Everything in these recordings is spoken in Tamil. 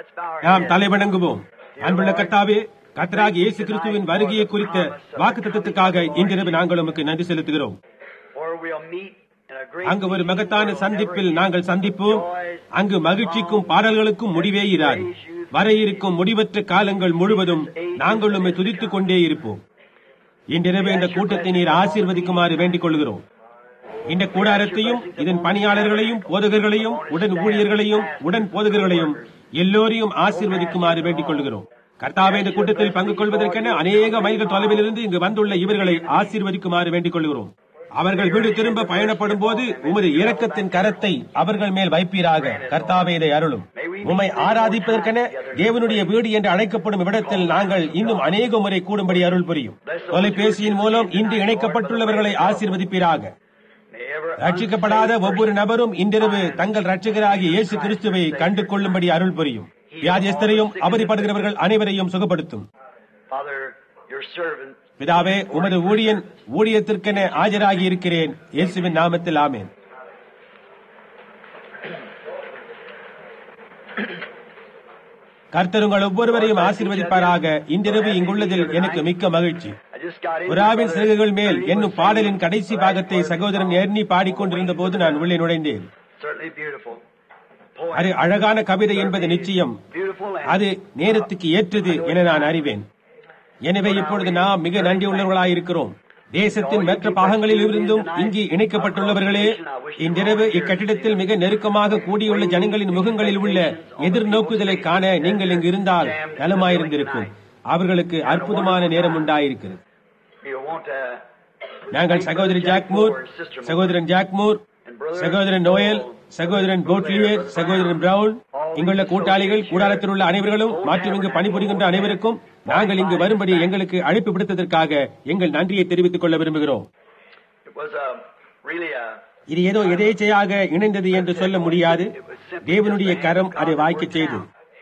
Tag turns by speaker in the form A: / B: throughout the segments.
A: நாம் தலைவணங்குவோம் அன்புள்ள கர்த்தாவே கர்த்தராகிய இயேசு கிறிஸ்துவின் வருகையை குறித்த வாக்குத்தத்தத்துக்காக இன்றிரவு நாங்கள் உமக்கு நன்றி செலுத்துகிறோம் அங்கு ஒரு மகத்தான சந்திப்பில் நாங்கள் சந்திப்போம் அங்கு மகிழ்ச்சிக்கும் பாடல்களுக்கும் முடிவே இராது வர இருக்கும் முடிவற்ற காலங்கள் முழுவதும் நாங்கள் உம்மை துதித்துக் கொண்டே இருப்போம் இன்றிரவு இந்த கூட்டத்தை நீர் ஆசீர்வதிக்குமாறு வேண்டிக் கொள்கிறோம் இந்த கூடாரத்தையும் இதன் பணியாளர்களையும் போதகர்களையும் உடன் ஊழியர்களையும் உடன் போதகர்களையும் எல்லோரையும் ஆசீர்வதிக்குமாறு வேண்டிக் கொள்கிறோம் கர்த்தாவே இந்த கூட்டத்தில் பங்கு கொள்வதற்கென அநேக மைல்கள் தொலைவில் இருந்து இங்கு வந்துள்ள இவர்களை ஆசீர்வதிக்குமாறு வேண்டிக் கொள்கிறோம் அவர்கள் வீடு திரும்ப பயணப்படும் போது உமது இரக்கத்தின் கரத்தை அவர்கள் மேல் வைப்பீராக கர்த்தாவே இதை அருளும் உம்மை ஆராதிப்பதற்கென தேவனுடைய வீடு என்று அழைக்கப்படும் இவ்விடத்தில் நாங்கள் இன்னும் அநேக முறை கூடும்படி அருள் புரியும் தொலைபேசியின் மூலம் இன்று இணைக்கப்பட்டுள்ளவர்களை ஆசீர்வதிப்பீராக ரட்சிக்கப்படாத ஒவ்வொரு நபரும் இன்றிரவு தங்கள் ரட்சகராகிய இயேசு கிறிஸ்துவை கண்டு கொள்ளும்படி அருள் புரியும் வியாதியஸ்தரையும் அவதிப்படுகிறவர்கள் அனைவரையும் சுகப்படுத்தும் பிதாவே உமது ஊழியன் ஊழியத்திற்கென ஆஜராகி இருக்கிறேன் இயேசுவின் நாமத்தில் ஆமேன் கர்த்தர் உங்கள் ஒவ்வொருவரையும் ஆசீர்வதிப்பாராக இன்றிரவு இங்குள்ளதில் எனக்கு மிக்க மகிழ்ச்சி புறாவின் சிறகுகள் மேல் என்னும் பாடலின் கடைசி பாகத்தை சகோதரன் எர்னி பாடிக்கொண்டிருந்த போது நான் உள்ளே நுழைந்தேன் அது அழகான கவிதை என்பது நிச்சயம் அது நேரத்துக்கு ஏற்றது என நான் அறிவேன் எனவே இப்பொழுது நாம் மிக நன்றி உள்ளவர்களாயிருக்கிறோம் தேசத்தின் மற்ற பாகங்களில் இருந்தும் இங்கு இணைக்கப்பட்டுள்ளவர்களே இன்றிரவு இக்கட்டிடத்தில் மிக நெருக்கமாக கூடியுள்ள ஜனங்களின் முகங்களில் உள்ள எதிர்நோக்குதலை காண நீங்கள் இங்கு இருந்தால் நலமாயிருந்திருக்கும் அவர்களுக்கு அற்புதமான நேரம் உண்டாயிருக்கிறது நாங்கள் சகோதரி ஜாக்மூர் சகோதரன் ஜாக்மூர் சகோதரன் நோயல் சகோதரன் கோட்லியர் சகோதரன் பிரவுன் இங்குள்ள கூட்டாளிகள் கூடாரத்தில் உள்ள அனைவர்களும் மற்றும் இங்கு பணிபுரிகின்ற அனைவருக்கும் நாங்கள் இங்கு வரும்படி எங்களுக்கு அழைப்பு விடுத்ததற்காக எங்கள் நன்றியை தெரிவித்துக் கொள்ள விரும்புகிறோம் இது ஏதோ எதேச்சையாக இணைந்தது என்று சொல்ல முடியாது தேவனுடைய கரம் அதை வாய்க்க செய்து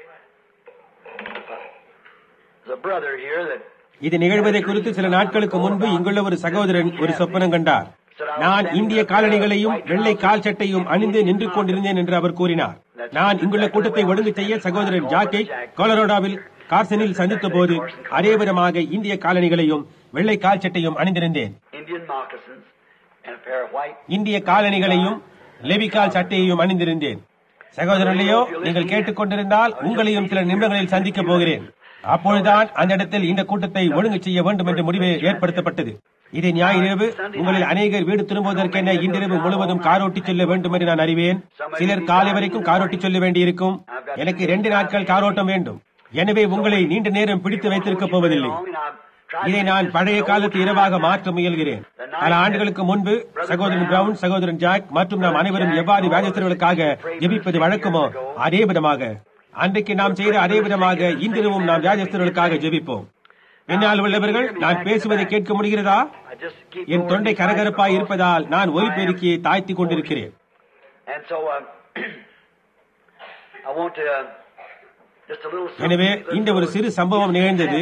A: இது நிகழ்வதை குறித்து சில நாட்களுக்கு முன்பு இங்குள்ள ஒரு சகோதரன் ஒரு சொப்பனம் கண்டார் நான் இந்திய காலணிகளையும் வெள்ளை கால் சட்டையும் அணிந்து நின்று கொண்டிருந்தேன் என்று அவர் கூறினார் நான் இங்குள்ள கூட்டத்தை ஒழுங்கு செய்ய சகோதரன் ஜாக்கை கொலரோடாவில் கார்சனில் சந்தித்த போது அதே விதமாக இந்திய காலணிகளையும் வெள்ளை கால் சட்டையும் அணிந்திருந்தேன் இந்திய காலணிகளையும் லெவிகால் சட்டையையும் அணிந்திருந்தேன் சகோதரர்களையோ நீங்கள் கேட்டுக்கொண்டிருந்தால் உங்களையும் சில நிமிடங்களில் சந்திக்க போகிறேன் அப்பொழுதுதான் அந்த இடத்தில் இந்த கூட்டத்தை ஒழுங்கு செய்ய வேண்டும் என்ற முடிவு ஏற்படுத்தப்பட்டது இது ஞாயிறு உங்களில் அநேகர் வீடு திரும்புவதற்கென இன்றிரவு முழுவதும் காரோட்டி செல்ல வேண்டும் என்று நான் அறிவேன் சிலர் காலை வரைக்கும் காரோட்டி சொல்ல வேண்டியிருக்கும் எனக்கு ரெண்டு நாட்கள் காரோட்டம் வேண்டும் எனவே உங்களை நீண்ட நேரம் பிடித்து வைத்திருக்க போவதில்லை இதை நான் பழைய காலத்து இரவாக மாற்ற முயல்கிறேன் பல ஆண்டுகளுக்கு முன்பு சகோதரன் பிரவுன் சகோதரன் ஜாக் மற்றும் நாம் அனைவரும் எவ்வாறு வியாஜஸ்தர்களுக்காக ஜெபிப்பது வழக்கமோ அதே விதமாக அன்றைக்கு நாம் செய்த அதே விதமாக இன்றிரவும் நாம் வியாஜஸ்தர்களுக்காக ஜெபிப்போம் பின்னால் உள்ளவர்கள் நான் பேசுவதை கேட்க முடிகிறதா என் தொண்டை கரகரப்பாய் இருப்பதால் நான் ஒலி பெருக்கியை தாழ்த்தி கொண்டிருக்கிறேன் எனவே இந்த ஒரு சிறு சம்பவம் நிகழ்ந்தது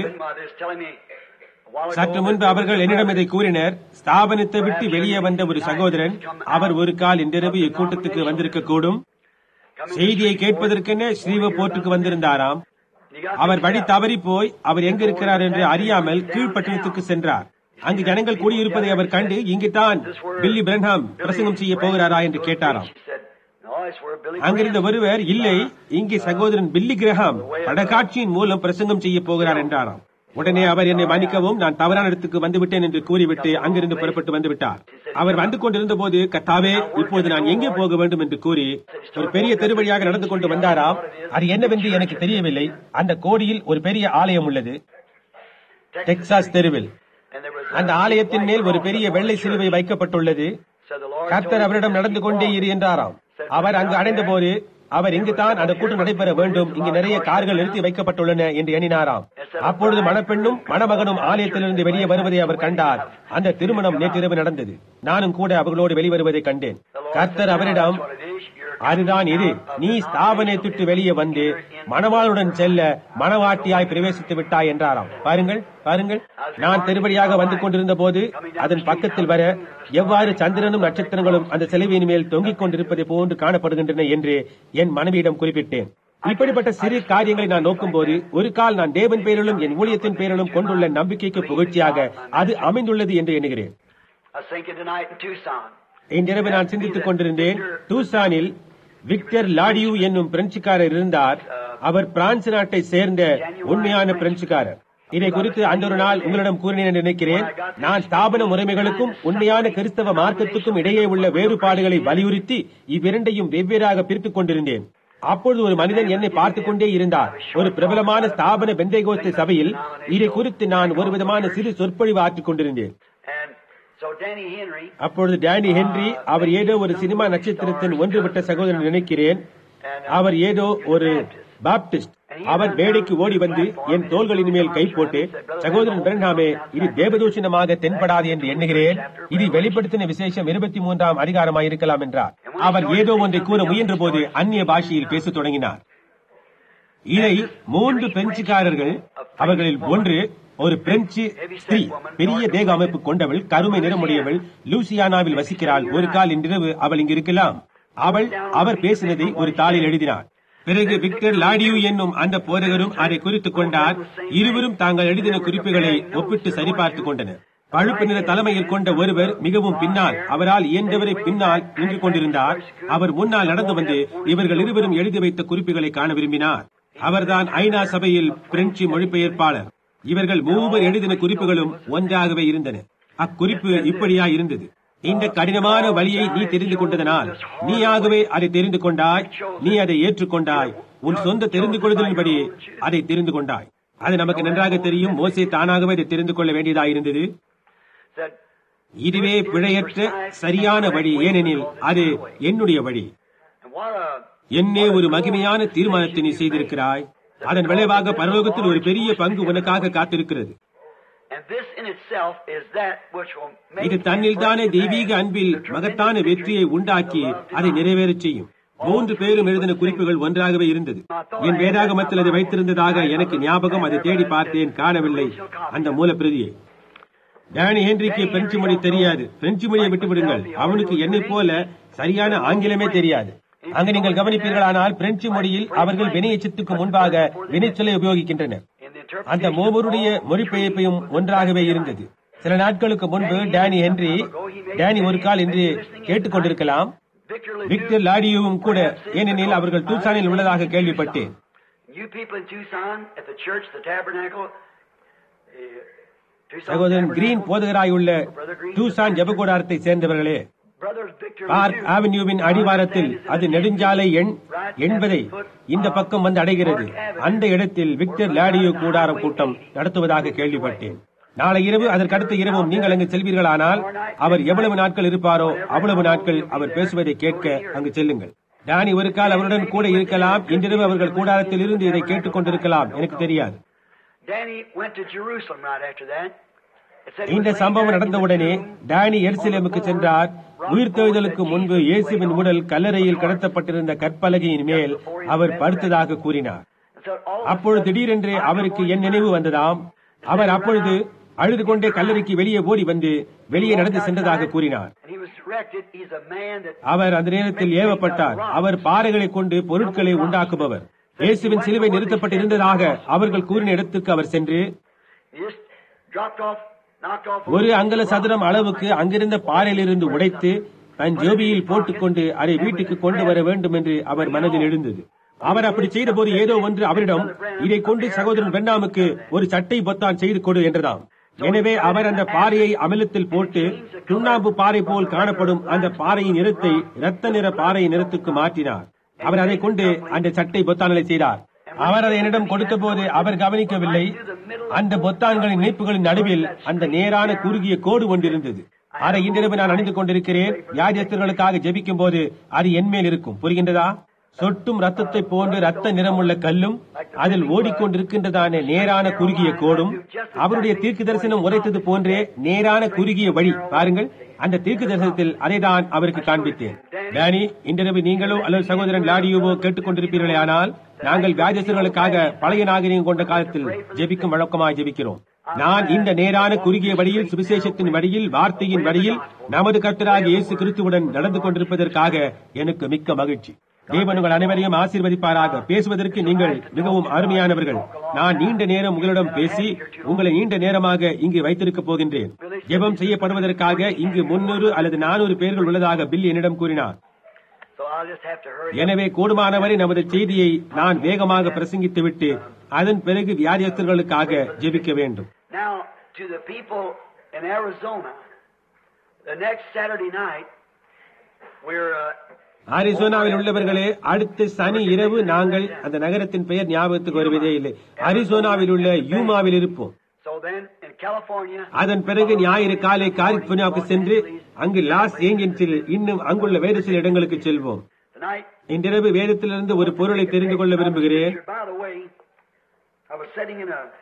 A: சற்று முன்பு அவர்கள் என்னிடம் இதை கூறினர் ஸ்தாபனத்தை விட்டு வெளியே வந்த ஒரு சகோதரன் அவர் ஒரு கால் இன்றிரவு இக்கூட்டத்துக்கு வந்திருக்க கூடும் செய்தியை கேட்பதற்கென ஸ்ரீவ போர்ட்டுக்கு வந்திருந்தாராம் அவர் வழி தவறி போய் அவர் எங்க இருக்கிறார் என்று அறியாமல் கீழ்ப்பட்டினத்துக்கு சென்றார் அங்கு ஜனங்கள் கூடியிருப்பதை அவர் கண்டு இங்குதான் பில்லி பிரன்ஹாம் பிரசங்கம் செய்ய போகிறாரா என்று கேட்டாராம் அங்கிருந்த ஒருவர் இல்லை இங்கே சகோதரன் பில்லி கிரஹாம் படகாட்சியின் மூலம் பிரசங்கம் செய்ய போகிறார் என்றாராம் உடனே அவர் என்னை மன்னிக்கவும் நான் தவறான இடத்துக்கு வந்துவிட்டேன் என்று கூறிவிட்டு அங்கிருந்து புறப்பட்டு வந்து விட்டார் அவர் வந்து கொண்டிருந்த போது கத்தாவே இப்போது நான் எங்கே போக வேண்டும் என்று கூறி ஒரு பெரிய தெருவழியாக நடந்து கொண்டு வந்தாராம் அது என்னவென்று எனக்கு தெரியவில்லை அந்த கோடியில் ஒரு பெரிய ஆலயம் உள்ளது டெக்சாஸ் தெருவில் அந்த ஆலயத்தின் மேல் ஒரு பெரிய வெள்ளை சிலுவை வைக்கப்பட்டுள்ளது கர்த்தர் அவரிடம் நடந்து கொண்டே இரு என்றாராம் அவர் அங்கு அடைந்த போது அவர் இங்குதான் அந்த கூட்டம் நடைபெற வேண்டும் இங்கு நிறைய கார்கள் நிறுத்தி வைக்கப்பட்டுள்ளன என்று எண்ணினாராம் அப்பொழுது மணப்பெண்ணும் மணமகனும் ஆலயத்திலிருந்து வெளியே வருவதை அவர் கண்டார் அந்த திருமணம் நேற்றிரவு நடந்தது நானும் கூட அவர்களோடு வெளிவருவதை கண்டேன் கர்த்தர் அவரிடம் அதுதான் இது நீ ஸ்தாபனை விட்டு வெளியே வந்து மணவாளுடன் செல்ல மணவாட்டியாய் பிரவேசித்து விட்டாய் என்றாராம் பாருங்கள் பாருங்கள் நான் திருப்படியாக வந்து கொண்டிருந்த போது அதன் பக்கத்தில் வர எவ்வாறு சந்திரனும் நட்சத்திரங்களும் அந்த சிலுவையின் மேல் தொங்கிக் கொண்டிருப்பதை போன்று காணப்படுகின்றன என்று என் மனைவியிடம் குறிப்பிட்டேன் இப்படிப்பட்ட சிறு காரியங்களை நான் நோக்கும்போது ஒரு கால் நான் தேவன் பேரிலும் என் ஊழியத்தின் பேரிலும் கொண்டுள்ள நம்பிக்கைக்கு புகழ்ச்சியாக அது அமைந்துள்ளது என்று எண்ணுகிறேன்
B: I was thinking tonight in Tucson.
A: இன்றிரவு நான் சிந்தித்துக் கொண்டிருந்தேன் டூசானில் விக்டர் லாடியூ என்னும் பிரெஞ்சுக்காரர் இருந்தார் அவர் பிரான்ஸ் நாட்டை சேர்ந்த உண்மையான பிரெஞ்சுக்காரர் இதை குறித்து அந்த ஒரு நாள் உங்களிடம் கூறினேன் என்று நினைக்கிறேன் நான் ஸ்தாபன முறைமைகளுக்கும் உண்மையான கிறிஸ்தவ மார்க்கத்துக்கும் இடையே உள்ள வேறுபாடுகளை வலியுறுத்தி இவ்விரண்டையும் வெவ்வேறாக பிரித்துக் கொண்டிருந்தேன் அப்பொழுது ஒரு மனிதன் என்னை பார்த்துக் கொண்டே இருந்தார் ஒரு பிரபலமான ஸ்தாபன பெந்தைகோஸ்து சபையில் இதை குறித்து நான் ஒரு விதமான சிறு சொற்பொழிவு ஆற்றிக் கொண்டிருந்தேன்
B: And so Danny Henry,
A: அப்பொழுது டேனி ஹென்றி அவர் ஏதோ ஒரு சினிமா நட்சத்திரத்தின் ஒன்றுவிட்ட சகோதரன் நினைக்கிறேன் அவர் ஏதோ ஒரு பாப்டிஸ்ட் அவர் மேடைக்கு ஓடி வந்து என் தோள்களின் மேல் கை போட்டு சகோதரன் பிரண்ணாமே இது தேவதூஷணமாக தென்படாது என்று எண்ணுகிறேன் இது வெளிப்படுத்தின விசேஷம் இருபத்தி மூன்றாம் அதிகாரமாக இருக்கலாம் என்றார் அவர் ஏதோ ஒன்றை கூற முயன்ற போது அந்நிய பாஷையில் பேசத் தொடங்கினார் இதை மூன்று பிரெஞ்சுக்காரர்கள் அவர்களில் ஒன்று ஒரு பிரெஞ்சு ஸ்திரீ பெரிய தேக அமைப்பு கொண்டவள் கருமை நிறமுடையவள் லூசியானாவில் வசிக்கிறாள் ஒரு கால் இன்றிரவு அவள் இங்கு இருக்கலாம் அவள் அவர் பேசினதை ஒரு தாளில் எழுதினார் பிறகு விக்டர் லாடியூ என்னும் அந்த போதகரும் அதை குறித்துக் கொண்டார் இருவரும் தாங்கள் எழுதின குறிப்புகளை ஒப்பிட்டு சரிபார்த்துக் கொண்டனர் பழுப்பு நிற தலைமையில் கொண்ட ஒருவர் மிகவும் பின்னால் அவரால் இயன்றவரை பின்னால் நின்று கொண்டிருந்தார் அவர் முன்னால் நடந்து வந்து இவர்கள் இருவரும் எழுதி வைத்த குறிப்புகளை காண விரும்பினார் அவர்தான் ஐநா சபையில் பிரெஞ்சு மொழிபெயர்ப்பாளர் இவர்கள் மூவர் எழுதின குறிப்புகளும் ஒன்றாகவே இருந்தன அக்குறிப்பு இப்படியா இருந்தது இந்த கடினமான வழியை நீ தெரிந்து கொண்டதனால் நீயாகவே அதை தெரிந்து கொண்டாய் நீ அதை ஏற்றுக்கொண்டாய் உன் சொந்த தெரிந்து கொள்ளுதலின்படி அதை தெரிந்து கொண்டாய் அது நமக்கு நன்றாக தெரியும் மோசே தானாகவே அதை தெரிந்து கொள்ள வேண்டியதாயிருந்தது
B: said,
A: இதுவே பிழையற்ற சரியான வழி ஏனெனில் அது என்னுடைய வழி
B: and what a
A: என்னே ஒரு மகிமையான தீர்மானத்தை நீ செய்திருக்கிறாய் அதன் விளைவாக பரலோகத்தில் ஒரு பெரிய பங்கு உனக்காக காத்திருக்கிறது
B: and this in itself is that which will make
A: இது தன்னில் தானே தெய்வீக அன்பில் மகத்தான வெற்றியை உண்டாக்கி அதை நிறைவேறச் செய்யும் மூன்று பேரும் எழுதின குறிப்புகள் ஒன்றாகவே இருந்தது என் வேதாகமத்தில் அதை வைத்திருந்ததாக எனக்கு ஞாபகம் அதை தேடி பார்த்தேன் காணவில்லை அந்த மூலப்பிரதியை டேனி ஹென்றிக்கு பிரெஞ்சு மொழி தெரியாது பிரெஞ்சு மொழியை விட்டுவிடுங்கள் அவனுக்கு என்னை போல சரியான ஆங்கிலமே தெரியாது அங்கு நீங்கள் கவனிப்பீர்களானால் பிரெஞ்சு மொழியில் அவர்கள் வினையச்சத்துக்கு முன்பாக வினைச்சொல்லை உபயோகிக்கின்றனர்
B: in the interpretation
A: அந்த மூவருடைய மொழிபெயர்ப்பையும் ஒன்றாகவே இருந்தது சில நாட்களுக்கு முன்பு டேனி ஹென்றி டேனி ஒரு கால் என்று கேட்டுக்கொண்டிருக்கலாம்
B: Victor Ledoux,
A: விக்டர் லாடியோவும் கூட ஏனெனில் அவர்கள் தூசானில் உள்ளதாக கேள்விப்பட்டேன்
B: you people in Tucson at the church, the tabernacle, uh, Tucson
A: சகோதரன்
B: Tabernacle,
A: கிரீன் போதகராயுள்ள
B: Brother Green,
A: டூசான் ஜெபகோடாரத்தை சேர்ந்தவர்களே
B: Brother Victor
A: பார்க்
B: Ledoux,
A: ஆவென்யூவின் அடிவாரத்தில் அது நெடுஞ்சாலை எண் எண்பதை இந்த பக்கம் வந்து அடைகிறது அந்த இடத்தில் விக்டர் லாடியோ கூடாரம் கூட்டம் நடத்துவதாக கேள்விப்பட்டேன் நாளை இரவு அதற்கடுத்த இரவும் நீங்கள் அங்கு செல்வீர்களானால் அவர் எவ்வளவு நாட்கள் இருப்பாரோ அவ்வளவு நாட்கள் அவர் பேசுவதை கேட்க அங்கு செல்லுங்கள் டானி ஒரு கால் அவருடன் கூட இருக்கலாம் இன்றிரவு அவர்கள் கூடாரத்தில் இருந்து இதை கேட்டுக் கொண்டிருக்கலாம் எனக்கு தெரியாது
B: Danny went to Jerusalem right after that. It said he
A: இந்த
B: was laying
A: சம்பவம்
B: there in
A: நடந்தவுடனே
B: the tomb.
A: டானி எருசலேமுக்கு சென்றார் உயிர்த்தெழுதலுக்கு முன்பு இயேசுவின் உடல் கல்லறையில் கடத்தப்பட்டிருந்த கற்பலகையின் மேல் அவர் படுத்ததாக கூறினார்
B: And so all of a
A: அப்பொழுது
B: sudden,
A: திடீரென்று அவருக்கு என் நினைவு வந்ததாம் அவர் அப்பொழுது அழுது கொண்டே கல்லறைக்கு வெளியே ஓடி வந்து வெளியே நடந்து சென்றதாக கூறினார்
B: And he was directed, he's a man that
A: அவர் அந்த நேரத்தில் ஏவப்பட்டார் அவர் பாறைகளை கொண்டு பொருட்களை உண்டாக்குபவர் இயேசுவின் சிலுவை நிறுத்தப்பட்டிருந்ததாக அவர்கள் கூறின இடத்துக்கு அவர் சென்று
B: he just dropped off, knocked off.
A: ஒரு அங்கல சதுரம் அளவுக்கு அங்கிருந்த பாறையிலிருந்து உடைத்து தன் ஜோபியில் போட்டுக்கொண்டு அதை வீட்டுக்கு கொண்டு வர வேண்டும் என்று அவர் மனதில் எழுந்தது அவர் அப்படி செய்த போது ஏதோ ஒன்று அவரிடம் இதை கொண்டு சகோதரன் வெண்ணாமுக்கு ஒரு சட்டை பொத்தான் செய்து கொடு என்றதாம் எனவே அவர் அந்த பாறையை அமிலத்தில் போட்டு சுண்ணாம்பு பாறை போல் காணப்படும் அந்த பாறையின் நிறத்தை இரத்த நிற பாறையின் நிறத்துக்கு மாற்றினார் அவர் அதை கொண்டு அந்த சட்டை பொத்தான்களை செய்தார் அவர் அதை என்னிடம் கொடுத்த போது அவர் கவனிக்கவில்லை அந்த பொத்தான்களின் இணைப்புகளின் நடுவில் அந்த நேரான குறுகிய கோடு கொண்டிருந்தது அதை இன்றிரவு நான் அணிந்து கொண்டிருக்கிறேன் வியாதியஸ்தர்களுக்காக ஜெபிக்கும் போது அது என்மேல் இருக்கும் புரிகின்றதா சொட்டும் ரத்தத்தை போன்று ரத்த நிறமுள்ள கல்லும் அதில் ஓடிக்கொண்டிருக்கின்றதான நேரான குறுகிய கோடும் அவருடைய தீர்க்கு தரிசனம் உரைத்தது போன்றே நேரான குறுகிய வழி பாருங்கள் அந்த தீர்க்கு தரிசனத்தில் அதைதான் அவருக்கு காண்பித்தேன் டேனி இன்றிரவு நீங்களோ அல்லது சகோதரன் லாடியோவோ கேட்டுக்கொண்டிருப்பீர்களே ஆனால் நாங்கள் வியாதியஸ்தர்களுக்காக பழைய நாகரிகம் கொண்ட காலத்தில் ஜெபிக்கும் வழக்கமாக ஜெபிக்கிறோம் நான் இந்த நேரான குறுகிய வழியில் சுவிசேஷத்தின் வழியில் வார்த்தையின் வழியில் நமது கர்த்தராக இயேசு கிறிஸ்துவுடன் நடந்து கொண்டிருப்பதற்காக எனக்கு மிக்க மகிழ்ச்சி தேவன் உங்கள் அனைவரையும் ஆசீர்வதிப்பாராக பேசுவதற்கு நீங்கள் மிகவும் அருமையானவர்கள் நான் நீண்ட நேரம் உங்களிடம் பேசி உங்களை நீண்ட நேரமாக இங்கு வைத்திருக்கப் போகின்றேன் ஜெபம் செய்யப்படுவதற்காக இங்கு முன்னூறு அல்லது நானூறு பேர்கள் உள்ளதாக பில் என்னிடம் கூறினார்
B: So I'll just have to hurry.
A: எனவே கூடுமானவரை நமது செய்தியை நான் வேகமாக பிரசங்கித்துவிட்டு அதன் பிறகு வியாதியஸ்தர்களுக்காக ஜெபிக்க வேண்டும்
B: Now, to the people in Arizona, the next Saturday night, we're uh,
A: அரிசோனாவில் உள்ளவர்களே அடுத்த சனி இரவு நாங்கள் அந்த நகரத்தின் பெயர் ஞாபகத்துக்கு வருவதே இல்லை அரிசோனாவில் உள்ள யூமாவில் இருப்போம்
B: so then in California.
A: அதன் பிறகு ஞாயிறு காலை காலிபோர்னியாவுக்கு சென்று அங்கு லாஸ் ஏஞ்சல்ஸில் இன்னும் அங்குள்ள வேறு சில இடங்களுக்கு செல்வோம்
B: Tonight,
A: இன்றிரவு வேதத்திலிருந்து ஒரு பொருளை தெரிந்து கொள்ள விரும்புகிறேன்
B: by the way, I was sitting in a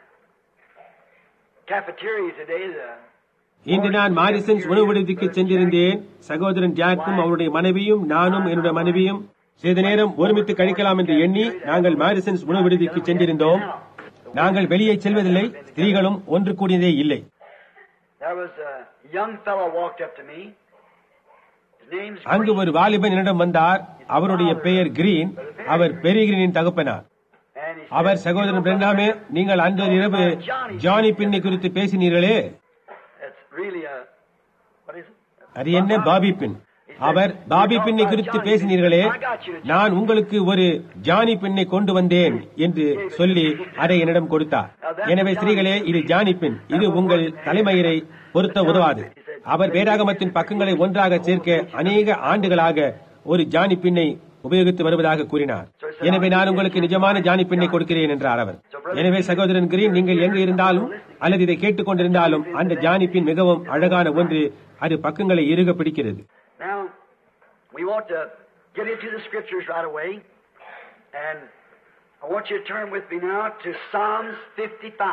B: cafeteria today. The,
A: இன்று நான் மாரிசன்ஸ் உணவு விடுதிக்கு சென்றிருந்தேன் சகோதரன் ஜாக்கும் அவருடைய மனைவியும் நானும் என்னுடைய மனைவியும் சிறிது நேரம் ஒருமித்து கழிக்கலாம் என்று எண்ணி நாங்கள் மாரிசன்ஸ் உணவு விடுதிக்கு சென்றிருந்தோம் நாங்கள் வெளியே செல்வதில்லை ஸ்திரீகளும் ஒன்று கூடியதே இல்லை
B: there was a young fellow walked up to me. His name's
A: அங்கு ஒரு வாலிபன் என்னிடம் வந்தார் அவருடைய பெயர் கிரீன் அவர் பெரிகிரீனின் தகப்பனார்
B: and he
A: அவர் சகோதரன் பிரண்டாமே நீங்கள் அன்று இரவு ஜானி பின்னை குறித்து பேசினீர்களே
B: It's really a what is it?
A: அது என்ன பாபி பின் அவர் பாபி பின்னை குறித்து பேசினீர்களே நான் உங்களுக்கு ஒரு ஜானி பின்னை கொண்டு வந்தேன் என்று சொல்லி அதை என்னிடம் கொடுத்தார் எனவே ஸ்திரீகளே இது ஜானி பின் இது உங்கள் தலைமயிரை பொருத்த உதவாது அவர் வேதாகமத்தின் பக்கங்களை ஒன்றாக சேர்க்க அநேக ஆண்டுகளாக ஒரு ஜானி பின்னை உபயோகித்து வருவதாக கூறினார் எனவே நான் உங்களுக்கு நிஜமான ஜானி பின்னை கொடுக்கிறேன் என்றார் அவர் எனவே சகோதரன் கிரீன் நீங்கள் எங்கு இருந்தாலும் அல்லது இதை கேட்டுக் கொண்டிருந்தாலும் அந்த ஜானி பின் மிகவும் அழகான ஒன்று அது பக்கங்களை இறுக பிடிக்கிறது
B: Now, we want to get into the scriptures right away. And I want you to turn with me now to Psalms 55.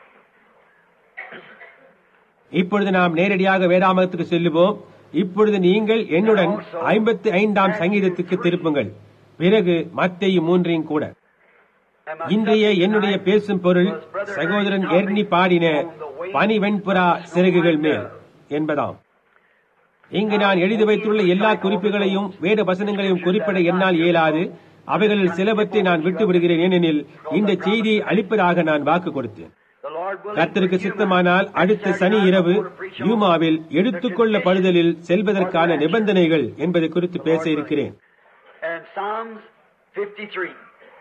A: இப்பொழுது நாம் நேரடியாக வேதாமத்துக்கு செல்லுவோம் இப்பொழுது நீங்கள் என்னுடன் ஐம்பத்தி ஐந்தாம் சங்கீதத்துக்கு திருப்புங்கள் பிறகு மத்தேயு மூன்றையும் கூட
B: And my
A: இன்றைய
B: subject
A: என்னுடைய
B: tonight
A: பேசும் பொருள்
B: was Brother
A: சகோதரன்
B: Ernie
A: எர்னி பாடின
B: on the wings
A: பனி வெண்புறா
B: of the
A: சிறகுகள்
B: snow
A: மேல்
B: white dove.
A: என்பதாம் இங்கு நான் எழுதி வைத்துள்ள எல்லா குறிப்புகளையும் வேத வசனங்களையும் குறிப்பிட என்னால் இயலாது அவைகளில் சிலவற்றை நான் விட்டு விடுகிறேன் ஏனெனில் இந்த செய்தியை அளிப்பதாக நான் வாக்கு கொடுத்தேன்
B: The Lord willing,
A: கர்த்தருக்கு
B: for you,
A: சித்தமானால்
B: my
A: அடுத்த
B: Saturday
A: சனி
B: night,
A: இரவு
B: I'm going to preach on
A: யூமாவில் எடுத்துக்கொள்ளப்படுதலில் செல்வதற்கான நிபந்தனைகள் என்பதை குறித்து பேச இருக்கிறேன்
B: And Psalms 53.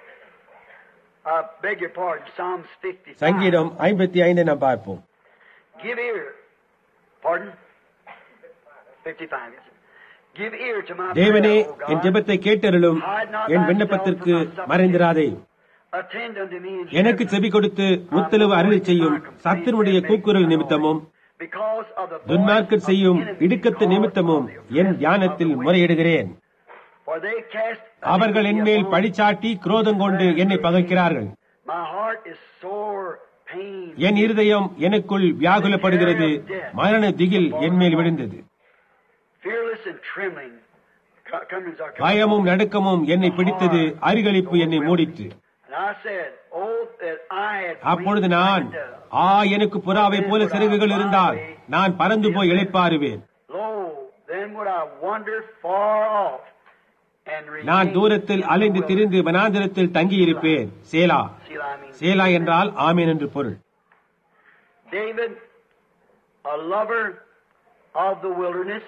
B: I beg your pardon, Psalms 55.
A: சங்கீதம் ஐம்பத்தி ஐந்து நாம் பார்ப்போம்
B: Give ear. Pardon? 55. yes. Give ear to my
A: தேவனே
B: prayer, O
A: என்
B: God.
A: ஜெபத்தை கேட்டருளும் என் விண்ணப்பத்திற்கு மறைந்திராதே
B: Attend unto me in
A: எனக்கு செவி கொடுத்து முத்தளவு அருளி செய்யும் சத்தினுடைய கூக்குரல் நிமித்தமும்
B: because of the
A: துன்மார்க்கர் செய்யும் இடுக்கத்து நிமித்தமும் என் தியானத்தில் முறையிடுகிறேன்
B: For they cast
A: அவர்கள் என்மேல் பழிச்சாட்டி குரோதம் கொண்டு என்னை பகைக்கிறார்கள்
B: My heart is sore pain.
A: என் இருதயம் எனக்குள் வியாகுலப்படுகிறது மரண திகில் என்மேல் விழுந்தது
B: Fearless and trembling. Co- Cummings are coming.
A: பயமும் நடுக்கமும் என்னை பிடித்தது அருகளிப்பு என்னை மூடிற்று
B: And I said, Oh, that I had
A: அப்பொழுது
B: wings
A: நான்
B: like a dove.
A: ஆ எனக்கு புறாவை போல சிறகுகள் இருந்தால் நான் பறந்து போய் இளைப்பாறுவேன்
B: Lo, then would I wander far off and
A: நான்
B: remain
A: தூரத்தில்
B: in the
A: அலைந்து
B: wilderness.
A: திரிந்து வனாந்திரத்தில் தங்கியிருப்பேன் சேலா
B: Selah means
A: சேலா என்றால் ஆமேன் என்று பொருள்
B: David, a lover of the wilderness,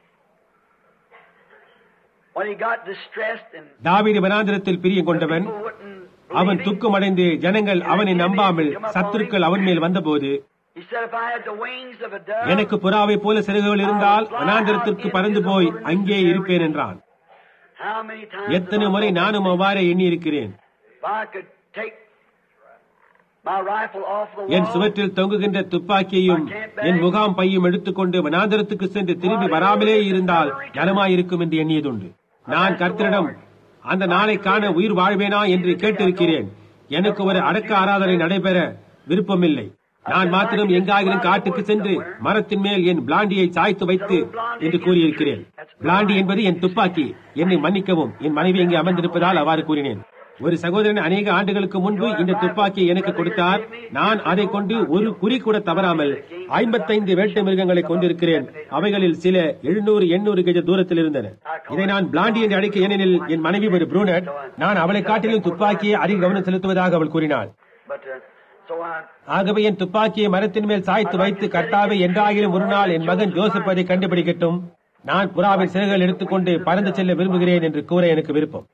B: when he got distressed and
A: தாவீது வனாந்திரத்தில் பிரியம் கொண்டவன்
B: people wouldn't
A: அவன்
B: believe him,
A: துக்கமடைந்து ஜனங்கள் அவனை நம்பாமல் சத்துருக்கள் அவன் மேல் வந்தபோது
B: he said, if I had the wings of a dove,
A: எனக்கு புறாவை போல சிறகுகள் இருந்தால் வனாந்திரத்திற்கு பறந்து போய் அங்கே இருப்பேன் என்றான்
B: how many times
A: எத்தனை
B: have I
A: முறை
B: thought
A: நானும் அவ்வாறே எண்ணி இருக்கிறேன்
B: If I could take my rifle off the
A: N
B: wall,
A: சுவற்றில் தொங்குகின்ற துப்பாக்கியையும் என் முகாம் பையும் எடுத்துக்கொண்டு வனாந்தரத்துக்கு சென்று திரும்பி வராமலே இருந்தால் நலமாயிருக்கும் என்று எண்ணியதுண்டு நான் கர்த்தரிடம் அந்த நாளை காண உயிர் வாழ்வேனா என்று கேட்டிருக்கிறேன் எனக்கு ஒரு அடக்க ஆராதனை நடைபெற விருப்பமில்லை நான் மாத்திரம் எங்காகிலும் காட்டுக்கு சென்று மரத்தின் மேல் என் பிளாண்டியை சாய்த்து வைத்து என்று கூறியிருக்கிறேன் பிளாண்டி என்பது என் துப்பாக்கி என்னை மன்னிக்கவும் என் மனைவி இங்கே அமர்ந்திருப்பதால் அவ்வாறு கூறினேன் ஒரு சகோதரன் அநேக ஆண்டுகளுக்கு முன்பு இந்த துப்பாக்கியை எனக்கு கொடுத்தார் நான் அதை கொண்டு ஒரு குறி கூட தவறாமல் ஐம்பத்தைந்து வேட்டை மிருகங்களை கொண்டிருக்கிறேன் அவைகளில் சில எழுநூறு எண்ணூறு கஜ தூரத்தில் இருந்தன இதை நான் பிளாண்டி என்று அழைக்க ஏனெனில் என் மனைவி ஒரு ப்ரூனட் நான் அவளை காட்டிலும் துப்பாக்கியை அதிக கவனம் செலுத்துவதாக அவள் கூறினாள்
B: But uh, so I,
A: ஆகவே என் துப்பாக்கியை மரத்தின் மேல் சாய்த்து வைத்து கர்த்தாவை என்றாகிலும் ஒரு நாள் என் மகன் ஜோசப் அதை கண்டுபிடிக்கட்டும் நான் புறாவின் சிறகுகள் எடுத்துக்கொண்டு பறந்து செல்ல விரும்புகிறேன் என்று கூற எனக்கு விருப்பம்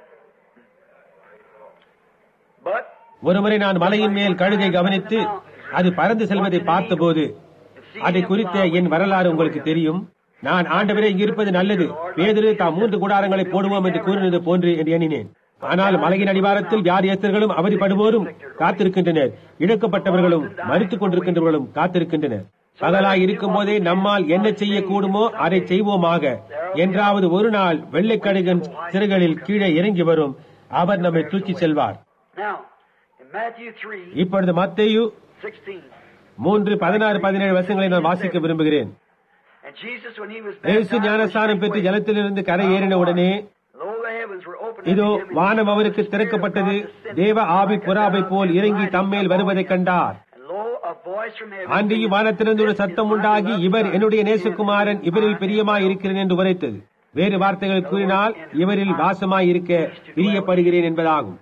B: but
A: ஒருமுறை நான் மலையின் மேல் கழுகை கவனித்து அது பறந்து செல்வதை பார்த்தபோது அதை குறித்த என் வரலாறு உங்களுக்கு தெரியும் நான் ஆண்டவரே இங்கு இருப்பது நல்லது பேதிரு தாம் மூன்று கூடாரங்களை போடுவோம் என்று கூறினது போன்று என்று எண்ணினேன் ஆனால் மலையின் அடிவாரத்தில் வியாதியஸ்தர்களும் அவதிப்படுவோரும் காத்திருக்கின்றனர் இழக்கப்பட்டவர்களும் மறித்துக் கொண்டிருக்கின்றவர்களும் காத்திருக்கின்றனர் பகலாய் இருக்கும் போதே நம்மால் என்ன செய்யக்கூடுமோ அதை செய்வோமாக என்றாவது ஒரு நாள் வெள்ளைக்கடுகன் சிறுகளில் கீழே இறங்கி வரும் அவர் நம்மை தூக்கி செல்வார்
B: now in Matthew 3,
A: இப்பொழுது மத்தேயு
B: 16,
A: மூன்று பதினாறு பதினேழு வருஷங்களை நான் வாசிக்க விரும்புகிறேன்
B: and Jesus when he was
A: இயேசு
B: baptized,
A: ஞானஸ்தானம் பெற்று ஜலத்திலிருந்து கரை ஏறின உடனே
B: lo, the heavens were opened
A: இதோ
B: unto him, and
A: வானம் அவருக்கு
B: the Spirit of
A: திறக்கப்பட்டது
B: God descended
A: தேவ ஆவி
B: like a
A: புறாவை
B: dove
A: போல்
B: and
A: இறங்கி
B: lighted
A: தம்மேல்
B: upon
A: வருவதை
B: him.
A: கண்டார்
B: And lo, a voice from heaven
A: அன்றியும்
B: saying,
A: வானத்திலிருந்து ஒரு
B: "This is
A: சத்தம்
B: my
A: உண்டாகி
B: beloved
A: இவர்
B: Son,
A: என்னுடைய
B: in whom
A: நேசகுமாரன்
B: I
A: இவரில்
B: am
A: பிரியமாய் இருக்கிறேன் என்று உரைத்தது வேறு வார்த்தைகள் கூறினால் இவரில் வாசமாய் இருக்க பிரியப்படுகிறேன் என்பதாகும்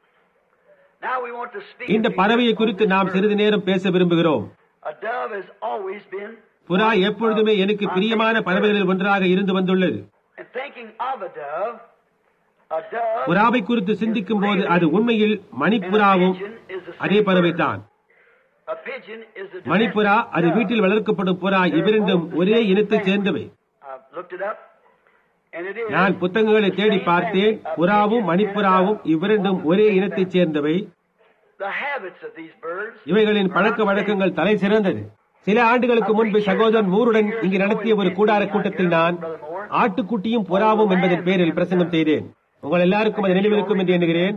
B: Now we want to speak
A: இந்த
B: of these
A: பறவையை
B: on
A: குறித்து
B: this
A: நாம்
B: bird.
A: சிறிது நேரம் பேச விரும்புகிறோம்
B: A dove has always been
A: புறா எப்பொழுதுமே எனக்கு பிரியமான பறவைகளில் ஒன்றாக இருந்து வந்துள்ளது
B: And thinking of a dove, a dove
A: புறாவை குறித்து சிந்திக்கும் போது அது உண்மையில் மணிப்புறாவும் அதே பறவைதான்
B: a pigeon is a
A: மணிப்புறா அது
B: domestic
A: வீட்டில் வளர்க்கப்படும் புறா இவ்விரண்டும் ஒரே இனத்தைச் சேர்ந்தவை
B: dove. I've looked it up, and it is
A: நான் புத்தகங்களை தேடி பார்த்தேன் புறாவும் மணிப்புறாவும் இவ்விரண்டும் ஒரே இனத்தைச் சேர்ந்தவை
B: the habits of these birds.
A: இவைகளின் பழக்க வழக்கங்கள் தலை சிறந்தது சில ஆண்டுகளுக்கு முன்பு சகோதரன் மூருடன் இங்கு நடத்திய ஒரு கூடார கூட்டத்தில் நான் ஆட்டுக்குட்டியும் புறாவும் என்பதன் பேரில் பிரசங்கம் செய்தேன் உங்கள் எல்லாருக்கும் அது நினைவிருக்கும் என்று எண்ணுகிறேன்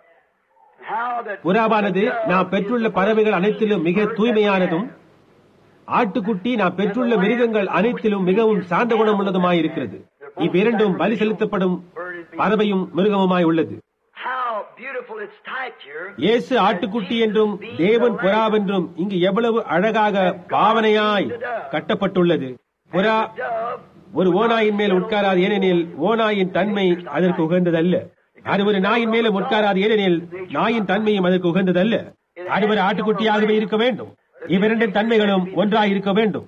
B: How that
A: புறாவானது நாம் பெற்றுள்ள பறவைகள் அனைத்திலும் மிக தூய்மையானதும் ஆட்டுக்குட்டி நாம் பெற்றுள்ள மிருகங்கள் அனைத்திலும் மிகவும் சாந்த குணம் உள்ளதுமாயிருக்கிறது இவ்விரண்டும் பலி செலுத்தப்படும் பறவையும் மிருகமுமாய் உள்ளது
B: how beautiful its type here.
A: இயேசு ஆட்டுக்குட்டி என்றும் தேவன் புறாவென்றும் இங்கு எவ்வளவு அழகாக பாவனையாய் கட்டப்பட்டுள்ளது புறா
B: Dove
A: ஒரு ஓநாயின் மேல் உட்காராது ஏனெனில் ஓநாயின் தன்மை அதற்கு உகந்ததல்ல அது ஒரு நாயின் மேலும் உட்காராது ஏனெனில் நாயின் தன்மையும் அதற்கு உகந்ததல்ல அது ஒரு ஆட்டுக்குட்டியாகவே இருக்க வேண்டும் இவ்விரண்டின் தன்மைகளும் ஒன்றாய் இருக்க வேண்டும்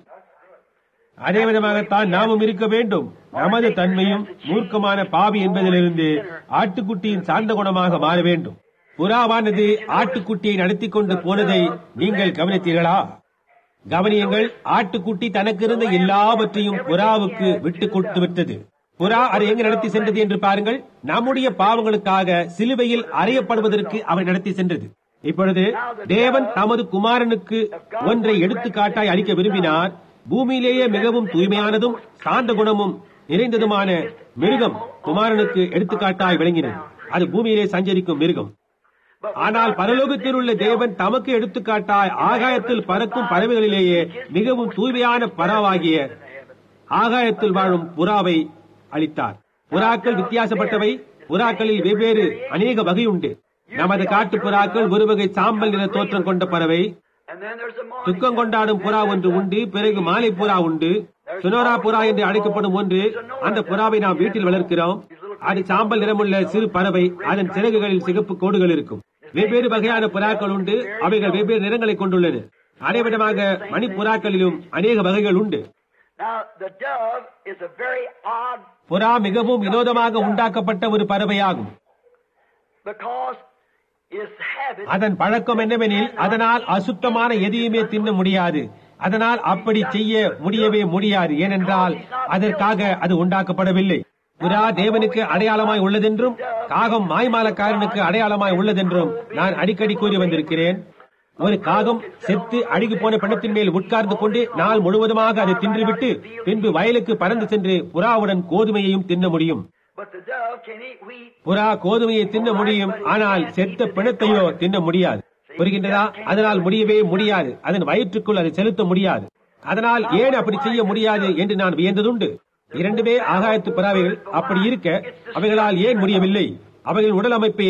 A: அதே விதமாகத்தான் நாமும் இருக்க வேண்டும் நமது தன்மையும் மூர்க்கமான பாவி என்பதிலிருந்து ஆட்டுக்குட்டியின் சார்ந்த குணமாக மாற வேண்டும் புறாவானது ஆட்டுக்குட்டியை நடத்தி கொண்டு போனதை நீங்கள் கவனித்தீர்களா கவனியுங்கள் ஆட்டுக்குட்டி தனக்கு இருந்த எல்லாவற்றையும் புறாவுக்கு விட்டு கொடுத்து விட்டது புறா அதை எங்கு நடத்தி சென்றது என்று பாருங்கள் நம்முடைய பாவங்களுக்காக சிலுவையில் அறையப்படுவதற்கு அவர் நடத்தி சென்றது இப்பொழுது தேவன் தமது குமாரனுக்கு ஒன்றை எடுத்துக்காட்டாய் அளிக்க விரும்பினார் பூமியிலேயே மிகவும் தூய்மையானதும் சாந்த குணமும் நிறைந்ததுமான மிருகம் குமாரனுக்கு எடுத்துக்காட்டாய் விளங்கினது அது பூமியிலே சஞ்சரிக்கும் மிருகம் ஆனால் பரலோகத்தில் உள்ள தேவன் தமக்கு எடுத்துக்காட்டாய் ஆகாயத்தில் பறக்கும் பறவைகளிலேயே மிகவும் தூய்மையான பறவாகிய ஆகாயத்தில் வாழும் புறாவை அளித்தார் புறாக்கள் வித்தியாசப்பட்டவை புறாக்களில் வெவ்வேறு அநேக வகை உண்டு நமது காட்டு புறாக்கள் ஒரு வகை சாம்பல் நிற தோற்றம் கொண்ட பறவை
B: and then there's a morning
A: துக்கம் கொண்டாடும் புறா ஒன்று உண்டு பிறகு மாலை புறா உண்டு சுனோரா புறா என்று அழைக்கப்படும் ஒன்று அந்த புறாவை நாம் வீட்டில் வளர்க்கிறோம் அது சாம்பல் நிறமுள்ள சிறு பறவை அதன் சிறகுகளில் சிகப்பு கோடுகள் இருக்கும் வெவ்வேறு வகையான புறாக்கள் உண்டு அவைகள் வெவ்வேறு நிறங்களை கொண்டுள்ளன அதே விதமாக மணிப்புறாக்களிலும் அநேக வகைகள் உண்டு
B: Now the dove is a very odd
A: புறா மிகவும் வினோதமாக உண்டாக்கப்பட்ட ஒரு பறவையாகும்
B: because its habit
A: அதன் பழக்கம் என்னவெனில் அதனால் அசுத்தமான எதையுமே தின்ன முடியாது அதனால் அப்படி செய்ய முடியவே முடியாது ஏனென்றால் அதற்காக அது உண்டாக்கப்படவில்லை புறா தேவனுக்கு அடையாளமாய் உள்ளதென்றும் காகம் மாய்மாலக்காரனுக்கு அடையாளமாய் உள்ளதென்றும் நான் அடிக்கடி கூறி வந்திருக்கிறேன் ஒரு காகம் செத்து அழுகி போன பணத்தின் மேல் உட்கார்ந்து கொண்டு நாள் முழுவதுமாக அதை தின்றுவிட்டு பின்பு வயலுக்கு பறந்து சென்று புறாவுடன் கோதுமையையும் தின்ன முடியும்
B: but the dove can eat wheat
A: புறா கோதுமையை தின்ன முடியும் ஆனால் செத்த பிணத்தையோ தின்ன முடியாது புரிகின்றதா அதனால் முடியவே முடியாது அதன் வயிற்றுக்குள் அதை செலுத்த முடியாது அதனால் ஏன் அப்படி செய்ய முடியாது என்று நான் வியந்ததுண்டு இரண்டுமே ஆகாயத்து பறவைகள் அப்படி இருக்க அவைகளால் ஏன் முடியவில்லை அவைகளின் உடல் அமைப்பையே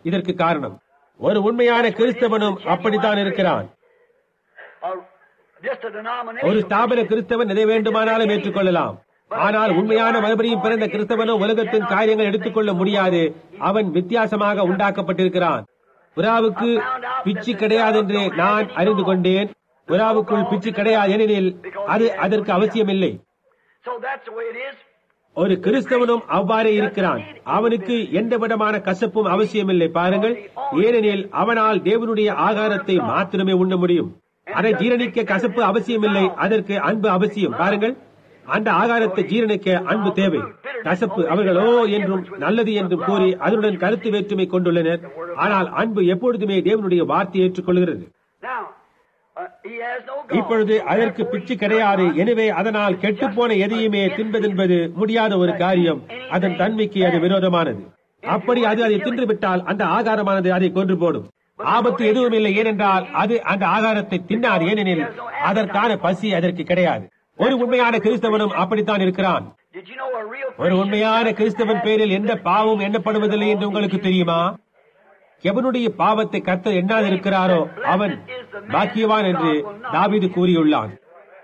A: இதற்கு காரணம் ஒரு உண்மையான கிறிஸ்தவனும் அப்படித்தான் இருக்கிறான்
B: or just a
A: ஒரு
B: denomination.
A: ஸ்தாபன கிறிஸ்தவன் எதை வேண்டுமானாலும் ஏற்றுக்கொள்ளலாம் ஆனால் உண்மையான மறுபடியும் பிறந்த கிறிஸ்தவனோ உலகத்தின் காரியங்கள் எடுத்துக்கொள்ள முடியாது அவன் வித்தியாசமாக உண்டாக்கப்பட்டிருக்கிறான் புறாவுக்கு பிச்சு கிடையாது என்று நான் அறிந்து கொண்டேன் புறாவுக்குள் பிச்சு கிடையாது ஏனெனில் அது அதற்கு அவசியமில்லை
B: So that's the way it is.
A: ஒரு கிறிஸ்தவனும் அவ்வாறே இருக்கிறான் அவனுக்கு எந்த விதமான கசப்பும் அவசியமில்லை பாருங்கள் ஏனெனில் அவனால் தேவனுடைய ஆகாரத்தை மாத்திரமே உண்ண முடியும் அதை ஜீரணிக்க கசப்பு அவசியமில்லை அதற்கு அன்பு அவசியம் பாருங்கள் அந்த ஆகாரத்தை ஜீரணிக்க அன்பு தேவை கசப்பு அவர்களோ என்றும் நல்லது என்றும் கூறி அதனுடன் கருத்து வேற்றுமை கொண்டுள்ளனர் ஆனால் அன்பு எப்பொழுதுமே தேவனுடைய வார்த்தையை ஏற்றுக்கொள்கிறது
B: Now, uh, he has no God.
A: இப்பொழுது அதற்கு பிச்சு கிடையாது எனவே அதனால் கெட்டுப்போன எதையுமே தின்பதென்பது முடியாத ஒரு காரியம் அதன் தன்மைக்கு அது விரோதமானது அப்படி அது அதை தின்றுவிட்டால் அந்த ஆகாரமானது அதை கொன்று போடும் ஆபத்து எதுவும் இல்லை ஏனென்றால் அது அந்த ஆகாரத்தை தின்னாது ஏனெனில் அதற்கான பசி அதற்கு கிடையாது ஒரு உண்மையான கிறிஸ்தவனும் அப்படித்தான் இருக்கிறான்
B: Did you know a real
A: ஒரு உண்மையான கிறிஸ்தவன் பேரில் எந்த பாவம் எண்ணப்படுவதில்லை என்று உங்களுக்கு தெரியுமா எவனுடைய பாவத்தை கர்த்தர் எண்ணாது இருக்கிறாரோ அவன் பாக்கியவான் என்று தாவீது கூறியுள்ளான்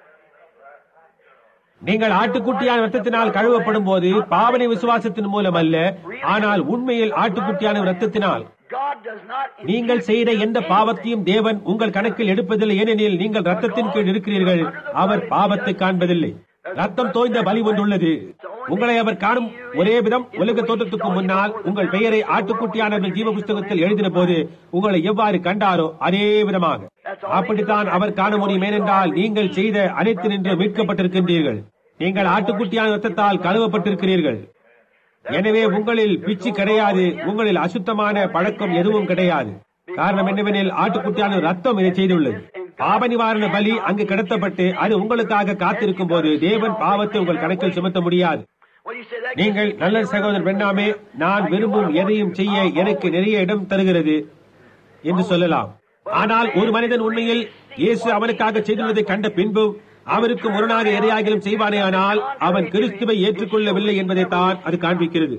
A: நீங்கள் ஆட்டுக்குட்டியான ரத்தத்தினால் கழுவப்படும் போது பாவனை விசுவாசத்தின் மூலம் அல்ல ஆனால் உண்மையில் ஆட்டுக்குட்டியான ரத்தத்தினால்
B: God does not
A: நீங்கள் செய்த எந்த பாவத்தையும் தேவன் உங்கள் கணக்கில் எடுப்பதில்லை ஏனெனில் நீங்கள் ரத்தத்தின் கீழ் இருக்கிறீர்கள் அவர் பாவத்தை காண்பதில்லை ரத்தம் தோய்ந்த பலி ஒன்றுள்ளது உங்களை அவர் காணும் ஒரே விதம் உலக தோற்றத்துக்கு முன்னால் உங்கள் பெயரை ஆட்டுக்குட்டியானவர்கள் ஜீவ புஸ்தகத்தில் எழுதின போது உங்களை எவ்வாறு கண்டாரோ அதே விதமாக அப்படித்தான் அவர் காண முடியும் ஏனென்றால் நீங்கள் செய்த அனைத்து நின்று மீட்கப்பட்டிருக்கின்றீர்கள் நீங்கள் ஆட்டுக்குட்டியான ரத்தத்தால் கழுவப்பட்டிருக்கிறீர்கள் எனவே உங்களில் பிச்சு கிடையாது உங்களில் அசுத்தமான பழக்கம் எதுவும் கிடையாது காரணம் என்னவெனில் ஆட்டுக்குட்டியான ரத்தம் இதை செய்துள்ளது பாவ நிவாரண பலி அங்கு கிடத்தப்பட்டு அது உங்களுக்காக காத்திருக்கும் போது தேவன் பாவத்தை உங்கள் கணக்கில் சுமத்த முடியாது
B: Well, you say that.
A: நீங்கள் நல்ல சகோதரர் பெண்ணாமே நான் விரும்பும் எதையும் செய்ய எனக்கு நிறைய இடம் தருகிறது என்று சொல்லலாம் ஆனால் ஒரு மனிதன் உண்மையில் இயேசு அவனுக்காக செய்துள்ளதை கண்ட பின்பும் அவருக்கு முரணாக எதையாகிலும் செய்வானேயானால் அவன் கிறிஸ்துவை ஏற்றுக்கொள்ளவில்லை என்பதைத்தான் அது காண்பிக்கிறது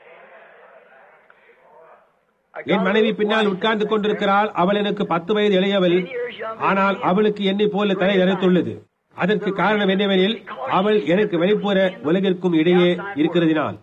A: என் மனைவி பின்னால் உட்கார்ந்து கொண்டிருக்கிறாள் அவள் எனக்கு பத்து வயது இளையவள் ஆனால் அவளுக்கு என்னை போல தலை நரைத்துள்ளது அதற்கு காரணம் என்னவெனில் அவள் எனக்கு வெளிப்புற உலகிற்கும் இடையே இருக்கிறதினால்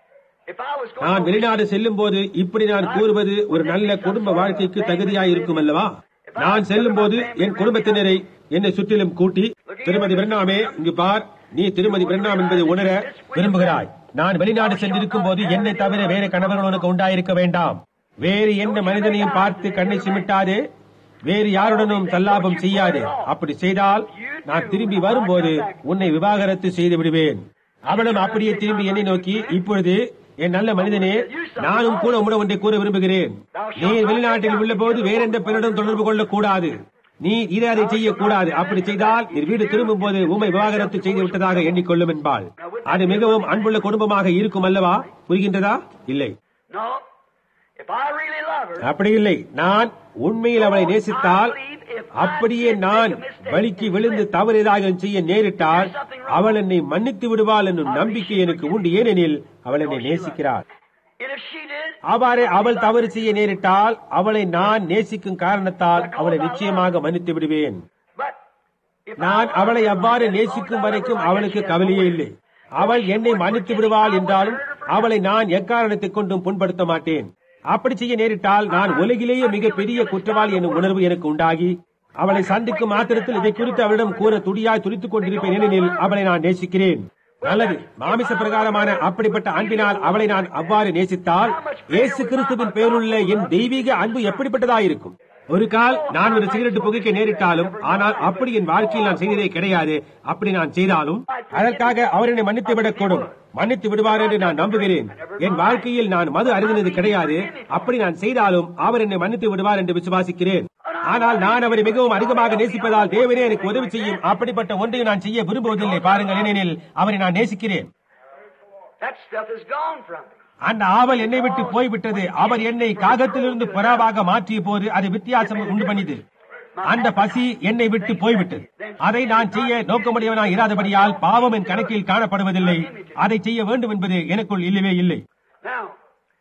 B: If I was going
A: நான் வெளிநாடு செல்லும் போது இப்படி நான் கூறுவது ஒரு நல்ல குடும்ப வாழ்க்கைக்கு தகுதியாய் இருக்கும் அல்லவா நான் செல்லும் போது என் குடும்பத்தினரை என்னை சுற்றிலும் கூட்டி திருமதி பிரண்ணாமே இங்கு பார் நீ திருமதி பிரண்ணாம் என்பதை உணர விரும்புகிறாய் நான் வெளிநாடு சென்றிருக்கும் போது என்னை தவிர வேற கணவர்கள் உனக்கு உண்டாயிருக்க வேண்டாம் வேறு எந்த மனிதனையும் பார்த்து கண்ணை சிமிட்டாதே வேறு யாருடனும் சல்லாபம் செய்யாதே அப்படி செய்தால் நான் திரும்பி வரும்போது உன்னை விவாகரத்து செய்து விடுவேன் அவளும் அப்படியே திரும்பி என்னை நோக்கி இப்பொழுது என் நல்ல மனிதனே நானும் கூட உம்மிடம் ஒன்றை கூற விரும்புகிறேன் நீ வெளிநாட்டில் உள்ள போது வேறெந்த பெண்ணிடம் தொடர்பு கொள்ளக் கூடாது நீ இதை அதை செய்யக்கூடாது அப்படி செய்தால் நீ வீடு திரும்பும் போது உண்மை விவாகரத்து செய்து விட்டதாக எண்ணிக்கொள்ளும் என்பாள் அது மிகவும் அன்புள்ள குடும்பமாக இருக்கும் அல்லவா புரிகின்றதா இல்லை
B: No. If I really love her,
A: அப்படி இல்லை நான் உண்மையில் அவளை நேசித்தால் அப்படியே நான் வழிக்கு விழுந்து தவறு ஏதாவது செய்ய நேரிட்டால் அவள் என்னை மன்னித்து விடுவாள் என்னும் நம்பிக்கை எனக்கு உண்டு ஏனெனில் அவள் என்னை நேசிக்கிறாள்
B: and if she did,
A: அவ்வாறே அவள் தவறு செய்ய நேரிட்டால் அவளை நான் நேசிக்கும் காரணத்தால் அவளை நிச்சயமாக மன்னித்து விடுவேன்
B: but if
A: நான் அவளை அவ்வாறு நேசிக்கும் வரைக்கும் அவளுக்கு கவலையே இல்லை அவள் என்னை மன்னித்து விடுவாள் என்றாலும் அவளை நான் எக்காரணத்தை கொண்டும் புண்படுத்த மாட்டேன் அப்படி செய்ய நேரிட்டால் நான் உலகிலேயே மிகப்பெரிய குற்றவாளி என்னும் உணர்வு எனக்கு உண்டாகி அவளை சந்திக்கும் மாத்திரத்தில் இதை குறித்து அவளிடம் கூற துடியாய் துடித்துக் கொண்டிருப்பேன் ஏனெனில் அவளை நான் நேசிக்கிறேன் நல்லது மாமிச பிரகாரமான அப்படிப்பட்ட அன்பினால் அவளை நான் அவ்வாறு நேசித்தால் இயேசு கிறிஸ்துவின் பேருள்ள என் தெய்வீக அன்பு எப்படிப்பட்டதாயிருக்கும் ஒரு கால் நான் ஒரு சிகரெட் புகைக்க நேரிட்டாலும் ஆனால் அப்படி என் வாழ்க்கையில் நான் செய்ததே கிடையாது அப்படி நான் செய்தாலும் அதற்காக அவர் என்னை மன்னித்து விடக்கூடும் மன்னித்து விடுவார் என்று நான் நம்புகிறேன் என் வாழ்க்கையில் நான் மது அறிந்தது கிடையாது அப்படி நான் செய்தாலும் அவர் என்னை மன்னித்து விடுவார் என்று விசுவாசிக்கிறேன் ஆனால் நான் அவரை மிகவும் அதிகமாக நேசிப்பதால் தேவனே எனக்கு உதவி செய்யும் அப்படிப்பட்ட ஒன்றை நான் செய்ய விரும்புவதில்லை பாருங்கள் ஏனெனில் அவரை நான் நேசிக்கிறேன்
B: that stuff is gone from me.
A: அந்த ஆவல் என்னை விட்டு போய்விட்டது அவர் என்னை காகத்திலிருந்து புறாவாக மாற்றிய போது அது வித்தியாசம் உண்டு பண்ணியது அந்த பசி என்னை விட்டு போய்விட்டது அதை நான் செய்ய நோக்கமுடையவனாய் இராதபடியால் பாவம் என் கணக்கில் காணப்படுவதில்லை அதை செய்ய வேண்டும் என்பது எனக்குள் இல்லவே இல்லை
B: Now,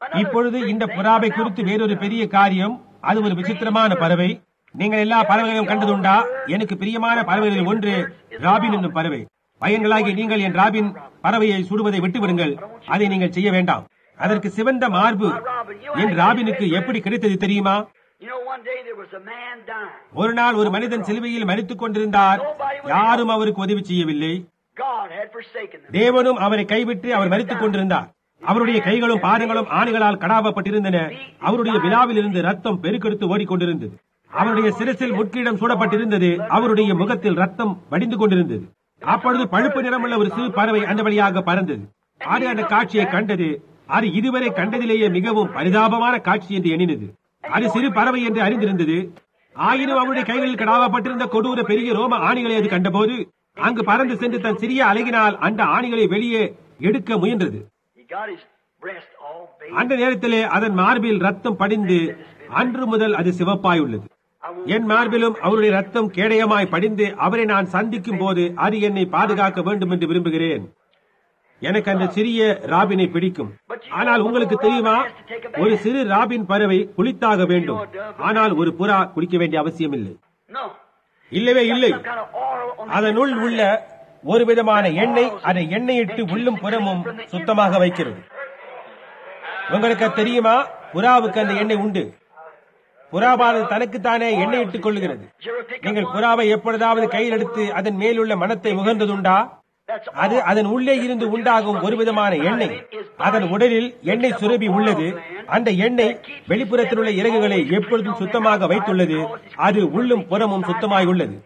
A: இப்பொழுது இந்த புறாவை குறித்து வேறொரு பெரிய காரியம் அது ஒரு விசித்திரமான பறவை நீங்கள் எல்லா பறவைகளையும் கண்டதுண்டா எனக்கு பிரியமான பறவைகளில் ஒன்று ராபின் என்னும் பறவை பையன்களாகி நீங்கள் என் ராபின் பறவையை சுடுவதை விட்டுவிடுங்கள் அதை நீங்கள் செய்ய வேண்டாம் அதற்கு சிவந்த மார்பு என் ராபினுக்கு எப்படி கிடைத்தது தெரியுமா
B: You know, one day there was a man dying.
A: ஒரு நாள் ஒரு மனிதன் சிலுவையில் மறித்துக் கொண்டிருந்தார் யாரும் அவருக்கு உதவி செய்யவில்லை
B: God had forsaken them.
A: தேவனும் அவரை கைவிட்டு அவர் மறித்துக் கொண்டிருந்தார் அவருடைய கைகளும் பாதங்களும் ஆணிகளால் கடாவப்பட்டிருந்தன அவருடைய விழாவில் இருந்து ரத்தம் பெருக்கெடுத்து ஓடிக்கொண்டிருந்தது அவருடைய சிரசில் முட்கிடம் சூடப்பட்டிருந்தது அவருடைய முகத்தில் ரத்தம் வடிந்து கொண்டிருந்தது அப்பொழுது பழுப்பு நிறமுள்ள ஒரு சிறு பறவை அந்த வழியாக பறந்தது அது அந்த காட்சியை கண்டது அது இதுவரை கண்டதிலேயே மிகவும் பரிதாபமான காட்சி என்று எண்ணினது அது சிறு பறவை என்று அறிந்திருந்தது ஆயினும் அவருடைய கைகளில் கடாவப்பட்டிருந்த கொடூர பெரிய ரோம ஆணிகளை அது கண்டபோது அங்கு பறந்து சென்று தன் சிறிய அழகினால் அந்த ஆணிகளை வெளியே எடுக்க முயன்றது
B: He got his breast all bathed.
A: அந்த நேரத்திலே அதன் மார்பில் ரத்தம் படிந்து அன்று முதல் அது சிவப்பாயுள்ளது என் மார்பிலும் அவருடைய ரத்தம் கேடயமாய் படிந்து அவரை நான் சந்திக்கும் போது அது என்னை பாதுகாக்க வேண்டும் என்று விரும்புகிறேன் எனக்கு அந்த சிறிய ராபினை பிடிக்கும் ஆனால் உங்களுக்கு தெரியுமா ஒரு சிறு ராபின் பறவை குளித்தாக வேண்டும் ஆனால் ஒரு புறா குளிக்க வேண்டிய அவசியம் இல்லை
B: No.
A: இல்லவே இல்லை
B: Some kind of oil on the
A: அதனுள் உள்ள ஒரு விதமான எண்ணெய் அதை எண்ணெயிட்டு உள்ளும் புறமும் சுத்தமாக வைக்கிறது உங்களுக்கு அது தெரியுமா புறாவுக்கு அந்த எண்ணெய் உண்டு புறாவானது தனக்குத்தானே எண்ணெய் இட்டுக் கொள்ளுகிறது
B: Did you ever pick up
A: நீங்கள்
B: one?
A: புறாவை எப்பொழுதாவது கையில் எடுத்து அதன் மேலுள்ள மனத்தை முகர்ந்ததுண்டா
B: That's
A: அது அதன் உள்ளே இருந்து உண்டாகும் ஒரு விதமான எண்ணெய் அதன் உடலில் எண்ணெய் சுரபி உள்ளது அந்த எண்ணெய் வெளிப்புறத்தில் உள்ள இறகுகளை எப்பொழுதும் சுத்தமாக வைத்துள்ளது அது உள்ளும் புறமும் சுத்தமாய் உள்ளது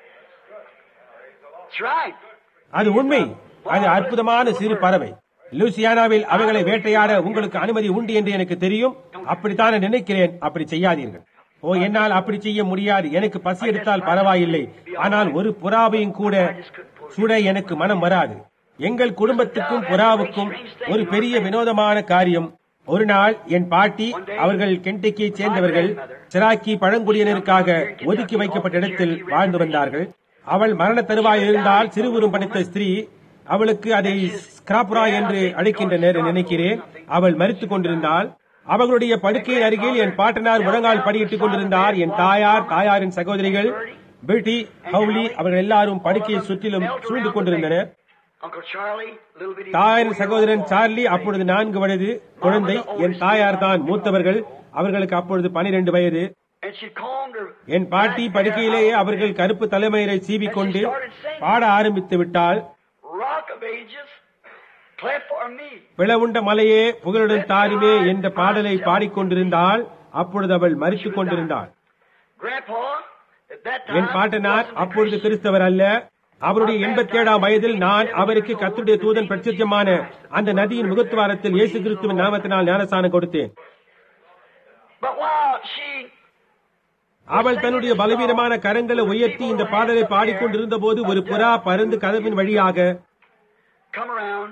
B: That's right.
A: அது உண்மை அது அற்புதமான சிறு பறவை லூசியானாவில் அவைகளை வேட்டையாட உங்களுக்கு அனுமதி உண்டு என்று எனக்கு தெரியும் அப்படித்தான் நினைக்கிறேன் அப்படி செய்யாதீர்கள் ஓ என்னால் அப்படி செய்ய முடியாது எனக்கு பசி எடுத்தால் பரவாயில்லை ஆனால் ஒரு புறாவையும் கூட சுட எனக்கு மனம் வராது எங்கள் குடும்பத்துக்கும் புறாவுக்கும் ஒரு பெரிய வினோதமான காரியம் ஒரு நாள் என் பாட்டி அவர்கள் கென்டக்கியை சேர்ந்தவர்கள் சிராக்கி பழங்குடியினருக்காக ஒதுக்கி வைக்கப்பட்ட இடத்தில் வாழ்ந்து வந்தார்கள் அவள் மரண தருவாய் இருந்தால் சிறுவரும் படித்த ஸ்திரீ அவளுக்கு அதை ஸ்கிராப்ரா என்று அழைக்கின்றனர் என்று நினைக்கிறேன் அவள் மறித்துக் கொண்டிருந்தாள் அவர்களுடைய படுக்கையின் அருகில் என் பாட்டனார் முழங்கால் படியிட்டுக் கொண்டிருந்தார் என் தாயார் தாயாரின் சகோதரிகள் பில்டி ஹவுலி அவர்கள் எல்லாரும் படுக்கையை சுற்றிலும் சூழ்ந்து கொண்டிருந்தனர்
B: Uncle Charlie, little bitty.
A: தாயாரின் சகோதரன் சார்லி அப்பொழுது நான்கு வயது குழந்தை என் தாயார் தான் மூத்தவர்கள் அவர்களுக்கு அப்பொழுது பனிரெண்டு வயது
B: And she combed her.
A: என் பாட்டி படுக்கையிலேயே அவர்கள் கருப்பு தலைமயிரை சீவிக்கொண்டு பாட ஆரம்பித்து விட்டால்
B: Rock of Ages, clap for me.
A: பிளவுண்ட மலையே புகழுடன் தாருமே என்ற பாடலை பாடிக்கொண்டிருந்தால் அப்பொழுது அவள் மறித்துக் கொண்டிருந்தாள்
B: Grandpa, at that
A: N
B: time,
A: பாட்டனார்
B: wasn't a
A: அப்பொழுது
B: Christian.
A: கிறிஸ்தவர் அல்ல அவருடைய எண்பத்தி ஏழாம் வயதில் நான் அவருக்கு கத்துடைய தூதன் பிரத்யட்சமான அந்த நதியின் முகத்துவாரத்தில் இயேசு கிறிஸ்துவின் நாமத்தினால் ஞானஸ்தானம் கொடுத்தேன்
B: But while she
A: அவள் தன்னுடைய பலவீனமான கரங்களை உயர்த்தி இந்த பாடலை பாடிக்கொண்டிருந்த போது ஒரு புறா பருந்து கதவின் வழியாக
B: come around,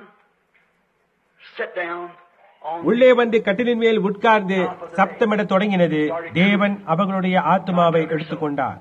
B: sit down on
A: உள்ளே வந்து கட்டிலின் மேல் உட்கார்ந்து சப்தமிடத் தொடங்கினது தேவன் அவர்களுடைய ஆத்மாவை எடுத்துக்கொண்டார்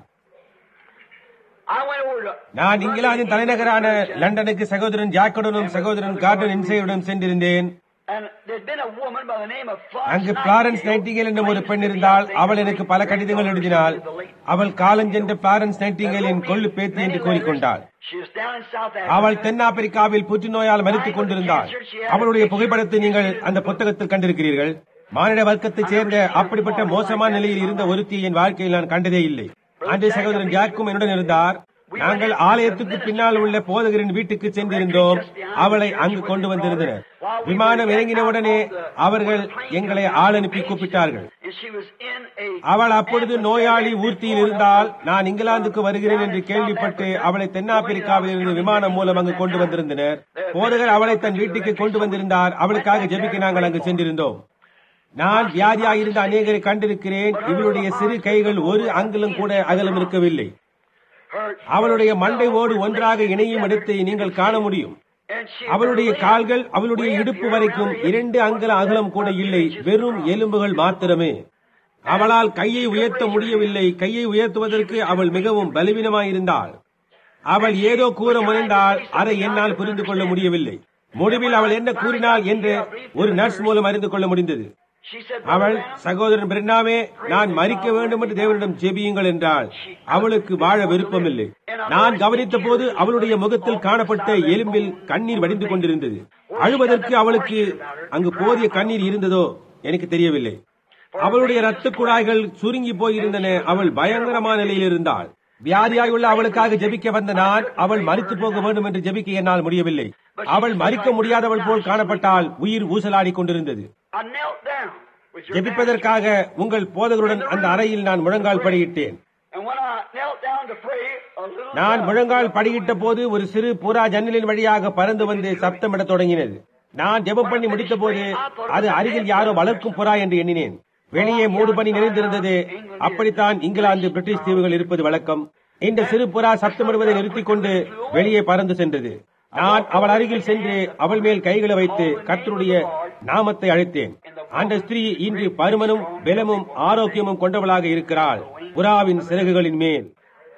B: I went over to
A: நான் இங்கிலாந்தின் தலைநகரான லண்டனுக்கு சகோதரன் ஜாக்கனுடன் சகோதரன் கார்டன் இன்சையுடன் சென்றிருந்தேன்
B: and there'd been a woman by the name of
A: அங்கு
B: Florence
A: பிளாரன்ஸ் நைட்டிங்கேல் என்ற ஒரு பெண் இருந்தால் அவள் எனக்கு பல கடிதங்கள் எழுதினாள் அவள் காலஞ்சென்ற பிளாரன்ஸ் நைட்டிங்கேல் என் கொள்ளு பேத்தி என்று கூறிக்கொண்டாள்
B: She was down in South
A: அவள்
B: Africa.
A: தென்னாப்பிரிக்காவில் புற்றுநோயால் மறித்துக் கொண்டிருந்தாள் அவளுடைய புகைப்படத்தை நீங்கள் அந்த புத்தகத்தில் கண்டிருக்கிறீர்கள் மானிட வர்க்கத்தைச் சேர்ந்த அப்படிப்பட்ட மோசமான நிலையில் இருந்த ஒருத்தி என் வாழ்க்கையில் நான் கண்டதே இல்லை அன்றைய சகோதரன் ஜாக்கும் என்னுடன் இருந்தார் நாங்கள் ஆலயத்துக்கு பின்னால் உள்ள போதகரின் வீட்டுக்கு சென்றிருந்தோம் அவளை அங்கு கொண்டு வந்திருந்தனர் விமானம் இறங்கினவுடனே அவர்கள் எங்களை ஆள் அனுப்பி கூப்பிட்டார்கள்
B: And she was in a
A: அவள் அப்பொழுது நோயாளி ஊர்த்தியில் இருந்தால் நான் இங்கிலாந்துக்கு வருகிறேன் என்று கேள்விப்பட்டு அவளை தென்னாப்பிரிக்காவில் இருந்து விமானம் மூலம் அங்கு கொண்டு வந்திருந்தனர் போதகர் அவளை தன் வீட்டுக்கு கொண்டு வந்திருந்தார் அவளுக்காக ஜெபிக்க நாங்கள் அங்கு சென்றிருந்தோம் நான் வியாதியாயிருந்த அநேகரை கண்டிருக்கிறேன் இவளுடைய சிறு கைகள் ஒரு அங்குலம் கூட அகலம் இருக்கவில்லை
B: her
A: அவளுடைய மண்டை ஓடு ஒன்றாக இணையும் இடத்தை நீங்கள் காண முடியும்
B: and she
A: அவளுடைய கால்கள் அவளுடைய இடுப்பு வரைக்கும் இரண்டு அங்குல அகலம் கூட இல்லை வெறும் எலும்புகள் மாத்திரமே அவளால் கையை உயர்த்த முடியவில்லை கையை உயர்த்துவதற்கு அவள் மிகவும் பலவீனமாயிருந்தாள் அவள் ஏதோ கூற முனைந்தால் அதை என்னால் புரிந்து கொள்ள முடியவில்லை முடிவில் அவள் என்ன கூறினாள் என்று ஒரு நர்ஸ் மூலம் அறிந்து கொள்ள முடிந்தது
B: She said,
A: அவள் சகோதரன் பிரென்னாமே நான் மறிக்க வேண்டும் என்று தேவனிடம் ஜெபியுங்கள் என்றாள் அவளுக்கு வாழ விருப்பமில்லை நான் கவனித்த போது அவளுடைய முகத்தில் காணப்பட்ட எலும்பில் கண்ணீர் வடிந்து கொண்டிருந்தது அழுவதற்கு அவளுக்கு அங்கு போதிய கண்ணீர் இருந்ததோ எனக்கு தெரியவில்லை அவளுடைய ரத்த குழாய்கள் சுருங்கி போயிருந்தன அவள் பயங்கரமான நிலையில் இருந்தாள் வியாதியாய் உள்ள அவளுக்காக ஜெபிக்க வந்த நான் அவள் மறித்து போக வேண்டும் என்று ஜெபிக்க என்னால் முடியவில்லை அவள் மறிக்க முடியாதவள் போல் காணப்பட்டால் உயிர் ஊசலாடி கொண்டிருந்தது
B: I knelt down with your
A: ஜெபிப்பதற்காக உங்கள் போதகருடன் அந்த அறையில் நான் முழங்கால் படியிட்டேன்
B: And when I knelt down to pray, a little
A: நான்
B: dove
A: முழங்கால் படியிட்ட போது ஒரு சிறு புறா ஜன்னலின் வழியாக பறந்து வந்து சப்தமிடத் தொடங்கினது நான் ஜெபம் பண்ணி முடித்த போது அது அருகில் யாரோ வளர்க்கும் புறா என்று எண்ணினேன் வெளியே மூடு பனி நிறைந்திருந்தது அப்படித்தான் இங்கிலாந்து பிரிட்டிஷ் தீவுகள் இருப்பது வழக்கம் இந்த சிறு புறா சத்தமிடுவதை நிறுத்திக் கொண்டு வெளியே பறந்து சென்றது நான் அவள் அருகில் சென்று அவள் மேல் கைகளை வைத்து கர்த்தருடைய நாமத்தை அழைத்தேன் அந்த ஸ்திரீ இன்று பருமனும் பலமும் ஆரோக்கியமும் கொண்டவளாக இருக்கிறாள் புறாவின் சிறகுகளின் மேல்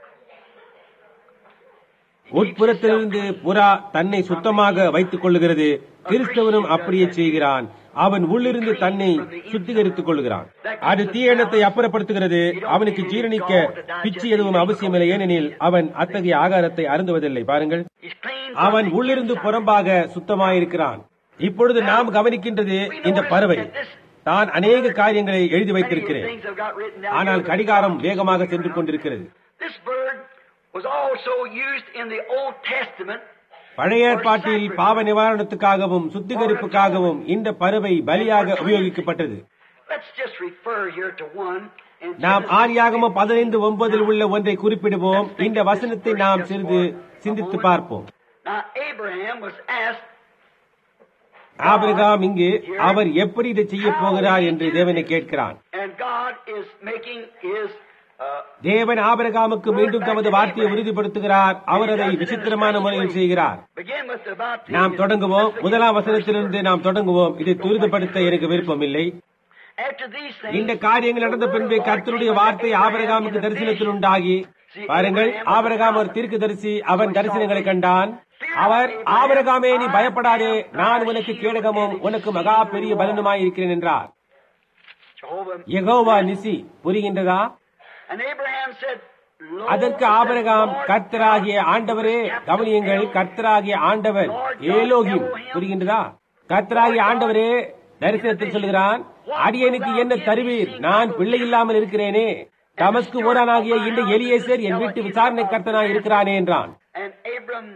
A: உட்புறத்திலிருந்து புறா தன்னை சுத்தமாக வைத்துக் கொள்ளுகிறது கிறிஸ்தவனும் அப்படியே செய்கிறான் அவன் உள்ளிருந்து தன்னை சுத்திகரித்துக் கொள்கிறான் அது தீயெண்ணத்தை அப்புறப்படுத்துகிறது அவனுக்கு ஜீரணிக்க பிச்சு எதுவும் அவசியமில்லை ஏனெனில் அவன் அத்தகைய ஆகாரத்தை அருந்துவதில்லை பாருங்கள்
B: He's clean.
A: அவன் உள்ளிருந்து புறம்பாக சுத்தமாயிருக்கிறான் இப்பொழுது நாம் கவனிக்கின்றது இந்த பறவை தான் அநேக காரியங்களை எழுதி வைத்திருக்கிறேன்
B: Things I've got written down
A: ஆனால்
B: here.
A: கடிகாரம் வேகமாக சென்று கொண்டிருக்கிறது
B: This bird was also used in the Old Testament
A: பழைய ஏற்பாட்டில் பாவ நிவாரணத்துக்காகவும் சுத்திகரிப்புக்காகவும் இந்த பறவை பலியாக உபயோகிக்கப்பட்டது
B: Let's just refer here to one. in
A: நாம்
B: Genesis
A: ஆரியாகம பதினைந்து ஒன்பதில் உள்ள ஒன்றை குறிப்பிடுவோம் இந்த வசனத்தை நாம் சிறிது சிந்தித்து பார்ப்போம்
B: Now, Abraham was asked,
A: Abraham இங்கு அவர் எப்படி இதை செய்ய போகிறார் என்று தேவனை கேட்கிறான்
B: and God is making his. Uh,
A: தேவன் ஆபிரகாமுக்கு மீண்டும் தமது வார்த்தையை உறுதிப்படுத்துகிறார் அவர் அதை விசித்திரமான முறையில் செய்கிறார்
B: begin with about.
A: நாம் தொடங்குவோம் முதலாம் வசனத்திலிருந்து நாம் தொடங்குவோம் இதை துரிதப்படுத்த எனக்கு விருப்பமில்லை
B: After these
A: இந்த
B: things,
A: காரியங்கள் நடந்த பின்பே கர்த்தருடைய வார்த்தை ஆபரகாமுக்கு தரிசனத்தில் உண்டாகி பாருங்கள் ஆபரகாம் ஒரு தீர்க்க தரிசி அவன் தரிசனங்களை கண்டான் அவர் ஆபரகாமே நீ பயப்படாதே நான் உனக்கு கேடகமும் உனக்கு மகா பெரிய பலனுமாய் இருக்கிறேன் என்றார்
B: Jehovah.
A: யெகோவா நிசி புரிகின்றதா
B: And Abraham said, Lord,
A: அதற்கு ஆபரகாம் கர்த்தராகிய ஆண்டவரே கவனியுங்கள் கர்த்தராகிய ஆண்டவர் ஏலோகிம் புரிகின்றதா கர்த்தராகிய ஆண்டவரே தரிசனத்தில் சொல்கிறான் அடியனுக்கு என்ன தருவீர் நான் பிள்ளை இல்லாமல் இருக்கிறேனே தமஸ்கு ஊரானாகிய இந்த எலியேசர் என் வீட்டு விசாரணை கர்த்தனாய் இருக்கிறானே என்றான்
B: And Abram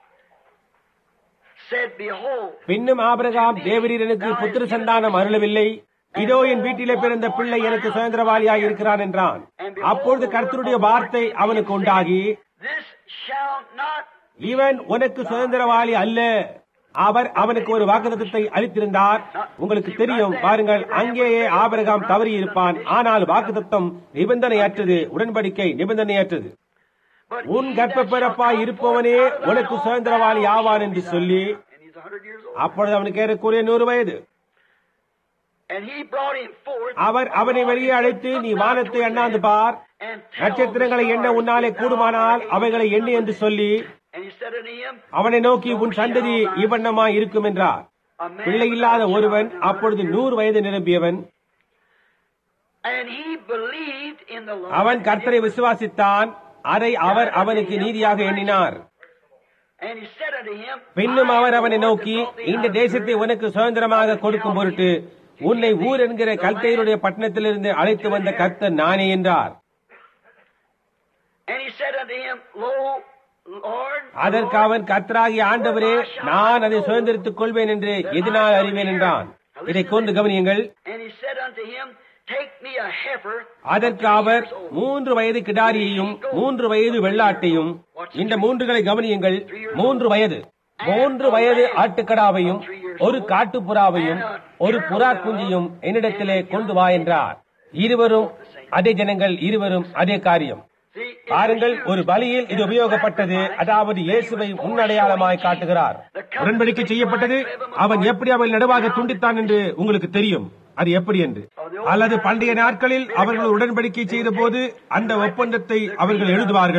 B: said, Behold,
A: பின்னும் ஆபிரகாம் தேவரீர் எனக்கு புத்திர சந்தானம் அருளவில்லை இதோ என் வீட்டிலே பிறந்த பிள்ளை எனக்கு சுதந்திரவாளியாய் இருக்கிறான் என்றான் அப்பொழுது கர்த்தருடைய வார்த்தை அவனுக்கு உண்டாகி
B: this shall not
A: இவன் உனக்கு சுதந்திரவாளி அல்ல அவர் அவனுக்கு ஒரு வாக்குத்தத்தை அளித்திருந்தார் உங்களுக்கு தெரியும் பாருங்கள் அங்கேயே ஆபரகாம் தவறி இருப்பான் ஆனால் வாக்குத்தத்தம் நிபந்தனையற்றது உடன்படிக்கை நிபந்தனையற்றது
B: but
A: உன் கர்ப்ப பிறப்பாய் இருப்பவனே உனக்கு சுதந்திரவாளி ஆவான் என்று சொல்லி
B: and he's a hundred years old.
A: அப்பொழுது அவனுக்கு ஏறக்குறைய நூறு வயது
B: And he brought him forth
A: அவர் அவனை வெளியே அழைத்து நீ வானத்தை அண்ணாந்து பார்
B: and tell
A: நட்சத்திரங்களை
B: the
A: எண்ண
B: stars
A: உன்னாலே
B: that thou
A: கூடுமானால்
B: art
A: அவைகளை எண்ணு என்று சொல்லி
B: And he said unto him,
A: அவனை நோக்கி உன் சந்ததி இவ்வண்ணமாய் இருக்கும் என்றார்
B: A man
A: பிள்ளை இல்லாத
B: without
A: ஒருவன்
B: child,
A: அப்பொழுது நூறு வயது நிரம்பியவன்
B: And he believed in the Lord.
A: அவன் கர்த்தரை விசுவாசித்தான் அதை அவர் அவனுக்கு நீதியாக எண்ணினார்
B: And he said unto him,
A: பின்னும்
B: I
A: அவர்
B: am the
A: அவனை
B: Lord
A: நோக்கி
B: that brought thee
A: இந்த
B: out of
A: தேசத்தை
B: Ur
A: உனக்கு சுதந்திரமாக கொடுக்கும் பொருட்டு உன்னை ஊர் என்கிற கல்தையருடைய பட்டணத்திலிருந்து அழைத்து வந்த கர்த்தர் நானே என்றார்
B: And he said unto him, Lo, Lord,
A: அதற்கு அவன் கர்த்தராகிய ஆண்டவரே நான் அதை சுதந்திரித்துக் கொள்வேன் என்று எதினால் அறிவேன் என்றான் இதை கொண்டு கவனியுங்கள்
B: And he said unto him, Take me a heifer.
A: அதற்கு அவர் மூன்று வயது கிடாரியையும் மூன்று வயது வெள்ளாட்டையும் இந்த மூன்றுகளை கவனியுங்கள் மூன்று வயது மூன்று வயது ஆட்டுக்கடாவையும் ஒரு காட்டுப்புறாவையும் ஒரு புறா குஞ்சியும் என்னிடத்திலே கொண்டு வா என்றார் இருவரும் அதே ஜனங்கள் இருவரும் அதே காரியம்
B: See,
A: பாருங்கள் ஒரு பலியில் இது உபயோகப்பட்டது அதாவது இயேசுவை முன்னடையாளமாய் காட்டுகிறார் உடன்படிக்கை செய்யப்பட்டது அவன் எப்படி அவள் நடுவாக துண்டித்தான் என்று உங்களுக்கு தெரியும் அது எப்படி என்று அல்லது பண்டைய நாட்களில் அவர்கள் உடன்படிக்கை செய்த போது அந்த ஒப்பந்தத்தை அவர்கள் எழுதுவார்கள்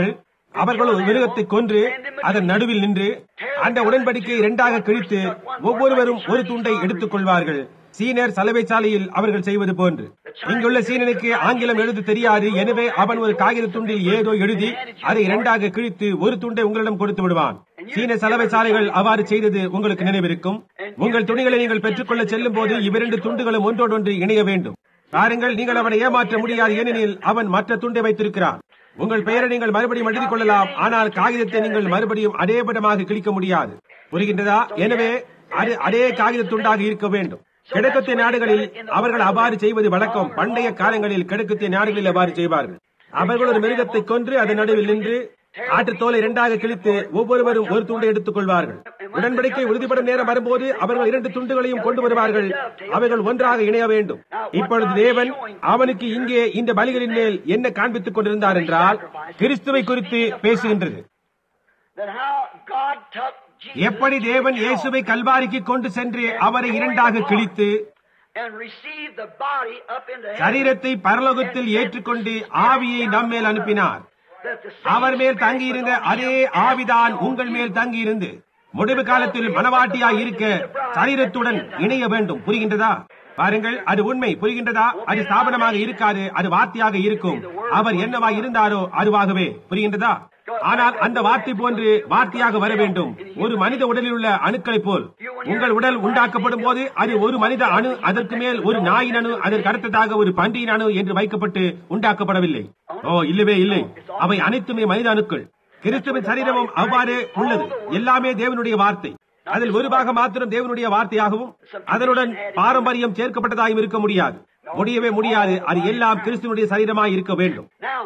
A: அவர்கள் ஒரு மிருகத்தை கொன்று அதன் நடுவில் நின்று அந்த உடன்படிக்கையை இரண்டாக கிழித்து ஒவ்வொருவரும் ஒரு துண்டை எடுத்துக் கொள்வார்கள் சீனர் சலவை சாலையில் அவர்கள் செய்வது போன்று இங்குள்ள சீனனுக்கு ஆங்கிலம் எழுத தெரியாது எனவே அவன் ஒரு காகித துண்டில் ஏதோ எழுதி அதை இரண்டாக கிழித்து ஒரு துண்டை உங்களிடம் கொடுத்து விடுவான் சீன சலவை சாலைகள் அவ்வாறு செய்தது உங்களுக்கு நினைவிருக்கும் உங்கள் துணிகளை நீங்கள் பெற்றுக்கொள்ள செல்லும் போது இவ்விரண்டு துண்டுகளும் ஒன்றோடொன்று இணைய வேண்டும் பாருங்கள் நீங்கள் அவனை ஏமாற்ற முடியாது ஏனெனில் அவன் மற்ற துண்டை வைத்திருக்கிறான் உங்கள் பெயரை நீங்கள் மறுபடியும் எழுதிக் கொள்ளலாம் ஆனால் காகிதத்தை நீங்கள் மறுபடியும் அதே படமாக கிழிக்க முடியாது புரிகின்றதா எனவே அது அதே காகித துண்டாக இருக்க வேண்டும் கிழக்கத்திய நாடுகளில் அவர்கள் அவ்வாறு செய்வது வழக்கம் பண்டைய காலங்களில் கிழக்கத்திய நாடுகளில் அவ்வாறு செய்வார்கள் அவர்கள் ஒரு மிருகத்தை கொன்று அதன் நடுவில் நின்று ஆட்டுத் தோலை இரண்டாக கிழித்து ஒவ்வொருவரும் ஒரு துண்டை எடுத்துக் கொள்வார்கள் உடன்படிக்கை உறுதிப்படும் நேரம் வரும்போது அவர்கள் இரண்டு துண்டுகளையும் கொண்டு வருவார்கள் அவைகள் ஒன்றாக இணைய வேண்டும் இப்பொழுது தேவன் அவனுக்கு இங்கே இந்த பலிகளின் மேல் என்ன காண்பித்துக் கொண்டிருந்தார் என்றால் கிறிஸ்துவை குறித்து பேசுகின்றது
B: that how God took Jesus
A: எப்படி தேவன் இயேசுவை கல்வாரிக்கு கொண்டு சென்று அவரை இரண்டாக கிழித்து
B: and received the body up into heaven.
A: சரீரத்தை பரலோகத்தில் ஏற்றுக்கொண்டு ஆவியை நம்மேல் அனுப்பினார்
B: That the
A: அவர் மேல் தங்கியிருந்த அதே ஆவிதான் உங்கள் மேல் தங்கியிருந்து முடிவு காலத்தில் மனவாட்டியாய் இருக்க சரீரத்துடன் இணைய வேண்டும் புரிகின்றதா பாருங்கள் அது உண்மை புரிகின்றதா அது ஸ்தாபனமாக இருக்காது அது வார்த்தையாக இருக்கும் அவர் என்னவா இருந்தாரோ அதுவாகவே புரிகின்றதா ஆனால் அந்த வார்த்தை போன்று வார்த்தையாக வர வேண்டும் ஒரு மனித உடலில் உள்ள அணுக்களைப் போல் உங்கள் உடல் உண்டாக்கப்படும் போது அது ஒரு மனித அணு அதற்கு மேல் ஒரு நாயின் அணு அதற்கு அடுத்ததாக ஒரு பன்றியின் அணு என்று வைக்கப்பட்டு உண்டாக்கப்படவில்லை ஓ இல்லவே இல்லை அவை அனைத்துமே மனித அணுக்கள் கிறிஸ்துவின் சரீரமும் அவ்வாறு உள்ளது எல்லாமே தேவனுடைய வார்த்தை அதில் ஒரு பாகம் மாத்திரம் தேவனுடைய வார்த்தையாகவும் அதனுடன் பாரம்பரியம் சேர்க்கப்பட்டதாகவும் இருக்க முடியாது முடியவே முடியாது அது எல்லாம் கிறிஸ்துவனுடைய சரீரமாய் இருக்க வேண்டும்
B: Now,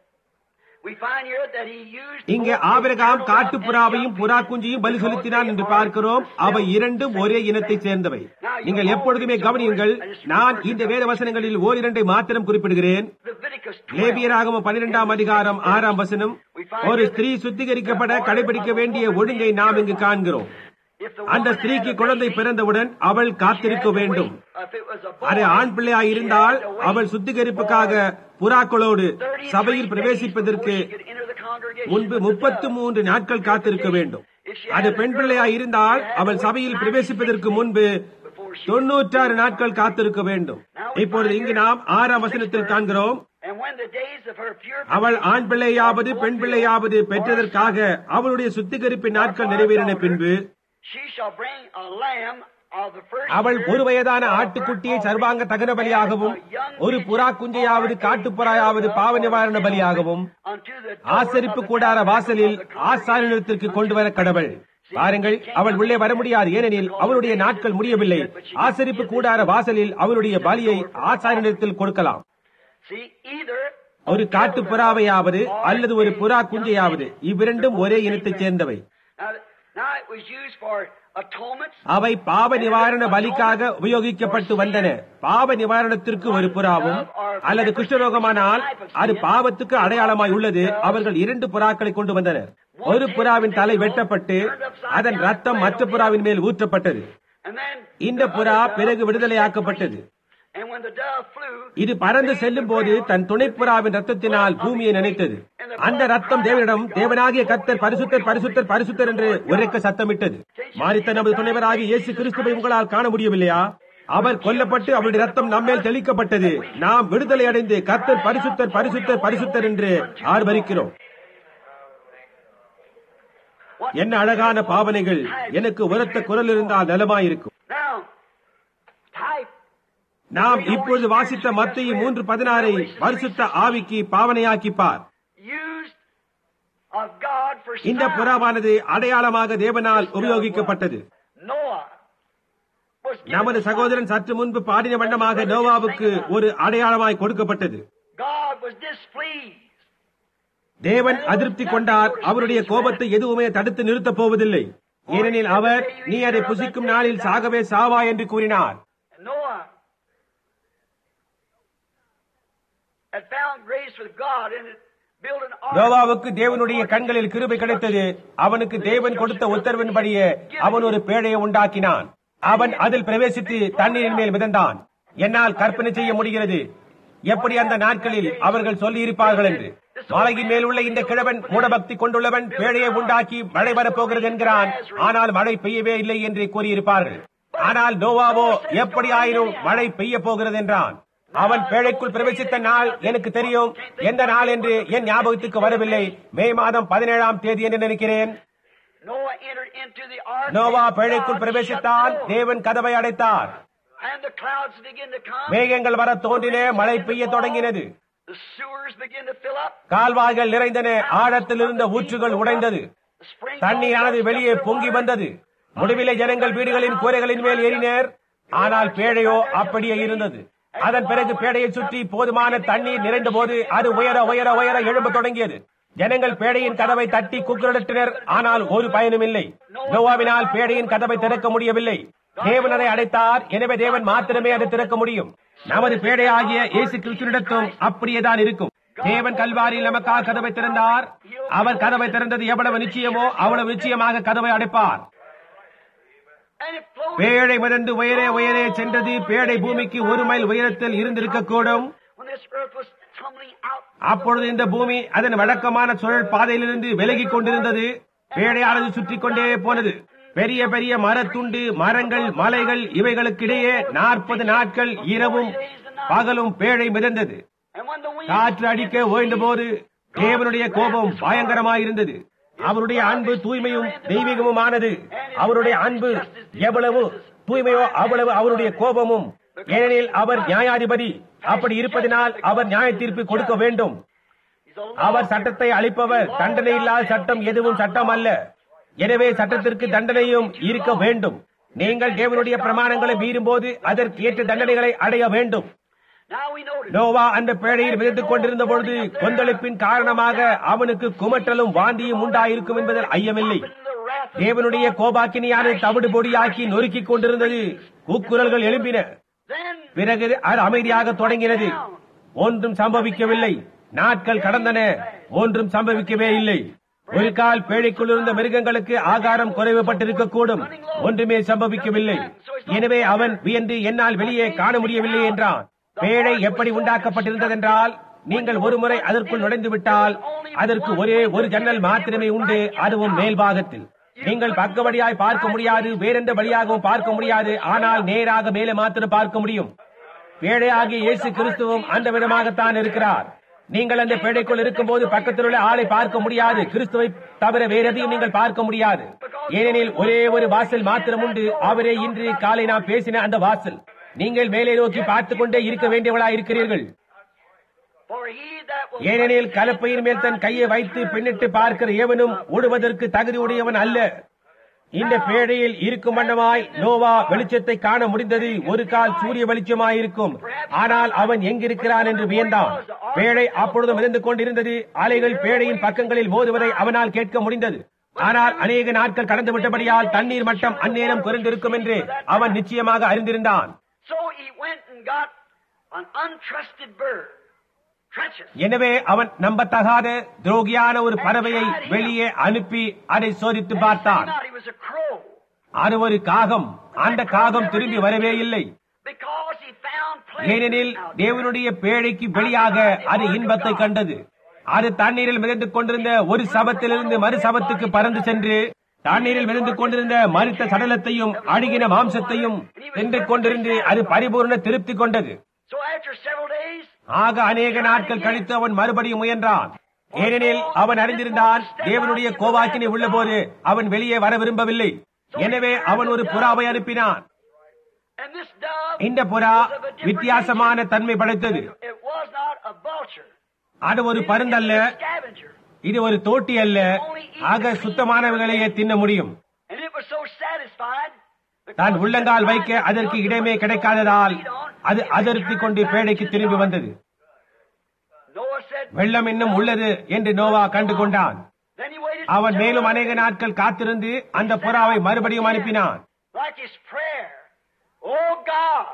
B: we find here that he used
A: இங்கே ஆபிரகாம் காட்டுப்புறாவையும் புறா குஞ்சியும் பலி செலுத்தினான் என்று பார்க்கிறோம் அவை இரண்டும் ஒரே இனத்தைச் சேர்ந்தவை நீங்கள் எப்பொழுதுமே கவனியுங்கள் நான் இந்த வேத வசனங்களில் ஓரிரண்டை மாத்திரம் குறிப்பிடுகிறேன்
B: Leviticus 12.
A: லேபியராகம பன்னிரெண்டாம் அதிகாரம் ஆறாம் வசனம் ஒரு ஸ்திரீ சுத்திகரிக்கப்பட கடைபிடிக்க வேண்டிய ஒழுங்கை நாம் இங்கு காண்கிறோம்
B: If the
A: அந்த
B: woman
A: ஸ்திரீக்கு
B: had a
A: குழந்தை
B: baby,
A: பிறந்தவுடன் அவள் காத்திருக்க வேண்டும்
B: if it was a boy,
A: அது ஆண் பிள்ளையாய் இருந்தால் அவள் சுத்திகரிப்புக்காக புறாக்களோடு
B: 33
A: சபையில்
B: days
A: பிரவேசிப்பதற்கு
B: before she could enter the congregation
A: முன்பு
B: with the
A: முப்பத்து
B: dove.
A: மூன்று நாட்கள் காத்திருக்க வேண்டும் அது பெண் பிள்ளையாய் இருந்தால் அவள் சபையில் பிரவேசிப்பதற்கு முன்பு தொன்னூற்றாறு நாட்கள் காத்திருக்க வேண்டும் இப்பொழுது இங்கு நாம் ஆறாம் வசனத்தில் காண்கிறோம்
B: And when the days of her
A: அவள்
B: purification
A: ஆண் பிள்ளையாவது பெண் பிள்ளையாவது பெற்றதற்காக அவளுடைய சுத்திகரிப்பின் நாட்கள் நிறைவேறின பின்பு
B: she shall bring a lamb of the first
A: அவள்
B: year
A: ஒரு வயதான
B: of
A: ஆட்டுக்குட்டியை
B: burnt
A: சர்வாங்க
B: offering
A: தகன பலியாகவும்
B: and a young
A: ஒரு புறா குஞ்சையாவது காட்டுப்புறாயாவது பாவ நிவாரண பலியாகவும்
B: unto the door
A: ஆசரிப்பு
B: of the
A: கூடார
B: tabernacle
A: வாசலில்
B: of the congregation
A: ஆசாரியத்திற்கு கொண்டு வர கடவுள் பாருங்கள் அவள் உள்ளே வர முடியாது ஏனெனில் அவளுடைய நாட்கள் முடியவில்லை ஆசரிப்பு கூடார வாசலில் அவளுடைய பலியை ஆசாரியத்தில் கொடுக்கலாம்
B: See, either
A: ஒரு காட்டு புறாவையாவது அல்லது ஒரு புறா குஞ்சையாவது இவ்விரண்டும் ஒரே இனத்தைச் சேர்ந்தவை
B: Now, now it was used for atonements.
A: அவை பாவ நிவாரண பலிக்காக உபயோகிக்கப்பட்டு வந்தன பாவ நிவாரணத்திற்கு ஒரு புறாவும் அல்லது குஷ்டரோகமானால் அது பாவத்துக்கு அடையாளமாய் உள்ளது அவர்கள் இரண்டு புறாக்களை கொண்டு வந்தனர் ஒரு புறாவின் தலை வெட்டப்பட்டு அதன் ரத்தம் மற்ற புறாவின் மேல் ஊற்றப்பட்டது
B: And then
A: இந்த புறா பிறகு விடுதலையாக்கப்பட்டது
B: And when the dove flew,
A: இது பறந்து செல்லும் போது தன் துணைப்புறாவின் ரத்தத்தினால் பூமியை நினைத்தது அந்த ரத்தம் தேவனிடம் தேவனாகிய கர்த்தர் பரிசுத்தர் பரிசுத்தர் பரிசுத்தர் என்று உரைக்க சத்தமிட்டது மாறித்த நமது துணைவராகிய இயேசு கிறிஸ்துவை உங்களால் காண முடியவில்லையா அவர் கொல்லப்பட்டு அவருடைய ரத்தம் நம்மேல் தெளிக்கப்பட்டது நாம் விடுதலை அடைந்து கர்த்தர் பரிசுத்தர் பரிசுத்தர் பரிசுத்தர் என்று ஆர்வரிக்கிறோம் என்ன அழகான பாவனைகள் எனக்கு உரத்த குரல் இருந்தால் நலமாயிருக்கும்
B: now, type
A: நாம் இப்பொழுது வாசித்த மத்திய மூன்று பதினாறை பரிசுத்த ஆவிக்கு பாவனையாக்கிப்பார்
B: used of God for
A: இந்த
B: sign.
A: புறாவானது அடையாளமாக தேவனால் உபயோகிக்கப்பட்டது
B: Noah was given
A: நமது
B: a sign.
A: சகோதரன் சற்று முன்பு பாடின வண்ணமாக நோவாவுக்கு ஒரு அடையாளமாய் கொடுக்கப்பட்டது
B: God was displeased.
A: தேவன் அதிருப்தி கொண்டார் அவருடைய கோபத்தை எதுவுமே தடுத்து நிறுத்தப் போவதில்லை ஏனெனில் அவர் நீ அதை புசிக்கும் நாளில் சாகவே சாவா என்று கூறினார்
B: Noah had found grace with God and had built an ark.
A: நோவாவுக்கு தேவனுடைய கண்களில் கிருபை கிடைத்தது அவனுக்கு தேவன் கொடுத்த உத்தரவின்படியே அவன் ஒரு பேழையை உண்டாக்கினான் அவன் அதில் பிரவேசித்து தண்ணீரின் மேல் மிதந்தான் என்னால் கற்பனை செய்ய முடிகிறது எப்படி அந்த நாட்களில் அவர்கள் சொல்லி இருப்பார்கள் என்று
B: The
A: மலையின் மேல் உள்ள இந்த கிழவன் மூடபக்தி கொண்டுள்ளவன் பேழையை உண்டாக்கி மழை வரப்போகிறது என்கிறான் ஆனால் மழை பெய்யவே இல்லை என்று கூறியிருப்பார்கள் ஆனால் நோவாவோ எப்படி ஆயினும் மழை பெய்ய போகிறது என்றான் அவன் பேழைக்குள் பிரவேசித்த நாள் எனக்கு தெரியும் எந்த நாள் என்று என் ஞாபகத்துக்கு வரவில்லை மே மாதம் பதினேழாம் தேதி என்று நினைக்கிறேன்
B: Noah entered into the ark.
A: Noah
B: and
A: பேழைக்குள்
B: God
A: பிரவேசித்தான்
B: shut the door.
A: தேவன் கதவை அடைத்தார்
B: And the clouds began to come.
A: மேகங்கள் வர தோன்றின மழை பெய்ய தொடங்கினது
B: The sewers began to fill up.
A: கால்வாய்கள் நிறைந்தன ஆழத்தில் இருந்த ஊற்றுகள் உடைந்தது
B: The spring
A: தண்ணீரானது வெளியே பொங்கி வந்தது முடிவிலே ஜனங்கள் வீடுகளின் கூரைகளின் மேல் ஏறினர் ஆனால் பேழையோ அப்படியே இருந்தது அதன் பிறகு பேழையை சுற்றி போதுமான தண்ணீர் நிறைந்த போது அது உயர உயர உயர எழும்ப தொடங்கியது ஜனங்கள் பேழையின் கதவை தட்டி குக்குரலிட்டனர் ஆனால் ஒரு பயனும் இல்லை நோவாவினால் பேழையின் கதவை திறக்க முடியவில்லை தேவன் அதை அடைத்தார் எனவே தேவன் மாத்திரமே அதை திறக்க முடியும் நமது பேழையாகிய இயேசு கிறிஸ்துவிடத்தும் அப்படியேதான் இருக்கும் தேவன் கல்வாரியில் நமக்காக கதவை திறந்தார் அவர் கதவை திறந்தது எவ்வளவு நிச்சயமோ அவ்வளவு நிச்சயமாக கதவை அடைப்பார்
B: And it flowed.
A: பேழை மிதந்து உயரே உயரே சென்றது பேழை பூமிக்கு ஒரு மைல் உயரத்தில் இருந்திருக்கக்கூடும்
B: When this earth was tumbling out.
A: அப்பொழுது இந்த பூமி அதன் வழக்கமான சுழல் பாதையிலிருந்து விலகிக் கொண்டிருந்தது பேழையானது சுற்றி கொண்டே போனது பெரிய பெரிய மரத்துண்டு மரங்கள் மலைகள் இவைகளுக்கிடையே நாற்பது நாட்கள் இரவும் பகலும் பேழை மிதந்தது
B: And when the wind
A: காற்று அடிக்க ஓய்ந்த போது தேவனுடைய கோபம் பயங்கரமாயிருந்தது அவருடைய அன்பு தூய்மையும் தெய்வீகமுமானது அவருடைய அன்பு எவ்வளவு தூய்மையோ அவ்வளவு அவருடைய கோபமும் ஏனெனில் அவர் நியாயாதிபதி அப்படி இருப்பதினால் அவர் நியாய தீர்ப்பு கொடுக்க வேண்டும்
B: He's a
A: அவர் சட்டத்தை அளிப்பவர் தண்டனை இல்லாத சட்டம் எதுவும் சட்டம் அல்ல எனவே சட்டத்திற்கு தண்டனையும் இருக்க வேண்டும் நீங்கள் தேவனுடைய பிரமாணங்களை மீறும்போது அதற்கு ஏற்ற தண்டனைகளை அடைய வேண்டும்
B: Now we notice.
A: நோவா அந்த பேழையில் மிதத்துக் கொண்டிருந்த பொழுது கொந்தளிப்பின் காரணமாக அவனுக்கு குமட்டலும் வாந்தியும் உண்டாயிருக்கும் என்பதில் ஐயமில்லை
B: In the wrath of
A: தேவனுடைய கோபாக்கினியான தவிடு பொடியாக்கி நொறுக்கிக் கொண்டிருந்தது கூக்குரல்கள் எழும்பின
B: Then
A: பிறகு அது அமைதியாக தொடங்கினது ஒன்றும் சம்பவிக்கவில்லை நாட்கள் கடந்தன ஒன்றும் சம்பவிக்கவே இல்லை ஒரு கால் பேழைக்குள் இருந்த மிருகங்களுக்கு ஆகாரம் குறைவுபட்டிருக்க கூடும் ஒன்றுமே சம்பவிக்கவில்லை எனவே அவன் வியந்து என்னால் வெளியே காண முடியவில்லை என்றான் பேழை எப்படி உண்டாக்கப்பட்டிருந்ததென்றால் நீங்கள் ஒருமுறை அதற்குள் நுழைந்து விட்டால் அதற்கு ஒரே ஒரு ஜன்னல் மாத்திரமே உண்டு அதுவும் மேல் பாகத்தில் நீங்கள் பக்க வழியாய் பார்க்க முடியாது வேறெந்த வழியாகவும் பார்க்க முடியாது ஆனால் நேராக மேலே மாத்திரம் பார்க்க முடியும் பேழையாகிய இயேசு கிறிஸ்துவும் அந்த விதமாகத்தான் இருக்கிறார் நீங்கள் அந்த பேழைக்குள் இருக்கும்போது பக்கத்தில் உள்ள ஆளை பார்க்க முடியாது கிறிஸ்துவை தவிர வேற எதையும் நீங்கள் பார்க்க முடியாது ஏனெனில் ஒரே ஒரு வாசல் மாத்திரம் உண்டு அவரே இன்று காலை நாம் பேசின அந்த வாசல் நீங்கள் மேலே நோக்கி பார்த்துக் கொண்டே இருக்க வேண்டியவளா இருக்கிறீர்கள்
B: for he that will
A: ஏனெனில் கலப்பையின் மேல் தன் கையை வைத்து பின்னிட்டு பார்க்கிற எவனும் ஓடுவதற்கு தகுதி உடையவன் அல்ல இந்த பேழையில் இருக்கும் வண்ணமாய் நோவா வெளிச்சத்தை காண முடிந்தது ஒரு கால் சூரிய வெளிச்சமாயிருக்கும் ஆனால் அவன் எங்கிருக்கிறான் என்று வியந்தான் பேழை அப்பொழுது மிதந்து கொண்டிருந்தது அலைகள் பேழையின் பக்கங்களில் மோதுவதை அவனால் கேட்க முடிந்தது ஆனால் அநேக நாட்கள் கடந்து விட்டபடியால் தண்ணீர் மட்டம் அந்நேரம் குறைந்திருக்கும் என்று அவன் நிச்சயமாக அறிந்திருந்தான்
B: So he went and got an untrusted bird. Treacherous.
A: எனவே அவன் நம்பத்தகாத துரோகியான ஒரு பறவையை வெளியே அனுப்பி அதை சோதித்து பார்த்தான்
B: Not, he was a crow.
A: அது ஒரு காகம் அந்த காகம் திரும்பி வரவே இல்லை
B: Because he found
A: ஏனெனில்
B: pleasure out there.
A: தேவனுடைய பேழைக்கு வெளியாக அது இன்பத்தை கண்டது அது தண்ணீரில் மிதந்து கொண்டிருந்த ஒரு சபத்திலிருந்து மறு சபத்துக்கு பறந்து சென்று தண்ணீரில் மிதந்து கொண்டிருந்த மறித்த சடலத்தையும் அழுகின மாம்சத்தையும் தின்று கொண்டிருந்து அது பரிபூர்ண திருப்தி கொண்டது
B: So after several days,
A: ஆக அநேக நாட்கள் கழித்து அவன் மறுபடியும் முயன்றான் ஏனெனில் அவன் அறிந்திருந்தான் தேவனுடைய கோவாக்கினை உள்ளபோது அவன் வெளியே வர விரும்பவில்லை எனவே அவன் ஒரு புறாவை அனுப்பினான்
B: and this dove
A: இந்த புறா
B: was of a different
A: வித்தியாசமான தன்மை படைத்தது
B: nature. It was not a vulture.
A: அது ஒரு பருந்தல்ல
B: It was a scavenger.
A: இது ஒரு தோட்டி அல்ல ஆக சுத்தமானவர்களையே தின்ன முடியும்
B: And it was so satisfied.
A: தான் உள்ளங்கால் வைக்க அதற்கு இடமே கிடைக்காததால் அது அதிருப்தி கொண்டு பேழைக்கு திரும்பி வந்தது
B: Noah said,
A: வெள்ளம் இன்னும் உள்ளது என்று நோவா கண்டு கொண்டான்
B: then he waited
A: அவன் மேலும்
B: several
A: அநேக
B: days,
A: நாட்கள் காத்திருந்து அந்த புறாவை மறுபடியும் அனுப்பினான்
B: like his prayer. Oh God,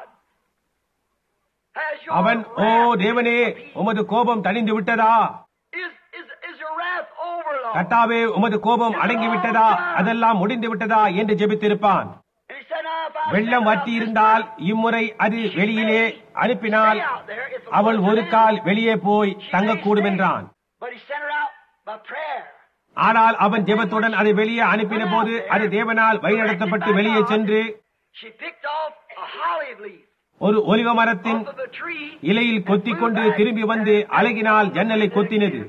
B: has your
A: அவன் ஓ
B: wrath
A: தேவனே உமது கோபம் தணிந்து விட்டதா
B: is, is, is your wrath over, Lord?
A: கர்த்தாவே உமது கோபம் அடங்கி விட்டதா அதெல்லாம் முடிந்து விட்டதா என்று ஜெபித்திருப்பான்
B: And he said, now if I
A: வெள்ளம்
B: send
A: வற்றி
B: out
A: இருந்தால் இம்முறை அது வெளியிலே அனுப்பினால்
B: stay out there, if it
A: அவள்
B: was
A: ஒரு
B: an
A: கால் வெளியே போய் தங்கக்கூடும் என்றான்
B: But he sent her out by prayer.
A: ஆனால் அவன் ஜெபத்துடன் அதை வெளியே அனுப்பின போது அது தேவனால் வழிநடத்தப்பட்டு வெளியே சென்று
B: She picked off a olive leaf
A: ஒரு ஒலிவ மரத்தின்
B: off of a tree.
A: இலையில் கொத்திக் கொண்டு திரும்பி வந்து அழகினால் ஜன்னலை கொத்தினது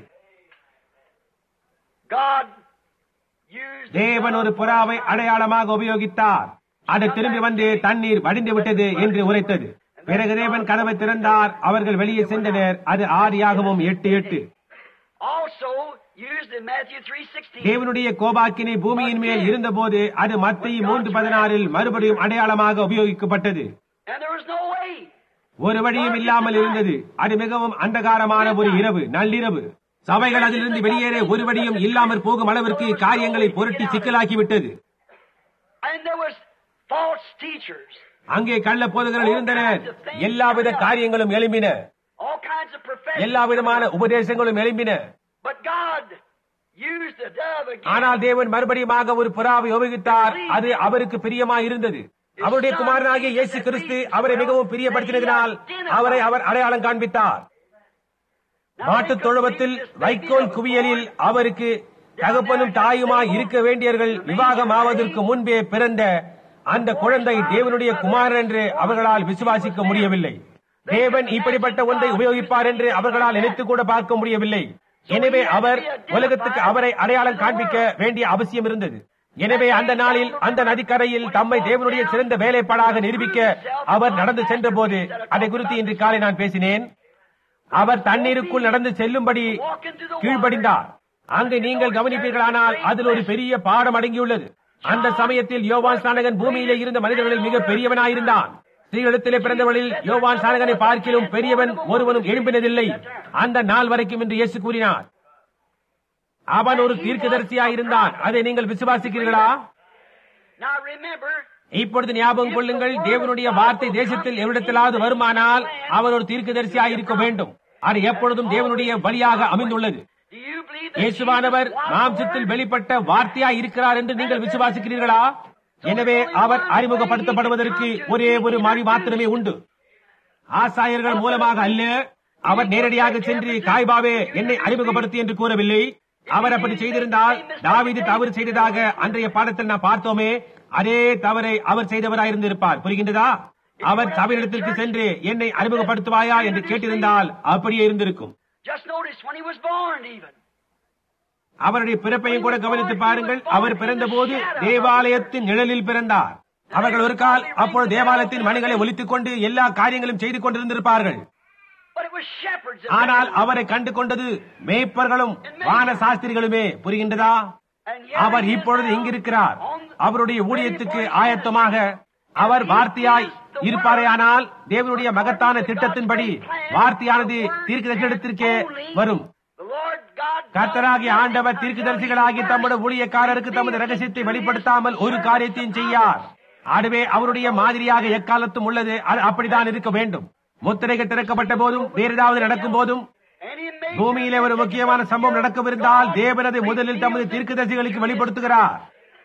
B: God used
A: தேவன் ஒரு புறாவை அடையாளமாக உபயோகித்தார் அது திரும்பி வந்து தண்ணீர் வடிந்து விட்டது என்று உரைத்தது பிறகு தேவன் கதவை திறந்தார் அவர்கள் வெளியே சென்றனர் அது ஆதியாகவும் எட்டு எட்டு
B: also used in Matthew 3:16.
A: தேவனுடைய கோபாக்கினை பூமியின் மேல் இருந்தபோது அது மத்திய மூன்று பதினாறில் மறுபடியும் அடையாளமாக உபயோகிக்கப்பட்டது
B: And there was no way.
A: ஒரு வழியும் இல்லாமல் இருந்தது அது மிகவும் அந்தகாரமான ஒரு இரவு நள்ளிரவு சபைகள் அதிலிருந்து வெளியேற ஒரு வழியும் இல்லாமற் போகும் அளவிற்கு காரியங்களை புரட்டி சிக்கலாக்கிவிட்டது
B: And there was false teachers.
A: அங்கே கள்ள போதகர்கள் இருந்தனர் எல்லாவித காரியங்களும் எழும்பின
B: All kinds of professions.
A: எல்லா விதமான உபதேசங்களும் எழும்பின
B: But God used the dove again.
A: ஆனால் தேவன் மறுபடியுமாக ஒரு புறாவை உபயோகித்தார் அது அவருக்கு பிரியமாய் இருந்தது அவருடைய குமாரனாகிய இயேசு கிறிஸ்து அவரை மிகவும் பிரியப்படுத்தினதினால் அவரை அவர் அடையாளம் காண்பித்தார் மாட்டுத் தொழுவத்தில் வைக்கோல் குவியலில் அவருக்கு தகப்பனும் தாயுமாய் இருக்க வேண்டியவர்கள் விவாகம் ஆவதற்கு முன்பே பிறந்த அந்த குழந்தை தேவனுடைய குமாரன் என்று அவர்களால் விசுவாசிக்க முடியவில்லை தேவன் இப்படிப்பட்ட ஒன்றை உபயோகிப்பார் என்று அவர்களால் நினைத்து கூட பார்க்க முடியவில்லை எனவே அவர் உலகத்துக்கு அவரை அடையாளம் காண்பிக்க வேண்டிய அவசியம் இருந்தது எனவே அந்த நாளில் அந்த நதிக்கரையில் தம்மை தேவனுடைய சிறந்த வேலைப்பாடாக நிரூபிக்க அவர் நடந்து சென்றபோது அதை குறித்து இன்று காலை நான் பேசினேன் அவர் தண்ணீருக்குள் நடந்து செல்லும்படி கீழ்ப்படிந்தார் அங்கு நீங்கள் கவனிப்பீர்களானால் அதில் ஒரு பெரிய பாடம் அடங்கியுள்ளது அந்த சமயத்தில் யோவான் ஸ்நானகன் பூமியிலே இருந்த மனிதர்களில் மிக பெரியவனாயிருந்தான் ஸ்ரீகளிடத்திலே பிறந்தவளில் யோவான் ஸ்நானகனை பார்க்கிலும் பெரியவன் ஒருவனும் எழும்பினதில்லை அந்த நாள் வரைக்கும் என்று இயேசு கூறினார் அவன் ஒரு தீர்க்கதரிசியாயிருந்தான் அதை நீங்கள் விசுவாசிக்கிறீர்களா
B: Now remember,
A: இப்பொழுது ஞாபகம் கொள்ளுங்கள் தேவனுடைய வார்த்தை தேசத்தில் எவ்விடத்திலாவது வருமானால் அவர் ஒரு தீர்க்கதரிசியாக இருக்க வேண்டும் அது எப்பொழுதும் தேவனுடைய வழியாக அமைந்துள்ளது
B: do you believe that
A: இயேசுவானவர்
B: Jesus was
A: மாம்சத்தில்
B: the Word?
A: வெளிப்பட்ட வார்த்தையாய் இருக்கிறார் என்று நீங்கள் விசுவாசிக்கிறீர்களா எனவே அவர் அறிமுகப்படுத்தப்படுவதற்கு ஒரே ஒரு மொழி மாத்திரமே உண்டு ஆசாரியர்கள் மூலமாக அல்ல அவர் நேரடியாக சென்று காய்பாவே என்னை அறிமுகப்படுத்தி என்று கூறவில்லை அவர் அப்படி செய்திருந்தால் தாவீது தவறு செய்ததாக அன்றைய பாடத்தில் நாம் பார்த்தோமே அதே தவறை அவர் செய்தவராயிருந்திருப்பார் புரிகின்றதா அவர் சபையிடத்திற்கு சென்று என்னை அறிமுகப்படுத்துவாயா என்று கேட்டிருந்தால் அப்படியே இருந்திருக்கும்
B: Just notice when he was born, even.
A: அவருடைய பிறப்பையும் கூட கவனித்து பாருங்கள் அவர் பிறந்தபோது தேவாலயத்தின் நிழலில் பிறந்தார் அவர்கள் ஒரு கால் அப்பொழுது தேவாலயத்தின் மணிகளை ஒலித்துக் கொண்டு எல்லா காரியங்களும் செய்து கொண்டிருந்திருப்பார்கள்
B: But it was shepherds. that
A: ஆனால்
B: made him.
A: அவரை கண்டு கொண்டது மேய்ப்பர்களும் வான சாஸ்திரிகளுமே புரிகின்றதா
B: And here
A: our
B: he is
A: இப்பொழுது
B: now
A: இங்கிருக்கிறார்
B: on the-
A: அவருடைய ஊழியத்துக்கு ஆயத்தமாக அவர் வார்த்தையாய் இருப்பாரேயானால் தேவனுடைய மகத்தான திட்டத்தின்படி வார்த்தையானது தீர்க்கதரிசனத்திற்கே வரும்
B: The Lord God
A: கர்த்தராகிய ஆண்டவர் தீர்க்கதரிசிகளாகி தம்முடைய ஊழியக்காரருக்கு தமது ரகசியத்தை வெளிப்படுத்தாமல் ஒரு காரியத்தையும் செய்யார் அதுவே அவருடைய மாதிரியாக எக்காலத்தும் உள்ளது அது அப்படித்தான் இருக்க வேண்டும் முத்திரைகள் திறக்கப்பட்ட போதும் வேறு ஏதாவது நடக்கும் போதும்
B: and he made
A: பூமியிலே ஒரு முக்கியமான சம்பவம் நடக்கவிருந்தால் தேவன் அதை முதலில் தமது தீர்க்கதரிசிகளுக்கு வெளிப்படுத்துகிறார்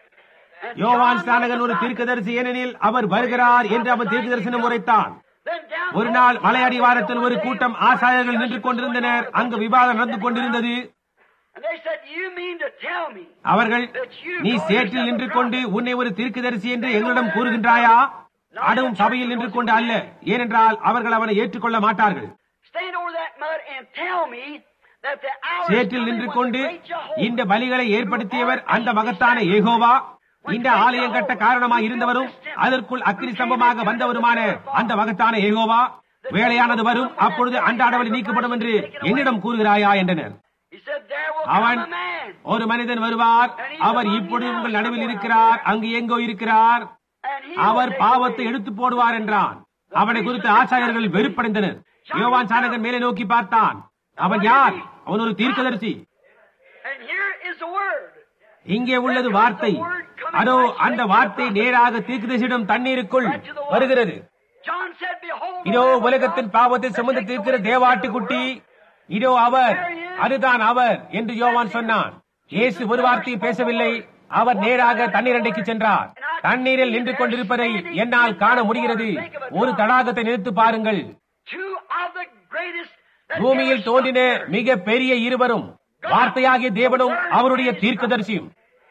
B: and
A: யோவான்
B: John
A: ஸ்நானகன் ஒரு
B: was the
A: தீர்க்கதரிசி ஏனெனில் அவர் வருகிறார் என்று அவன் தீர்க்கதரிசனம் உரைத்தான்
B: Then down
A: ஒரு நாள் மலையடிவாரத்தில் ஒரு கூட்டம் ஆசாரியர்கள் நின்று கொண்டிருந்தனர் அங்கு விவாதம் நடந்து கொண்டிருந்தது
B: And they said, You mean to tell me
A: அவர்கள் நீ சேற்றில் நின்று கொண்டு உன்னை ஒரு தீர்க்கதரிசி என்று எங்களிடம் கூறுகின்றாயா அதுவும் சபையில் நின்று கொண்டு அல்ல ஏனென்றால் அவர்கள் அவனை ஏற்றுக்கொள்ள மாட்டார்கள்
B: stand over that mud and tell me that the hour is
A: சேற்றில்
B: coming
A: நின்று
B: when
A: கொண்டு
B: the great Jehovah
A: இந்த பலிகளை ஏற்படுத்தியவர் அந்த மகத்தான ஏகோவா இந்த ஆலயம் கட்ட காரணமாக இருந்தவரும் அதற்குள் அக்னி ஸ்தம்பமாக வந்தவருமான அந்த மகத்தான ஏகோவா வேலையானது வரும் அப்பொழுது அந்த அடவலை நீக்கப்படும் என்று என்னிடம் கூறுகிறாயா என்றனர்
B: He said, There will
A: அவன்
B: come a man.
A: ஒரு மனிதன் வருவார் அவர் இப்பொழுது உங்கள் நடுவில் இருக்கிறார் அங்கு எங்கோ இருக்கிறார்
B: And he
A: our
B: will take
A: பாவத்தை
B: away
A: எடுத்து போடுவார் என்றான் அவனை குறித்து ஆச்சாரியர்கள் வெறுப்படைந்தனர் யோவான் சாணகன் மேலே நோக்கி பார்த்தான் அவன் யார் அவன் ஒரு தீர்க்கதரிசி
B: And here is the word.
A: இங்கே உள்ளது வார்த்தை அதோ அந்த வார்த்தை நேராக தீர்க்கதரிசியிடம் தண்ணீருக்குள் வருகிறது
B: John said, Behold, the
A: இதோ
B: Lamb of
A: உலகத்தின்
B: God
A: பாவத்தை
B: that
A: சுமந்து
B: takes
A: தீர்க்கிற
B: away the
A: தேவாட்டுக்குட்டி
B: sin of the world.
A: இதோ அவர் அதுதான் அவர் என்று யோவான் சொன்னான் இயேசு ஒரு வார்த்தையும் பேசவில்லை அவர் நேராக தண்ணீர் அண்டைக்கு சென்றார் தண்ணீரில் நின்று கொண்டிருப்பதை என்னால் காண முடிகிறது ஒரு தடாகத்தை நிறுத்து பாருங்கள்
B: Two of the greatest
A: பூமியில் தோன்றின மிக பெரிய இருவரும் வார்த்தையாகிய தேவனும் அவருடைய தீர்க்கதரிசியும்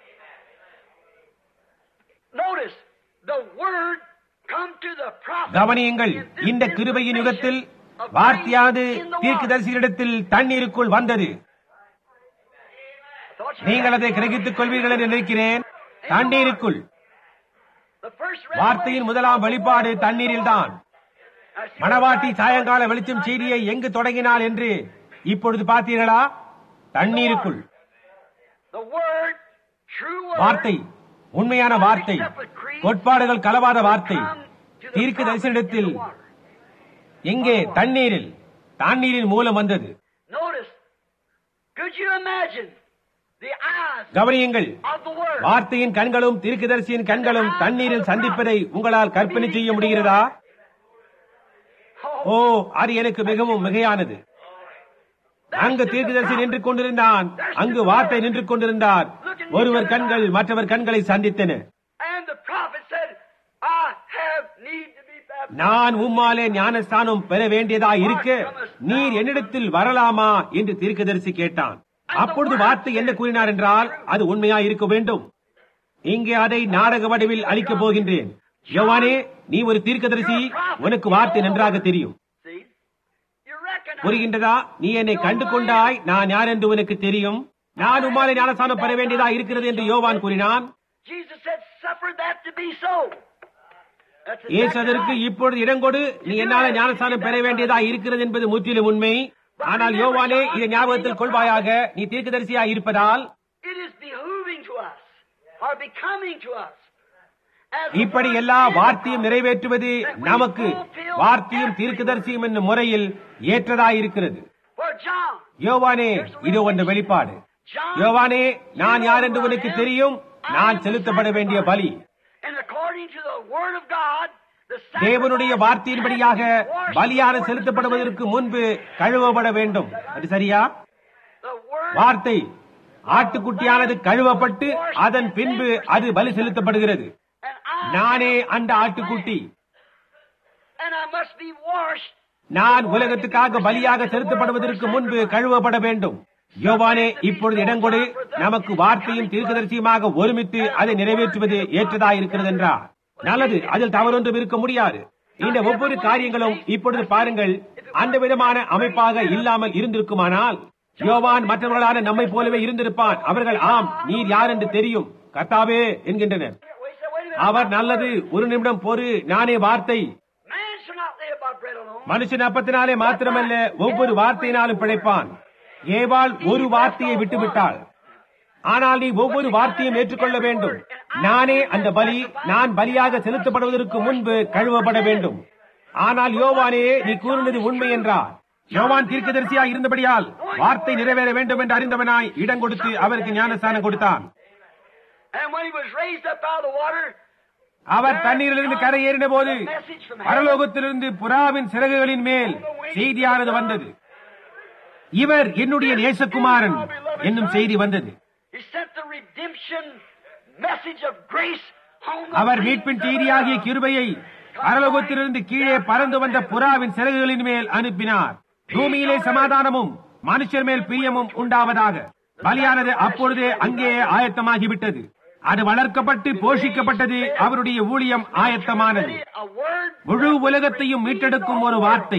B: Notice the word come to the prophet.
A: கவனியுங்கள் இந்த கிருபையின் யுகத்தில் வார்த்தையானது தீர்க்கதரிசியிடத்தில் தண்ணீருக்குள் வந்தது
B: I thought you
A: நீங்கள்
B: had
A: அதை
B: it.
A: கிரகித்துக் கொள்வீர்கள் என்று நினைக்கிறேன் தண்ணீருக்குள்
B: The first
A: வார்த்தையின் முதலாம் வெளிப்பாடு தண்ணீரில்தான்
B: revelation-
A: மணவாட்டி சாயங்கால வெளிச்சம் செய்தியை எங்கு தொடங்கினாள் என்று இப்பொழுது பார்த்தீர்களா தண்ணீருக்குள்
B: The word, true word,
A: வார்த்தை உண்மையான வார்த்தை கோட்பாடுகள் கலவாத வார்த்தை
B: come to the
A: தீர்க்க
B: prophet
A: தரிசனத்தில்
B: in the water.
A: எங்கே தண்ணீரில் தண்ணீரின் மூலம் வந்தது
B: Notice, could you imagine the eyes
A: கவனியுங்கள்
B: of the word?
A: வார்த்தையின் கண்களும் தீர்க்கதரிசியின் கண்களும் தண்ணீரில் சந்திப்பதை உங்களால் கற்பனை செய்ய முடிகிறதா
B: Oh,
A: ஓ அது எனக்கு மிகவும் மிகையானது அங்கு தீர்க்கதரிசி நின்று கொண்டிருந்தான் அங்கு வார்த்தை நின்று கொண்டிருந்தார் ஒருவர் கண்கள் மற்றவர் கண்களை சந்தித்தன
B: and the prophet said, I have need to be baptized.
A: நான் உம்மாலே ஞானஸ்தானம் பெற வேண்டியதா இருக்க நீர் என்னிடத்தில் வரலாமா என்று தீர்க்கதரிசி கேட்டான் அப்பொழுது வார்த்தை என்ன கூறினார் என்றால் அது உண்மையா இருக்க வேண்டும் இங்கே அதை நாடக வடிவில் அளிக்கப் போகின்றேன் யோவானே நீ ஒரு தீர்க்கதரிசி உனக்கு வார்த்தை நன்றாக தெரியும்
B: See? You recognize
A: புரிகின்றதா நீ என்னை கண்டு கொண்டாய் நான் யார் என்று உனக்கு தெரியும் நான் உம்மாலே ஞானஸ்தானம் பெற வேண்டியதா இருக்கிறது என்று யோவான் கூறினான்
B: Jesus said, suffer that to be so. That's
A: இயேசு
B: exactly
A: அதற்கு
B: right.
A: இப்பொழுது இடம் கொடு நீ என்னால ஞானஸ்தானம் பெற வேண்டியதா இருக்கிறது என்பது முற்றிலும் உண்மை ஆனால் யோவானே இதை ஞாபகத்தில் கொள்வாயாக நீ தீர்க்கதரிசியா இருப்பதால்
B: It is behooving to us, or becoming to us. as the
A: இப்படி
B: word
A: எல்லா
B: is
A: வார்த்தையும் நிறைவேற்றுவது நமக்கு வார்த்தையும் தீர்க்கதரிசியும் என்னும் முறையில் ஏற்றதாயிருக்கிறது
B: For John,
A: யோவானே இது ஒன்று வெளிப்பாடு யோவானே நான் யார் என்று உனக்கு தெரியும் நான் செலுத்தப்பட வேண்டிய பலி
B: and according to the word of God, the
A: தேவனுடைய
B: sacrifice
A: வார்த்தையின்படியாக
B: had to be washed
A: பலியான
B: before it was
A: செலுத்தப்படுவதற்கு முன்பு கழுவப்பட வேண்டும் அது சரியா
B: The word
A: வார்த்தை ஆட்டுக்குட்டியானது கழுவப்பட்டு அதன் பின்பு அது பலி செலுத்தப்படுகிறது
B: and I
A: நானே அந்த ஆட்டுக்குட்டி
B: and I must be washed.
A: நான் உலகத்துக்காக பலியாக செலுத்தப்படுவதற்கு முன்பு கழுவப்பட வேண்டும் யோவானே இப்பொழுது இடம் கொடு நமக்கு வார்த்தையும் தீர்க்கதரிசியுமாக ஒருமித்து அதை நிறைவேற்றுவது ஏற்றதாயிருக்கிறது என்றார் நல்லது அதில் தவறொன்றும் இருக்க முடியாது இந்த ஒவ்வொரு காரியங்களும் இப்பொழுது பாருங்கள் அந்த விதமான அமைப்பாக இல்லாமல் இருந்திருக்குமானால் யோவான் மற்றவர்களான நம்மை போலவே இருந்திருப்பான் அவர்கள் ஆம் நீர் யார் என்று தெரியும் கர்த்தாவே என்கின்றனர்
B: Wait, say, wait a minute.
A: அவர் நல்லது ஒரு நிமிடம் பொறு நானே வார்த்தை
B: Man shall not live by bread alone.
A: மனுஷன் அப்பத்தினாலே மாத்திரமல்ல ஒவ்வொரு வார்த்தையினாலும் பிழைப்பான் ஏவாள் ஒரு வார்த்தையை விட்டுவிட்டாள் ஆனால் நீ ஒவ்வொரு வார்த்தையும் ஏற்றுக்கொள்ள வேண்டும் நானே அந்த பலி நான் பலியாக செலுத்தப்படுவதற்கு முன்பு கழுவப்பட வேண்டும் ஆனால் யோவானே நீ கூறினது உண்மை என்றார் யோவான் தீர்க்கதரிசியாய் இருந்தபடியால் வார்த்தை நிறைவேற வேண்டும் என்று அறிந்தவனாய் இடம் கொடுத்து அவருக்கு ஞானஸ்தானம் கொடுத்தான்
B: And when he was raised up out of the water,
A: அவர் தண்ணீரிலிருந்து கரையேறின போது பரலோகத்திலிருந்து புறாவின் சிறகுகளின் மேல் செய்தியானது வந்தது இவர் என்னுடைய நேசகுமாரன் என்னும் செய்தி வந்தது
B: he sent the redemption message of grace on the
A: our
B: wings
A: மீட்பின்
B: of the
A: செய்தியாகிய
B: earth.
A: கிருபையை பரலோகத்திலிருந்து கீழே பறந்து வந்த புறாவின் சிறகுகளின் மேல் அனுப்பினார் பூமியிலே சமாதானமும் மனுஷர் மேல் பிரியமும் உண்டாவதாக பலியானது அப்பொழுதே அங்கேயே ஆயத்தமாகிவிட்டது அது வளர்க்கப்பட்டு போஷிக்கப்பட்டது அவருடைய ஊழியம் ஆயத்தமானது
B: A word
A: முழு உலகத்தையும் மீட்டெடுக்கும் ஒரு வார்த்தை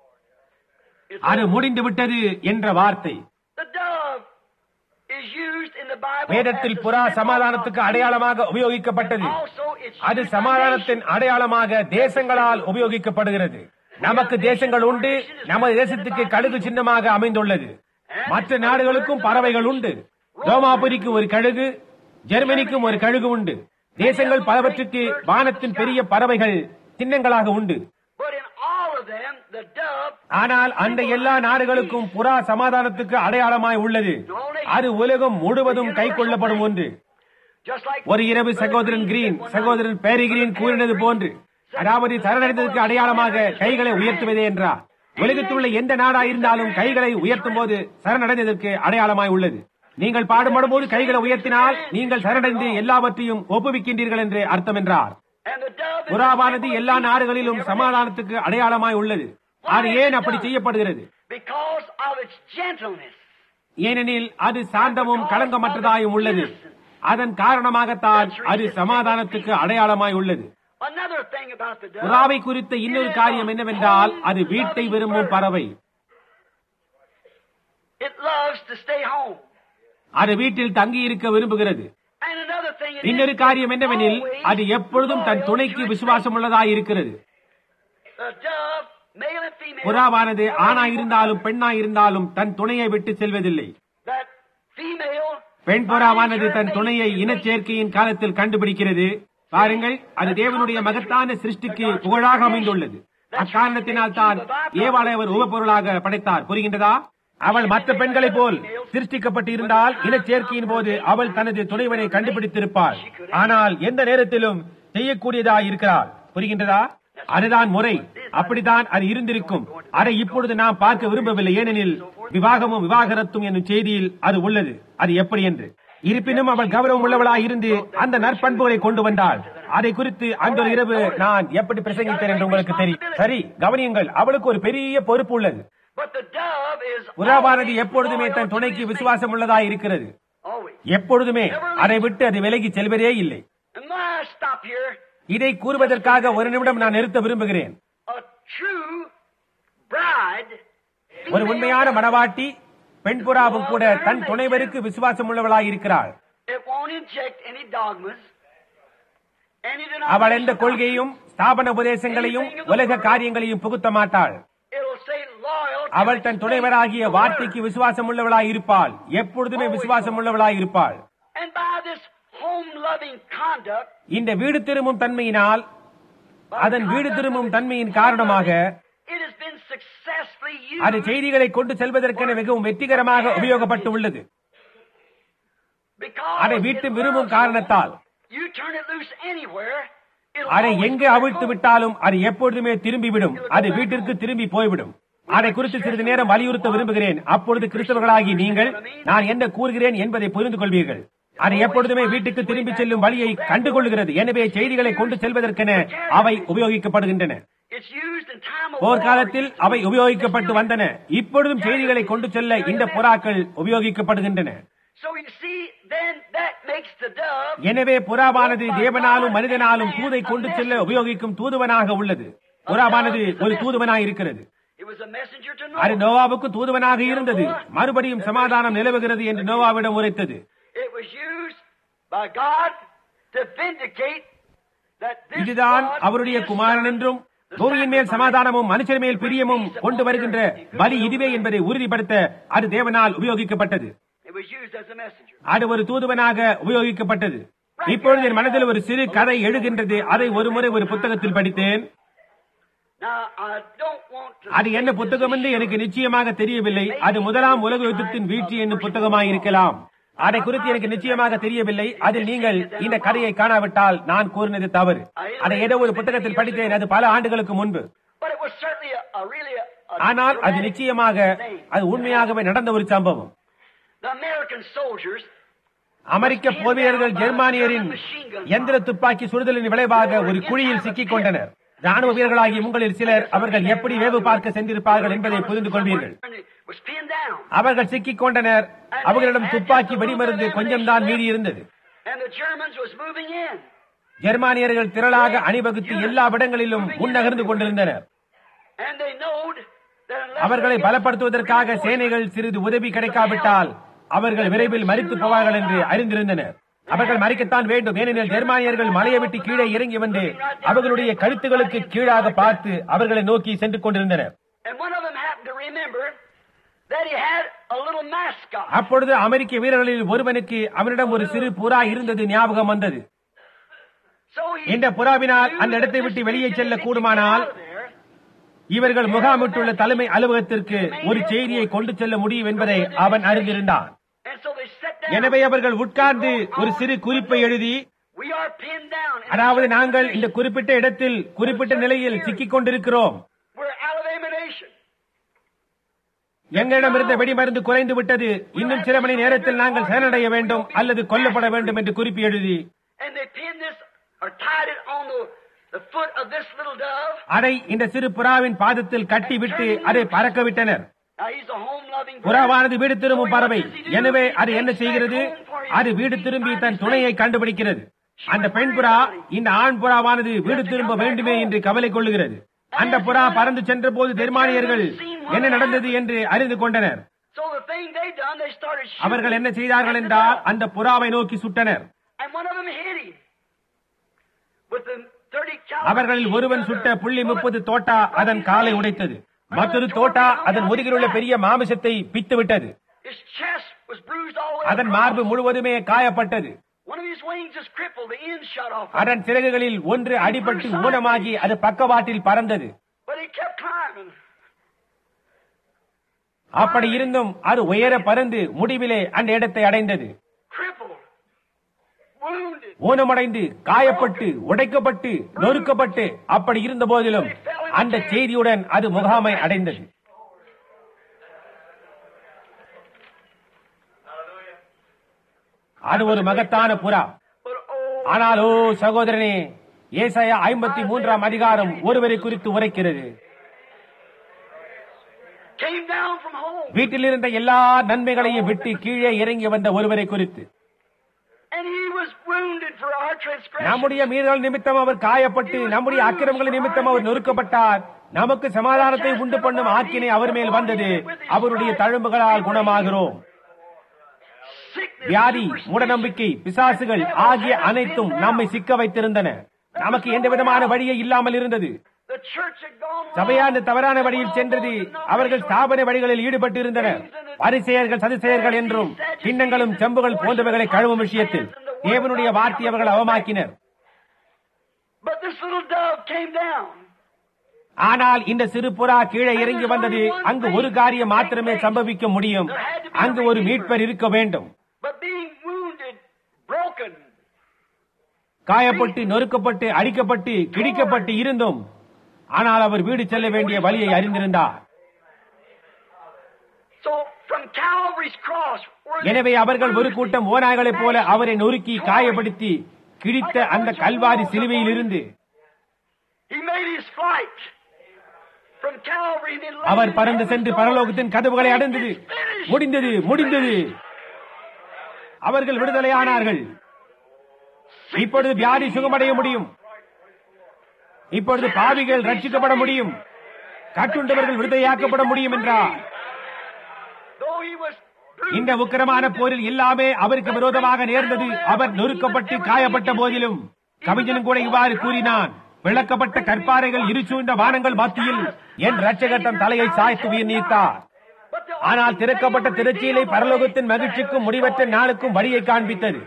B: is
A: அது முடிந்து விட்டது என்ற வார்த்தை
B: the dove is used in the Bible
A: வேதத்தில்
B: as a
A: புறா
B: symbol
A: சமாதானத்துக்கு
B: of
A: அடையாளமாக உபயோகிக்கப்பட்டது
B: Also, it's
A: அது
B: used by
A: சமாதானத்தின்
B: nations.
A: அடையாளமாக தேசங்களால் உபயோகிக்கப்படுகிறது நமக்கு தேசங்கள் உண்டு நமது தேசத்துக்கு கழுகு சின்னமாக அமைந்துள்ளது மற்ற நாடுகளுக்கும் பறவைகள் உண்டு ரோமாபுரிக்கு ஒரு கழுகு ஜெர்மனிக்கும் ஒரு கழுகு உண்டு தேசங்கள் பலவற்றுக்கு வானத்தின் பெரிய பறவைகள் சின்னங்களாக உண்டு
B: But in all of them, the dove
A: ஆனால் அந்த எல்லா நாடுகளுக்கும் புறா சமாதானத்துக்கு அடையாளமாய் உள்ளது அது உலகம் முழுவதும் கை கொள்ளப்படும் ஒன்று
B: just like
A: ஒரு இரவு சகோதரன் கிரீன் சகோதரன் பேரி கிரீன் கூறினது போன்று அதாவது சரணடைந்ததற்கு அடையாளமாக கைகளை உயர்த்துவதே என்றார் உலகத்தில் உள்ள எந்த நாடா இருந்தாலும் கைகளை உயர்த்தும் போது சரணடைந்ததற்கு அடையாளமாய் உள்ளது நீங்கள் பாடுபடும் போது கைகளை உயர்த்தினால் நீங்கள் சரணடைந்து எல்லாவற்றையும் ஒப்புவிக்கின்றீர்கள் என்று அர்த்தம் என்றார்
B: and the dove is
A: புறாவானது எல்லா நாடுகளிலும் சமாதானத்துக்கு அடையாளமாய் உள்ளது அது ஏன் அப்படி செய்யப்படுகிறது
B: Because of its gentleness.
A: ஏனெனில் அது சாந்தமும் களங்கமற்றதாயும் உள்ளது அதன் காரணமாகத்தான் அது சமாதானத்துக்கு அடையாளமாய் உள்ளது
B: Another thing about the dove.
A: புறாவை குறித்த இன்னொரு காரியம் என்னவென்றால் அது வீட்டை விரும்பும் பறவை
B: It loves to stay home.
A: அது வீட்டில் தங்கி இருக்க விரும்புகிறது
B: And another thing it
A: இன்னொரு
B: is,
A: காரியம்
B: it's
A: என்னவெனில்
B: always
A: அது எப்பொழுதும் தன்
B: loyal
A: துணைக்கு
B: to its
A: விசுவாசம் உள்ளதாய் இருக்கிறது
B: The dove, male and female,
A: புறாவானது ஆணாய் இருந்தாலும் பெண்ணாய் இருந்தாலும் தன் துணையை விட்டு செல்வதில்லை
B: that female
A: பெண் புறாவானது தன் துணையை இனச்சேர்க்கையின் காலத்தில் கண்டுபிடிக்கிறது பாருங்கள் அது தேவனுடைய மகத்தான சிருஷ்டிக்கு புகழாக அமைந்துள்ளது அக்காரணத்தினால் தான் ஏவாளை அவர் உபப்பொருளாக படைத்தார் புரிகின்றதா அவள் மற்ற பெண்களைப் போல் சிருஷ்டிக்கப்பட்டு இருந்தால் இனச்சேர்க்கையின் போது அவள் தனது துணைவனை கண்டுபிடித்திருப்பாள் ஆனால் எந்த நேரத்திலும் செய்யக்கூடியதா இருக்கிறாள் புரிகின்றதா அதுதான் முறை அப்படித்தான் அது இருந்திருக்கும் அதை இப்பொழுது நாம் பார்க்க விரும்பவில்லை ஏனெனில் விவாகமும் விவாகரத்தும் என்னும் செய்தியில் அது உள்ளது அது எப்படி என்று இருப்பினும் அவள் கௌரவம் உள்ளவளாய் இருந்து அந்த நற்பண்புகளை கொண்டு வந்தாள் அதை குறித்து அந்த ஒரு இரவு நான் எப்படி பிரசங்கித்தேன் என்று உங்களுக்கு தெரியும் சரி கவனியுங்கள் அவளுக்கு ஒரு பெரிய பொறுப்பு உள்ளது
B: But the dove is
A: உறவானது
B: always
A: எப்பொழுதுமே
B: loyal
A: தன்
B: to
A: துணைக்கு
B: its
A: விசுவாசம் உள்ளதாய் இருக்கிறது
B: mate. Always.
A: எப்பொழுதுமே அதை விட்டு அது விலகி செல்வதே இல்லை
B: And when I stop here,
A: இதை கூறுவதற்காக ஒரு நிமிடம் நான் நிறுத்த விரும்புகிறேன்
B: a true bride,
A: ஒரு உண்மையான மனவாட்டி பெண் புறாவும் கூட தன் துணைவருக்கு விசுவாசம் உள்ளவளாய் இருக்கிறாள்
B: it won't inject any dogmas, any
A: அவள் எந்த
B: denomination.
A: கொள்கையும் ஸ்தாபன உபதேசங்களையும் உலக காரியங்களையும் புகுத்த மாட்டாள்
B: It'll say loyal to
A: அவள்
B: its
A: தன் துணைவராகிய
B: faith,
A: வார்த்தைக்கு விசுவாசம் உள்ளவளாய் இருப்பாள் எப்பொழுதுமே விசுவாசம் உள்ளவளாய் இருப்பாள்
B: And by this home-loving conduct,
A: இந்த வீடு திரும்பும் தன்மையினால்
B: by
A: அதன்
B: the
A: வீடு
B: conduct
A: திரும்பும்
B: of
A: தன்மையின்
B: its
A: காரணமாக
B: it has been successfully
A: அது
B: used
A: செய்திகளை கொண்டு செல்வதற்கென மிகவும் வெற்றிகரமாக உபயோகப்பட்டு உள்ளது
B: because
A: அதை
B: it
A: வீட்டு
B: loves
A: விரும்பும்
B: you.
A: காரணத்தால்
B: You turn it loose anywhere, it'll
A: அதை
B: always
A: எங்கு
B: go back
A: அவிழ்த்து
B: home.
A: விட்டாலும் அது எப்பொழுதுமே திரும்பிவிடும் அது வீட்டிற்கு திரும்பி போய்விடும் அதை குறித்து சிறிது நேரம் வலியுறுத்த விரும்புகிறேன் அப்பொழுது கிறிஸ்தவர்களாகி நீங்கள் நான் என்ன கூறுகிறேன் என்பதை புரிந்து கொள்வீர்கள் அது எப்பொழுதுமே வீட்டுக்கு திரும்பி செல்லும் வழியை கண்டுகொள்கிறது எனவே செய்திகளை கொண்டு செல்வதற்கென அவை உபயோகிக்கப்படுகின்றன
B: It's used in time of
A: போர்க்காலத்தில்
B: war.
A: அவை உபயோகிக்கப்பட்டு வந்தன இப்பொழுதும் செய்திகளை கொண்டு செல்ல இந்த புறாக்கள் உபயோகிக்கப்படுகின்றன
B: So you see, then that makes the dove
A: எனவே புறாவானது தேவனாலும் மனிதனாலும் தூதை கொண்டு செல்ல உபயோகிக்கும் தூதுவனாக உள்ளது புறாவானது ஒரு தூதுவனாய் இருக்கிறது
B: It was a messenger to
A: அது
B: Noah.
A: நோவாவுக்கு தூதுவனாக இருந்தது மறுபடியும் சமாதானம் நிலவுகிறது என்று நோவாவிடம் உரைத்தது
B: It was used by God to vindicate that this
A: இதுதான்
B: God
A: அவருடைய
B: is
A: குமாரன் என்றும் பூமியின் மேல் சமாதானமும் மனுஷர் மேல் பிரியமும் கொண்டு வருகின்ற பலி இதுவே என்பதை உறுதிப்படுத்த அது தேவனால் உபயோகிக்கப்பட்டது
B: It was used as a messenger.
A: அது ஒரு தூதுவனாக உபயோகிக்கப்பட்டது இப்பொழுது என் மனதில் ஒரு சிறு கதை எழுகின்றது அதை ஒரு முறை ஒரு புத்தகத்தில் படித்தேன்
B: Now, I don't want to
A: அது என்ன
B: say this
A: புத்தகம் என்று எனக்கு நிச்சயமாக தெரியவில்லை அது முதலாம் உலக யுத்தத்தின் வீழ்ச்சி என்னும் புத்தகமாய் இருக்கலாம் அதை குறித்து எனக்கு நிச்சயமாக தெரியவில்லை அதில் நீங்கள் இந்த கதையை காணாவிட்டால் நான் கூறினது தவறு அதை ஏதோ ஒரு புத்தகத்தில் படித்தேன் அது பல ஆண்டுகளுக்கு முன்பு
B: But it was certainly a, a really a, a
A: ஆனால் அது
B: dramatic
A: நிச்சயமாக
B: thing.
A: அது உண்மையாகவே நடந்த ஒரு சம்பவம்
B: The American soldiers
A: அமெரிக்க போர் வீரர்கள் ஜெர்மானியரின் எந்திர துப்பாக்கி சுடுதலின் விளைவாக ஒரு குழியில் சிக்கிக் கொண்டனர் ராணுவ வீரர்களாகி உங்களில் சிலர் அவர்கள் எப்படி வேவு பார்க்க சென்றிருப்பார்கள் என்பதை புரிந்து கொள்வீர்கள்
B: was pinned down.
A: அவர்கள் சிக்கிக் கொண்டனர் அவர்களிடம் துப்பாக்கி வெடிமருந்து கொஞ்சம் தான் மீறி இருந்தது
B: And the Germans was moving in.
A: ஜெர்மானியர்கள் திரளாக அணிவகுத்து எல்லா இடங்களிலும் முன்னகர்ந்து கொண்டிருந்தனர்
B: And they knowed that unless
A: அவர்களை
B: they get
A: பலப்படுத்துவதற்காக சேனைகள் சிறிது உதவி கிடைக்காவிட்டால் அவர்கள் விரைவில் மறித்து போவார்கள் என்று அறிந்திருந்தனர் அவர்கள் மறிக்கத்தான் வேண்டும் ஏனெனில் ஜெர்மானியர்கள் மலையை விட்டு கீழே இறங்கி வந்து அவர்களுடைய கழுத்துகளுக்கு கீழாக பார்த்து அவர்களை நோக்கி சென்று கொண்டிருந்தனர்
B: And one of them happened to remember that he had a little mascot.
A: அப்பொழுது அமெரிக்க வீரர்களில் ஒருவனுக்கு அவனிடம் ஒரு சிறு புறா இருந்தது ஞாபகம் வந்தது
B: So he
A: இந்த புறாவினால் அந்த இடத்தை விட்டு வெளியே செல்ல கூடுமானால் இவர்கள் முகாமிட்டுள்ள தலைமை அலுவலகத்திற்கு ஒரு செய்தியை கொண்டு செல்ல முடியும் என்பதை அவன் அறிந்திருந்தான்
B: And so they sat down.
A: எனவே அவர்கள் உட்கார்ந்து ஒரு சிறு குறிப்பை எழுதி
B: We are pinned down. in a
A: அதாவது
B: certain
A: நாங்கள் இந்த
B: position.
A: குறிப்பிட்ட இடத்தில் குறிப்பிட்ட நிலையில் சிக்கிக் கொண்டிருக்கிறோம்
B: We're out of ammunition.
A: எங்களிடம் இருந்த வெடிமருந்து குறைந்து விட்டது இன்னும் சில மணி நேரத்தில் நாங்கள் சேனடைய வேண்டும் அல்லது கொல்லப்பட வேண்டும் என்று குறிப்பு எழுதி
B: And they pinned this or tied it on the the foot of this little dove.
A: அதை இந்த சிறு புறாவின் பாதத்தில் கட்டிவிட்டு அதை பறக்க விட்டனர்
B: Now he's a home-loving bird.
A: புறாவானது வீடு திரும்பும் பறவை எனவே அது என்ன செய்கிறது அது வீடு திரும்பி தன் துணையை கண்டுபிடிக்கிறது அந்த பெண் புறா இந்த ஆண் புறாவானது வீடு திரும்ப வேண்டுமே என்று கவலை கொள்ளுகிறது அந்த புறா பறந்து சென்ற போது ஜெர்மானியர்கள் என்ன நடந்தது என்று அறிந்து கொண்டனர்
B: So the thing they done, they started shooting.
A: அவர்கள் என்ன செய்தார்கள் என்றால் அந்த புறாவை நோக்கி சுட்டனர்
B: And one of them hit him with the 30 caliber.
A: அவர்களில் ஒருவன் சுட்ட புள்ளி முப்பது தோட்டா அதன் காலை உடைத்தது மற்றொரு தோட்டா அதன் முதுகிலுள்ள பெரிய மாமிசத்தை பித்து விட்டது
B: His chest was bruised all the way
A: அதன்
B: across.
A: மார்பு முழுவதுமே காயப்பட்டது
B: One of his wings is crippled. The end shot off.
A: அதன் சிறகுகளில் ஒன்று அடிபட்டு ஊனமாகி அது பக்கவாட்டில் பறந்தது
B: But he kept climbing.
A: அப்படி இருந்தும் அது உயர பறந்து முடிவிலே அந்த இடத்தை அடைந்தது
B: Crippled. Wounded.
A: ஊனமடைந்து காயப்பட்டு உடைக்கப்பட்டு நொறுக்கப்பட்டு அப்படி இருந்த போதிலும் அந்த செய்தியுடன் அது முகாமை அடைந்தது அது ஒரு மகத்தான புறா
B: But oh,
A: ஆனால் ஓ சகோதரனே ஏசாயா ஐம்பத்தி மூன்றாம் அதிகாரம் ஒருவரை குறித்து உரைக்கிறது
B: came down from home.
A: வீட்டில் இருந்த எல்லா நன்மைகளையும் விட்டு கீழே இறங்கி வந்த ஒருவரை குறித்து
B: And he was wounded for our transgression.
A: நம்முடைய மீறல் நிமித்தம் அவர் காயப்பட்டு நம்முடைய அக்கிரமங்கள் நிமித்தம் அவர் நொறுக்கப்பட்டார் நமக்கு சமாதானத்தை உண்டு பண்ணும் ஆக்கினை அவர் மேல் வந்தது அவருடைய தழும்புகளால் குணமாகிறோம்
B: Sickness,
A: வியாதி
B: superstition,
A: மூடநம்பிக்கை பிசாசுகள் ஆகிய அனைத்தும் நம்மை சிக்க வைத்திருந்தன நமக்கு எந்த விதமான வழியே இல்லாமல் இருந்தது
B: The church had gone wrong.
A: சபையான தவறான வழியில் சென்றது அவர்கள் ஸ்தாபன வழிகளில் ஈடுபட்டு இருந்தனர் பரிசெயர்கள் சதுசெயர்கள் என்றும் கிண்ணங்களும் செம்புகள் போன்றவைகளை கழுவும் விஷயத்தில் தேவனுடைய வார்த்தை அவர்கள் அவமாக்கினர்
B: But this little dove came down.
A: ஆனால் இந்த சிறு புறா கீழே இறங்கி வந்தது அங்கு ஒரு காரியம் மாத்திரமே சம்பவிக்க முடியும் அங்கு ஒரு மீட்பர் இருக்க வேண்டும்
B: But being wounded, broken,
A: காயப்பட்டு நொறுக்கப்பட்டு அடிக்கப்பட்டு கிடிக்கப்பட்டு இருந்தும் ஆனால் அவர் வீடு செல்ல வேண்டிய வழியை அறிந்திருந்தார்
B: so from Calvary's cross, where they
A: எனவே அவர்கள் ஒரு கூட்டம் ஓநாய்களைப் போல அவரை நொறுக்கி காயப்படுத்தி கிழித்த அந்த கல்வாரி சிலுவையில் இருந்து
B: he made his flight from Calvary, and then laid
A: our
B: his
A: பறந்து
B: head
A: சென்று
B: in
A: பரலோகத்தின் கதவுகளை அடைந்தது
B: Finished.
A: முடிந்தது முடிந்தது அவர்கள் விடுதலையானார்கள் இப்பொழுது வியாதி சுகமடைய முடியும் இப்பொழுது பாவிகள் ரட்சிக்கப்பட முடியும் கட்டுண்டவர்கள் விடுதலையாக்கப்பட முடியும் என்றார்
B: Though he was
A: இந்த உக்கிரமான போரில் எல்லாமே அவருக்கு விரோதமாக நேர்ந்தது அவர் நொறுக்கப்பட்டு காயப்பட்ட போதிலும் கவிஞனும் கூட இவ்வாறு கூறினான் விளக்கப்பட்ட கற்பாறைகள் இருசூழ்ந்த வானங்கள் மத்தியில் என் ரட்சகர் தம் தலையை சாய்த்து உயிர் நீத்தார்
B: but the
A: ஆனால் திறக்கப்பட்ட திருச்சியிலை பரலோகத்தின் மகிழ்ச்சிக்கும் முடிவற்ற நாளுக்கும் வழியை காண்பித்தது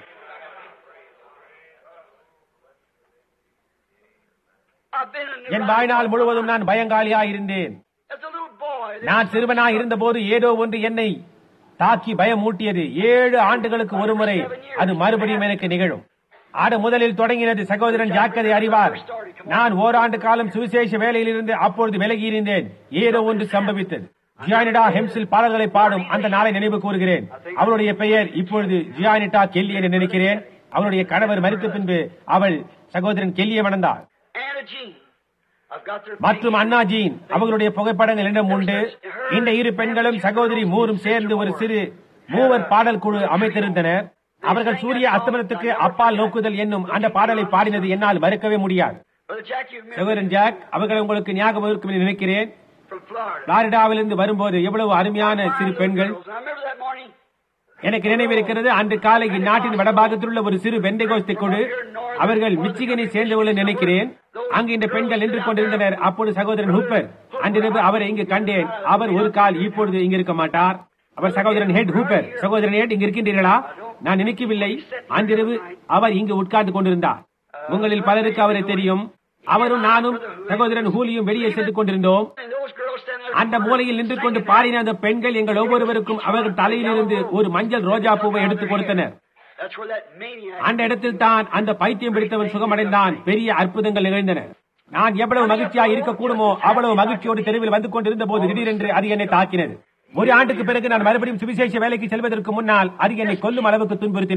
B: I've been in the
A: என் வாழ்நாள் முழுவதும் நான் பயங்காலியாயிருந்தேன்
B: as a little boy.
A: நான் சிறுவனாய் இருந்தபோது ஏதோ ஒன்று என்னை தாக்கி பயமூட்டியது ஏழு ஆண்டுகளுக்கு ஒருமுறை அது மறுபடியும் எனக்கு நிகழும் அது முதலில் தொடங்கினது சகோதரன் ஜாக்கதை அறிவார் நான் ஓராண்டு காலம் சுவிசேஷ வேலையிலிருந்து அப்பொழுது விலகி இருந்தேன் ஏதோ ஒன்று சம்பவித்தது ஜியானிடா ஹெம்ஸில் பாடல்களை பாடும் அந்த நாளை நினைவு கூறுகிறேன் அவளுடைய பெயர் இப்பொழுது ஜியானிட்டா கெல்லி என்று நினைக்கிறேன் அவளுடைய கணவர் மறித்த பின்பு அவள் சகோதரன் கெல்லியை மணந்தாள்
B: Anna Jean. I've got their
A: மற்றும் அண்ணாஜியின் அவர்களுடைய புகைப்படங்கள் என்னிடம் உண்டு இந்த இரு பெண்களும் சகோதரி மூரும் சேர்ந்து ஒரு சிறு மூவர் பாடல் குழு அமைத்திருந்தனர் அவர்கள் சூரிய அஸ்தமனத்துக்கு அப்பால் நோக்குதல் என்னும் அந்த பாடலை பாடினது என்னால் மறுக்கவே முடியாது
B: Brother Jack, you remember
A: சகோதரன் ஜாக் அவர்கள் உங்களுக்கு ஞாபகம் இருக்கும் என்று நினைக்கிறேன்
B: from Florida.
A: பிளாரிடாவிலிருந்து வரும்போது எவ்வளவு அருமையான சிறு பெண்கள்
B: I remember that morning.
A: எனக்கு நினைவிருக்கிறது அன்று காலை இந்நாட்டின் வடபாகத்தில் உள்ள ஒரு சிறு பெந்தைகோஸ்தை குழு அவர்கள் மிச்சிகனை சேர்ந்தவர்கள் நினைக்கிறேன் அங்கு இந்த பெண்கள் நின்று கொண்டிருந்தனர் அப்பொழுது சகோதரன் ஹூப்பர் அன்றிரவு அவரை இங்கு கண்டேன் அவர் ஒரு கால் இப்பொழுது இங்கு இருக்க மாட்டார் அவர் சகோதரன் ஹெட் ஹூப்பர் சகோதரன் ஹெட் இங்கு இருக்கின்றீர்களா நான் நினைக்கவில்லை அன்றிரவு அவர் இங்கு உட்கார்ந்து கொண்டிருந்தார் உங்களில் பலருக்கு அவரை தெரியும் அவரும் நானும் சகோதரன் ஹூலியும் வெளியே சென்று கொண்டிருந்தோம்
B: And those girls standing there.
A: அந்த மூலையில் நின்று கொண்டு பாடின அந்த பெண்கள் எங்கள் ஒவ்வொருவருக்கும் அவர்கள் தலையிலிருந்து ஒரு மஞ்சள் ரோஜா பூவை எடுத்துக் கொடுத்தனர்
B: That's where that maniac.
A: அந்த இடத்தில் தான் அந்த பைத்தியம் பிடித்தவன் சுகமடைந்தான் பெரிய அற்புதங்கள் நிகழ்ந்தன நான் எவ்வளவு மகிழ்ச்சியா இருக்கக்கூடுமோ அவ்வளவு மகிழ்ச்சியோடு தெருவில் வந்து கொண்டிருந்த போது திடீரென்று அது என்னை தாக்கினது ஒரு ஆண்டுக்கு பிறகு நான் மறுபடியும் சுவிசேஷ வேலைக்கு செல்வதற்கு முன்னால் அது என்னை கொல்லும் அளவுக்கு துன்புறுத்தினது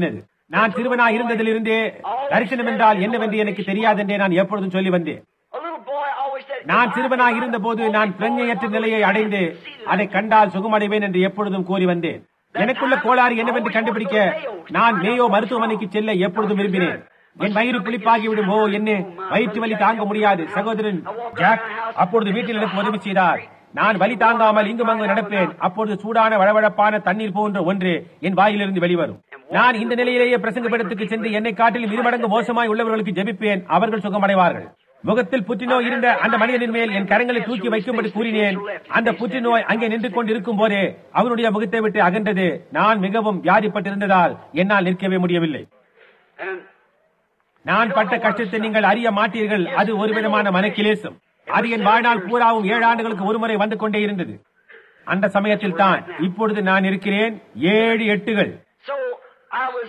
A: நான் சிறுவனா இருந்ததிலிருந்தே தரிசனம் என்றால் என்னவென்று எனக்கு தெரியாது என்றே நான் எப்பொழுதும் சொல்லி வந்தேன்
B: A little boy always said,
A: நான் சிறுவனா இருந்தபோது நான் பிரஞ்சையற்ற நிலையை அடைந்து அதை கண்டால் சுகமடைவேன் என்று எப்பொழுதும் கூறி வந்தேன் எனக்குள்ள கோளாறு என்னவென்று கண்டுபிடிக்க நான் மேயோ மருத்துவமனைக்கு செல்ல எப்பொழுதும் விரும்பினேன் என் வயிறு புளிப்பாகி விடும் ஓ என்ன வயிற்று வலி தாங்க முடியாது சகோதரன் ஜாக் அப்பொழுது வீட்டில் எனக்கு உதவி செய்தார் நான் வலி தாங்காமல் இங்கும் அங்கு நடப்பேன் அப்பொழுது சூடான வளவளப்பான தண்ணீர் போன்ற ஒன்று என் வாயிலிருந்து வெளிவரும் நான் இந்த நிலையிலேயே பிரசங்கப்படத்துக்கு சென்று என்னை காட்டிலும் இருமடங்கு மோசமாய் உள்ளவர்களுக்கு ஜெபிப்பேன் அவர்கள் சுகமடைவார்கள் முகத்தில் புற்றுநோய் இருந்த அந்த மனிதனின் மேல் என் கரங்களை தூக்கி வைக்கும்படி கூறினேன் அந்த புற்றுநோய் அங்கே நின்று கொண்டிருக்கும் போதே அவனுடைய முகத்தை விட்டு அகன்றது நான் மிகவும் வியாதிப்பட்டிருந்ததால் என்னால் நிற்கவே முடியவில்லை
B: and
A: நான் பட்ட கஷ்டத்தை நீங்கள் அறிய மாட்டீர்கள் அது ஒரு விதமான மனக்கிலேசம் அது என் வாழ்நாள் பூராவும் ஏழு ஆண்டுகளுக்கு ஒருமுறை வந்து கொண்டே இருந்தது அந்த சமயத்தில் தான் இப்பொழுது நான் இருக்கிறேன் ஏழு எட்டுகள்
B: so I was,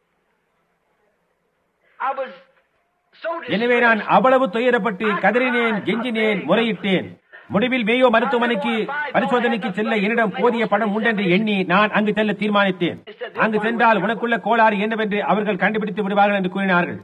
B: I was so
A: எனவே நான்
B: distressed.
A: அவ்வளவு துயரப்பட்டு கதறினேன் கெஞ்சினேன் முறையிட்டேன் முடிவில் மேயோ மருத்துவமனைக்கு பரிசோதனைக்கு செல்ல என்னிடம் போதிய பணம் உண்டென்று எண்ணி நான் அங்கு செல்ல தீர்மானித்தேன் அங்கு சென்றால் உனக்குள்ள கோளாறு என்னவென்று அவர்கள் கண்டுபிடித்து விடுவார்கள் என்று கூறினார்கள்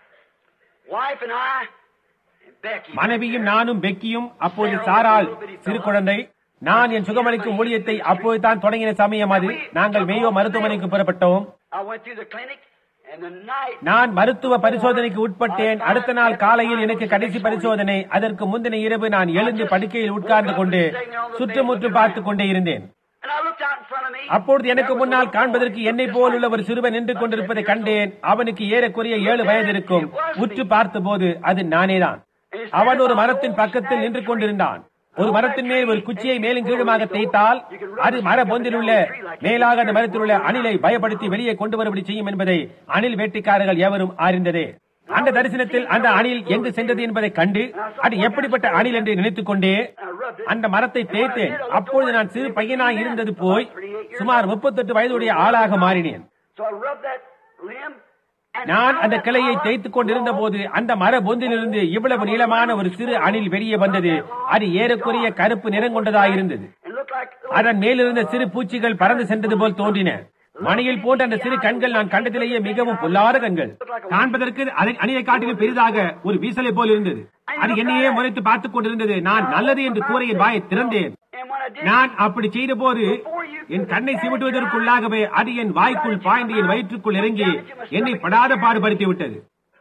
B: Wife and I, and Becky.
A: மனைவியும் நானும் பெக்கியும் அப்போது சாரால் சிறு குழந்தை நான் என் சுகமளிக்கும் ஊழியத்தை அப்போது தான் தொடங்கின சமயம் அது நாங்கள் மேயோ மருத்துவமனைக்கு புறப்பட்டோம்
B: I went through the clinic, and the night.
A: நான் மருத்துவ பரிசோதனைக்கு உட்பட்டேன் அடுத்த நாள் காலையில் எனக்கு கடைசி பரிசோதனை அதற்கு முந்தின இரவு நான் எழுந்து படுக்கையில் உட்கார்ந்து கொண்டு சுற்றுமுற்றும் பார்த்துக் கொண்டே இருந்தேன்
B: And I looked out in front of me.
A: அப்பொழுது எனக்கு முன்னால் காண்பதற்கு என்னை போல் உள்ள ஒரு சிறுவன் நின்று கொண்டிருப்பதை கண்டேன் அவனுக்கு ஏறக்குறைய ஏழு வயது இருக்கும் உற்று பார்த்தபோது அது நானேதான் அவன் ஒரு மரத்தின் பக்கத்தில் நின்று கொண்டிருந்தான் ஒரு மரத்தின் மேல் ஒரு குச்சியை மேலும் கீழுமாக தேய்த்தால் அது மர பொந்தில் உள்ள மேலாக அந்த மரத்தில் உள்ள அணிலை பயப்படுத்தி வெளியே கொண்டு வரும்படி செய்யும் என்பதை அணில் வேட்டைக்காரர்கள் எவரும் அறிந்ததே அந்த தரிசனத்தில் அந்த அணில் எங்கு சென்றது என்பதை கண்டு அது எப்படிப்பட்ட அணில் என்று நினைத்துக் கொண்டே அந்த மரத்தை தேய்த்தேன் அப்பொழுது நான் சிறு பையனாய் இருந்தது போய் சுமார் முப்பத்தெட்டு வயதுடைய ஆளாக மாறினேன்
B: So I rubbed that limb. And
A: நான்
B: out
A: அந்த
B: of that
A: கிளையை
B: hollow
A: தேய்த்துக் கொண்டிருந்த போது அந்த மர பொந்திலிருந்து இவ்வளவு நீளமான ஒரு சிறு அணில் வெளியே வந்தது அது ஏறக்குறைய கருப்பு நிறம் கொண்டதாயிருந்தது
B: and looked like
A: அதன் மேலிருந்த சிறு பூச்சிகள் பறந்து சென்றது போல் தோன்றின மணியில் போன்ற அந்த சிறு கண்கள் நான் கண்டதிலேயே மிகவும் பொல்லாத கண்கள் காண்பதற்கு அதை அணியை காட்டிலும் பெரிதாக ஒரு வீசலை போல் இருந்தது அது என்னையே முறைத்து பார்த்துக் கொண்டிருந்தது நான் நல்லது என்று கூற என் வாயை திறந்தேன்
B: and when I did,
A: நான் அப்படி செய்த போது என் கண்ணை சிமிட்டுவதற்குள்ளாகவே அது என் வாய்க்குள் பாய்ந்து என் வயிற்றுக்குள் இறங்கி என்னை படாத பாடுபடுத்தி விட்டது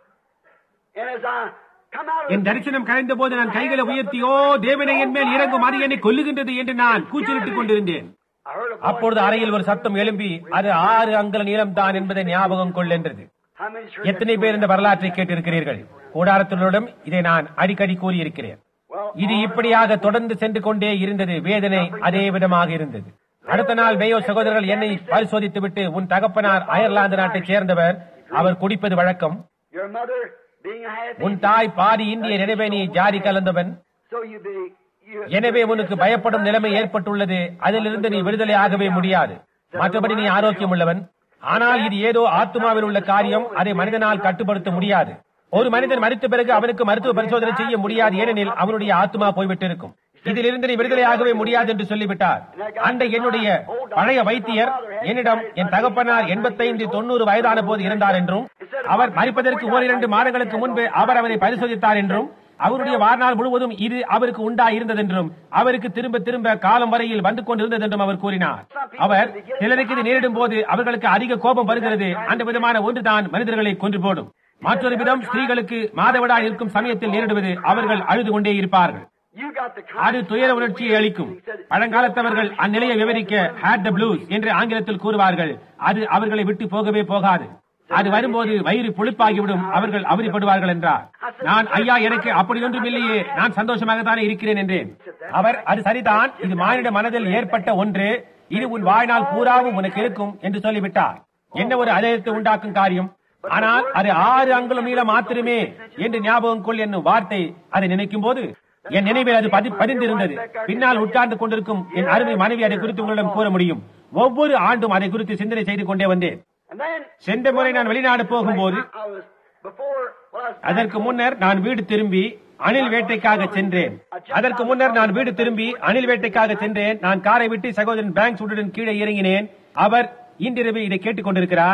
B: and as I come out of
A: N
B: the
A: தரிசனம் கலைந்த போது நான் கைகளை உயர்த்தி ஓ தேவனை என் மேல் இறங்கும் அது என்னை கொல்லுகின்றது என்று நான் கூச்சலிட்டுக் கொண்டிருந்தேன்
B: I heard a voice.
A: அப்பொழுது அறையில் ஒரு சத்தம் எழும்பி அது ஆறு அங்கல நீளம்தான் என்பதை ஞாபகம் கொள்ளென்றது
B: How many's heard
A: எத்தனை பேர் இந்த வரலாற்றை கேட்டிருக்கிறீர்கள் கூடாரத்தினரிடம் இதை நான் அடிக்கடி கூறியிருக்கிறேன்
B: Well,
A: இது இப்படியாக தொடர்ந்து சென்று கொண்டே இருந்தது வேதனை அதே விதமாக இருந்தது அடுத்த நாள் மேயோ சகோதரர்கள் என்னை பரிசோதித்து விட்டு உன் தகப்பனார் அயர்லாந்து நாட்டைச் சேர்ந்தவர் அவர் குடிப்பது வழக்கம்
B: your mother being a half
A: உன் தாய் பாதி இந்திய எனவே நீ ஜாதி கலந்தவன்
B: so you be you
A: எனவே உனக்கு பயப்படும் நிலைமை ஏற்பட்டுள்ளது அதிலிருந்து நீ விடுதலை ஆகவே முடியாது மற்றபடி நீ ஆரோக்கியம் உள்ளவன் ஆனால் இது ஏதோ ஆத்மாவில் உள்ள காரியம் அதை மனிதனால் கட்டுப்படுத்த முடியாது ஒரு மனிதன் மறித்த பிறகு அவனுக்கு மருத்துவ பரிசோதனை செய்ய முடியாது ஏனெனில் அவனுடைய ஆத்மா போய்விட்டிருக்கும் இதிலிருந்து நீ விடுதலையாகவே முடியாது என்று சொல்லிவிட்டார் அந்த என்னுடைய பழைய வைத்தியர் என்னிடம் என் தகப்பனார் எண்பத்தைந்து தொண்ணூறு வயதான போது இருந்தார் என்றும் அவர் மறிப்பதற்கு ஓரிரண்டு மாதங்களுக்கு முன்பு அவர் அவரை பரிசோதித்தார் என்றும் அவருடைய வாழ்நாள் முழுவதும் இது அவருக்கு உண்டா இருந்ததென்றும் அவருக்கு திரும்ப திரும்ப காலம் வரையில் வந்து கொண்டிருந்ததென்றும் அவர் கூறினார் அவர் சிலருக்கு இது நேரிடும் போது அவர்களுக்கு அதிக கோபம் வருகிறது அந்த விதமான ஒன்றுதான் மனிதர்களை கொன்று போடும் மற்றொரு விதம் ஸ்திரீகளுக்கு மாதவிடாய் இருக்கும் சமயத்தில் நேரிடுவது அவர்கள் அழுது கொண்டே இருப்பார்கள்
B: you got the
A: அது துயர உணர்ச்சியை அளிக்கும் பழங்காலத்தவர்கள் அந்நிலையை விவரிக்க ஹேட் த ப்ளூஸ் என்று ஆங்கிலத்தில் கூறுவார்கள் அது அவர்களை விட்டு போகவே போகாது அது வரும்போது வயிறு புளிப்பாகிவிடும் அவர்கள் அவதிப்படுவார்கள் என்றார் நான் ஐயா எனக்கு அப்படி ஒன்றும் இல்லையே நான் சந்தோஷமாகத்தானே இருக்கிறேன் என்றேன் அவர் அது சரிதான் இது மானிட மனதில் ஏற்பட்ட ஒன்று இது உன் வாழ்நாள் பூராவும் உனக்கு இருக்கும் என்று சொல்லிவிட்டார் என்ன ஒரு அதயத்தை உண்டாக்கும் காரியம் ஆனால் அது ஆறு அங்குலம் நீளம் மாத்திரமே என்று ஞாபகம் கொள் என்னும் வார்த்தை அதை நினைக்கும் போது என் நினைவில் அது பதி பதிந்திருந்தது பின்னால் உட்கார்ந்து கொண்டிருக்கும் என் அருமை மனைவி அதை குறித்து உங்களிடம் கூற முடியும் ஒவ்வொரு ஆண்டும் அதை குறித்து சிந்தனை செய்து கொண்டே வந்தேன்
B: and then
A: சென்ற முறை நான் வெளிநாடு போகும்போது
B: I was before well I was
A: அதற்கு முன்னர் நான் வீடு திரும்பி அணில் வேட்டைக்காக சென்றேன் அதற்கு முன்னர் நான் வீடு திரும்பி அணில் வேட்டைக்காக சென்றேன் நான் காரை விட்டு சகோதரன் பேங்க் உடன் கீழே இறங்கினேன் அவர் இன்றிரவு இதை கேட்டுக் கொண்டிருக்கிறார்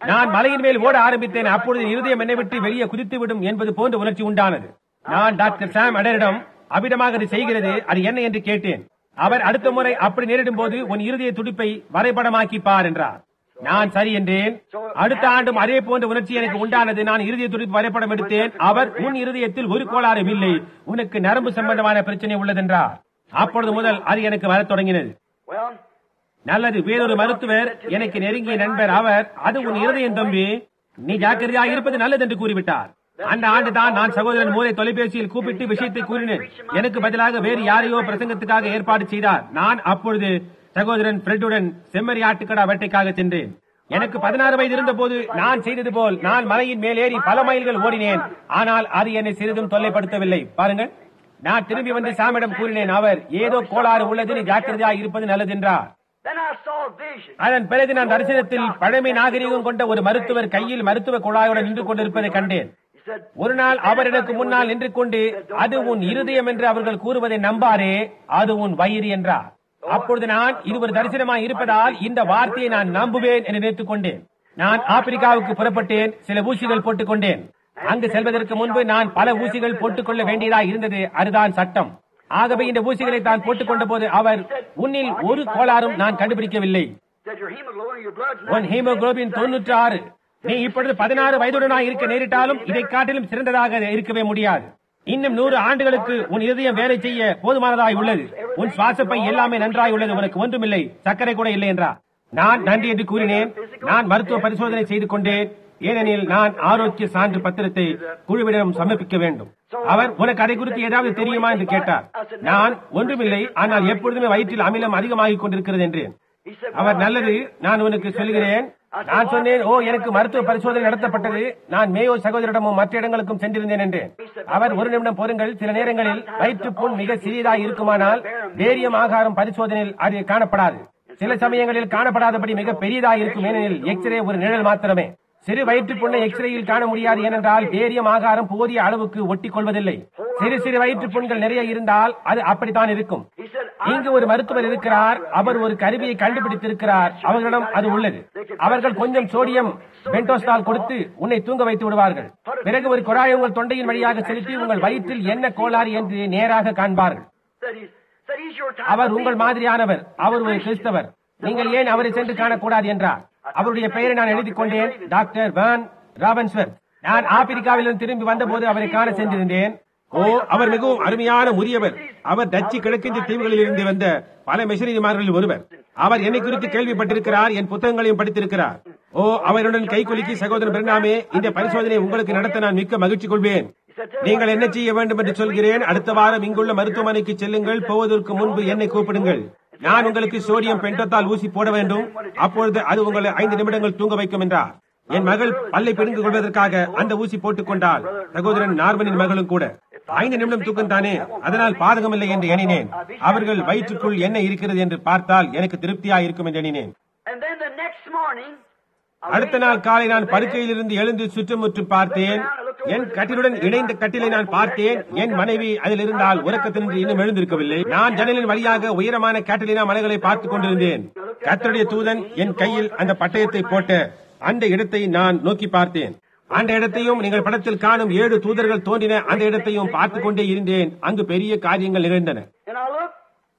A: நான் மலையின் மேல் ஓட ஆரம்பித்தேன் அப்பொழுது என் இருதயம் என்னை விட்டு வெளியே குதித்து விடும் என்பது போன்ற உணர்ச்சி உண்டானது நான் டாக்டர் சாம் அடரிடம் அவ்விதமாக அது செய்கிறது அது என்ன என்று கேட்டேன் அவர் அடுத்த முறை அப்படி நேரிடும் போது உன் இருதய துடிப்பை வரைபடமாக்கி பார் என்றார் நான் சரி என்றேன் அடுத்த ஆண்டும் அதே போன்ற உணர்ச்சி எனக்கு உண்டானது நான் இருதய துடிப்பு வரைபடம் எடுத்தேன் அவர் உன் இருதயத்தில் ஒரு கோளாறும் இல்லை உனக்கு நரம்பு சம்பந்தமான பிரச்சனை உள்ளதென்றார் அப்பொழுது முதல் அது எனக்கு வரத் தொடங்கினது
B: Well,
A: நல்லது வேறொரு மருத்துவர் எனக்கு நெருங்கிய நண்பர் அவர் அது உன் இருதயம் தம்பி நீ ஜாக்கிரதையா இருப்பது நல்லது என்று கூறிவிட்டார் அந்த ஆண்டு தான் நான் சகோதரன் மூலை தொலைபேசியில் கூப்பிட்டு விஷயத்தை கூறினேன் எனக்கு பதிலாக வேறு யாரையோ பிரசங்கத்துக்காக ஏற்பாடு செய்தார் நான் அப்பொழுது சகோதரன் பிரெட்டுடன் செம்மறி ஆட்டுக்கடா வேட்டைக்காக சென்றேன் எனக்கு பதினாறு வயது இருந்த போது நான் செய்தது போல் நான் மலையின் மேலேறி பல மைல்கள் ஓடினேன் ஆனால் அது என்னை சிறிதும் தொல்லைப்படுத்தவில்லை பாருங்கள் நான் திரும்பி வந்து சாமிடம் கூறினேன் அவர் ஏதோ கோளாறு உள்ளது நீ ஜாக்கிரதையா இருப்பது நல்லது என்றார்
B: then I saw a vision.
A: அதன் பிறகு நான் தரிசனத்தில் பழமை நாகரிகம் கொண்ட ஒரு மருத்துவர் கையில் மருத்துவ குழாயுடன் நின்று கொண்டிருப்பதை கண்டேன்
B: He said,
A: ஒரு நாள் அவர் எனக்கு முன்னால் நின்று கொண்டு அது உன் இருதயம் என்று அவர்கள் கூறுவதை நம்பாரே அது உன் வயிறு என்றார் அப்பொழுது நான் இது ஒரு தரிசனமாய் இருப்பதால் இந்த வார்த்தையை நான் நம்புவேன் என்று நினைத்துக் கொண்டேன் நான் ஆப்பிரிக்காவுக்கு புறப்பட்டேன் சில ஊசிகள் போட்டுக் கொண்டேன் அங்கு செல்வதற்கு முன்பு நான் பல ஊசிகள் போட்டுக் கொள்ள வேண்டியதாக இருந்தது அதுதான் சட்டம் ஆகவே இந்த ஊசிகளை தான் போட்டுக் கொண்ட போது அவர் உன்னில் ஒரு கோளாறும் நான் கண்டுபிடிக்கவில்லை
B: said your hemoglobin, your blood's
A: உன் ஹீமோகுளோபின் தொண்ணூற்றி ஆறு நீ இப்பொழுது பதினாறு வயதுடனாய் இருக்க நேரிட்டாலும் இதை காட்டிலும் சிறந்ததாக இருக்கவே முடியாது இன்னும் நூறு ஆண்டுகளுக்கு உன் இதயம் வேலை செய்ய போதுமானதாய் உள்ளது உன் சுவாசப்பை எல்லாமே நன்றாய் உள்ளது உனக்கு ஒன்றுமில்லை சர்க்கரை கூட இல்லை என்றார் நான் நன்றி என்று கூறினேன் நான் மருத்துவ பரிசோதனை செய்து கொண்டேன் ஏனெனில் நான் ஆரோக்கிய சான்று பத்திரத்தை குழுவிடம் சமர்ப்பிக்க வேண்டும் அவர் உனக்கு அதை குறித்து ஏதாவது தெரியுமா என்று கேட்டார் நான் ஒன்றுமில்லை ஆனால் எப்பொழுதுமே வயிற்றில் அமிலம் அதிகமாகிக் கொண்டிருக்கிறது என்றேன்
B: He said,
A: அவர் நல்லது நான் உனக்கு சொல்கிறேன் நான் சொன்னேன் ஓ எனக்கு மருத்துவ பரிசோதனை நடத்தப்பட்டது நான் மேயோ சகோதரிடமும் மற்ற இடங்களுக்கும் சென்றிருந்தேன் என்றேன் அவர் ஒரு நிமிடம் பொறுங்கள் சில நேரங்களில் வயிற்றுப்புண் மிக சிறியதாக இருக்குமானால் வேரியம் ஆகாரம் பரிசோதனையில் அது காணப்படாது சில சமயங்களில் காணப்படாதபடி மிக பெரியதாக இருக்கும் ஏனெனில் எக்ஸ்ரே ஒரு நிழல் மாத்திரமே சிறு வயிற்றுப்புண்ணை எக்ஸ்ரேயில் காண முடியாது ஏனென்றால் வேரியம் ஆகாரம் போதிய அளவுக்கு ஒட்டிக் கொள்வதில்லை சிறு சிறு வயிற்றுப் புண்கள் நிறைய இருந்தால் அது அப்படித்தான் இருக்கும்
B: he said,
A: இங்கு ஒரு மருத்துவர் இருக்கிறார் அவர் ஒரு கருவியை கண்டுபிடித்திருக்கிறார் அவர்களிடம் அது உள்ளது அவர்கள் கொஞ்சம் சோடியம் பென்டோஸ்டால் கொடுத்து உன்னை தூங்க வைத்து விடுவார்கள் பிறகு ஒரு குழாயை உங்கள் தொண்டையின் வழியாக செலுத்தி உங்கள் வயிற்றில் என்ன கோளாறு என்று நேராக காண்பார்கள்
B: said he's, said he's your type
A: our
B: of
A: உங்கள்
B: people.
A: மாதிரியானவர் அவர் ஒரு கிறிஸ்தவர் நீங்கள் ஏன் அவரை சென்று காணக்கூடாது என்றார் அவருடைய பெயரை நான் எழுதிக் கொண்டேன் டாக்டர் வான் ராபன்ஸ்வர்த் நான் ஆப்பிரிக்காவிலிருந்து திரும்பி வந்தபோது அவரை காண சென்றிருந்தேன் ஓ அவர் மிகவும் அருமையான முதியவர் அவர் டச்சு கிழக்கிந்திய தீவுகளில் இருந்து வந்த பல மிஷனரிமார்களில் ஒருவர் அவர் என்னை குறித்து கேள்விப்பட்டிருக்கிறார் என் புத்தகங்களையும் படித்திருக்கிறார் ஓ அவருடன் கைகுலுக்கி சகோதரன் பிரணாமே இந்த பரிசோதனை உங்களுக்கு நடத்த நான் மிக்க மகிழ்ச்சி கொள்வேன் நீங்கள் என்ன செய்ய வேண்டும் என்று சொல்கிறேன் அடுத்த வாரம் இங்குள்ள மருத்துவமனைக்கு செல்லுங்கள் போவதற்கு முன்பு என்னை கூப்பிடுங்கள் நான் உங்களுக்கு சோடியம் பென்டோத்தால் ஊசி போட வேண்டும் அப்பொழுது அது உங்களை ஐந்து நிமிடங்கள் தூங்க வைக்கும் என்றார் என் மகள் பல்லை பிடுங்கிக் கொள்வதற்காக அந்த ஊசி போட்டுக் கொண்டாள் சகோதரன் நார்மனின் மகளும் கூட ஐந்து நிமிடம் தூக்கம் தானே அதனால் பாதகமில்லை என்று எண்ணினேன் அவர்கள் வயிற்றுக்குள் என்ன இருக்கிறது என்று பார்த்தால் எனக்கு திருப்தியா இருக்கும் என்று எண்ணினேன்
B: And then the next morning, I
A: அடுத்த
B: wake
A: நாள்
B: up,
A: காலை நான் படுக்கையிலிருந்து எழுந்து சுற்றுமுற்று பார்த்தேன் என் கட்டிலுடன் இணைந்த கட்டிலை நான் பார்த்தேன் என் மனைவி அதில் இருந்தால் உறக்கத்தினின்று இன்னும் எழுந்திருக்கவில்லை நான் ஜன்னலின் வழியாக உயரமான கேட்டலினா மலைகளை பார்த்துக் கொண்டிருந்தேன் கர்த்தருடைய தூதன் என் கையில் அந்த பட்டயத்தை போட்ட அந்த இடத்தை நான் நோக்கி பார்த்தேன் அந்த இடத்தையும் நீங்கள் படத்தில் காணும் ஏழு தூதர்கள் தோன்றின அந்த இடத்தையும் பார்த்துக் கொண்டே இருந்தேன் அங்கு பெரிய காரியங்கள் நிகழ்ந்தன
B: and I looked,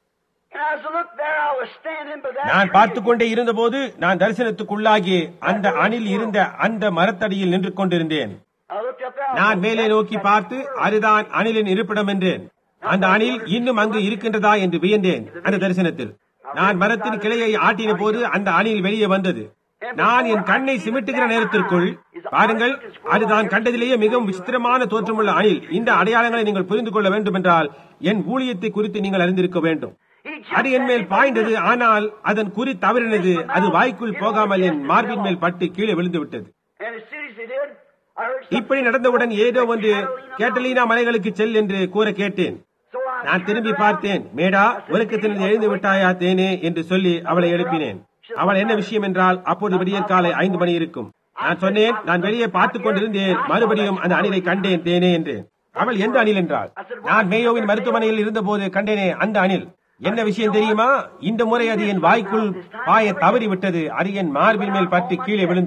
B: and as I looked there, I was standing by that
A: நான்
B: tree.
A: பார்த்துக் கொண்டே இருந்தபோது நான் தரிசனத்துக்குள்ளாகி அந்த அணில் இருந்த அந்த மரத்தடியில் நின்று கொண்டிருந்தேன்
B: I looked up there.
A: நான் மேலே நோக்கி பார்த்து அதுதான் அணிலின் இருப்பிடம் என்றேன் அந்த அணில் இன்னும் அங்கு இருக்கின்றதா என்று வியந்தேன் அந்த தரிசனத்தில் நான் மரத்தின் கிளையை ஆட்டின போது அந்த அணில் வெளியே வந்தது நான் என் கண்ணை சிமிட்டுகிற நேரத்திற்குள் பாருங்கள் அது நான் கண்டதிலேயே மிகவும் விசித்திரமான தோற்றமுள்ள அணில் இந்த அடையாளங்களை நீங்கள் புரிந்து கொள்ள வேண்டும் என்றால் என் ஊழியத்தை குறித்து நீங்கள் அறிந்திருக்க வேண்டும்
B: He
A: அது என் மேல் பாய்ந்தது ஆனால் அதன் குறி தவறினது அது வாய்க்குள் போகாமல் என் மார்பின் மேல் பட்டு கீழே விழுந்து விட்டது
B: And as soon as he did, I heard something.
A: இப்படி நடந்தவுடன் ஏதோ ஒன்று கேட்டலீனா மலைகளுக்கு செல் என்று கூற கேட்டேன்
B: So I
A: நான் திரும்பி பார்த்தேன் மேடா உறக்கத்திலிருந்து எழுந்து விட்டாயா தேனே என்று சொல்லி அவளை எழுப்பினேன் அவள் என்ன விஷயம் என்றால் அப்போது விடியற் காலை ஐந்து மணி இருக்கும் நான் சொன்னேன் நான் வெளியே பார்த்துக் கொண்டிருந்தேன் மறுபடியும் அந்த அணிலை கண்டேன் தேனே என்றேன் அவள் எந்த அணில் என்றாள் நான் மேயோவின் மருத்துவமனையில் இருந்தபோது கண்டேனே அந்த அணில் என்ன விஷயம் தெரியுமா இந்த முறை அது என் வாய்க்குள் பாய தவறி விட்டது அது என் மார்பின் மேல் பட்டு கீழே விழுந்தது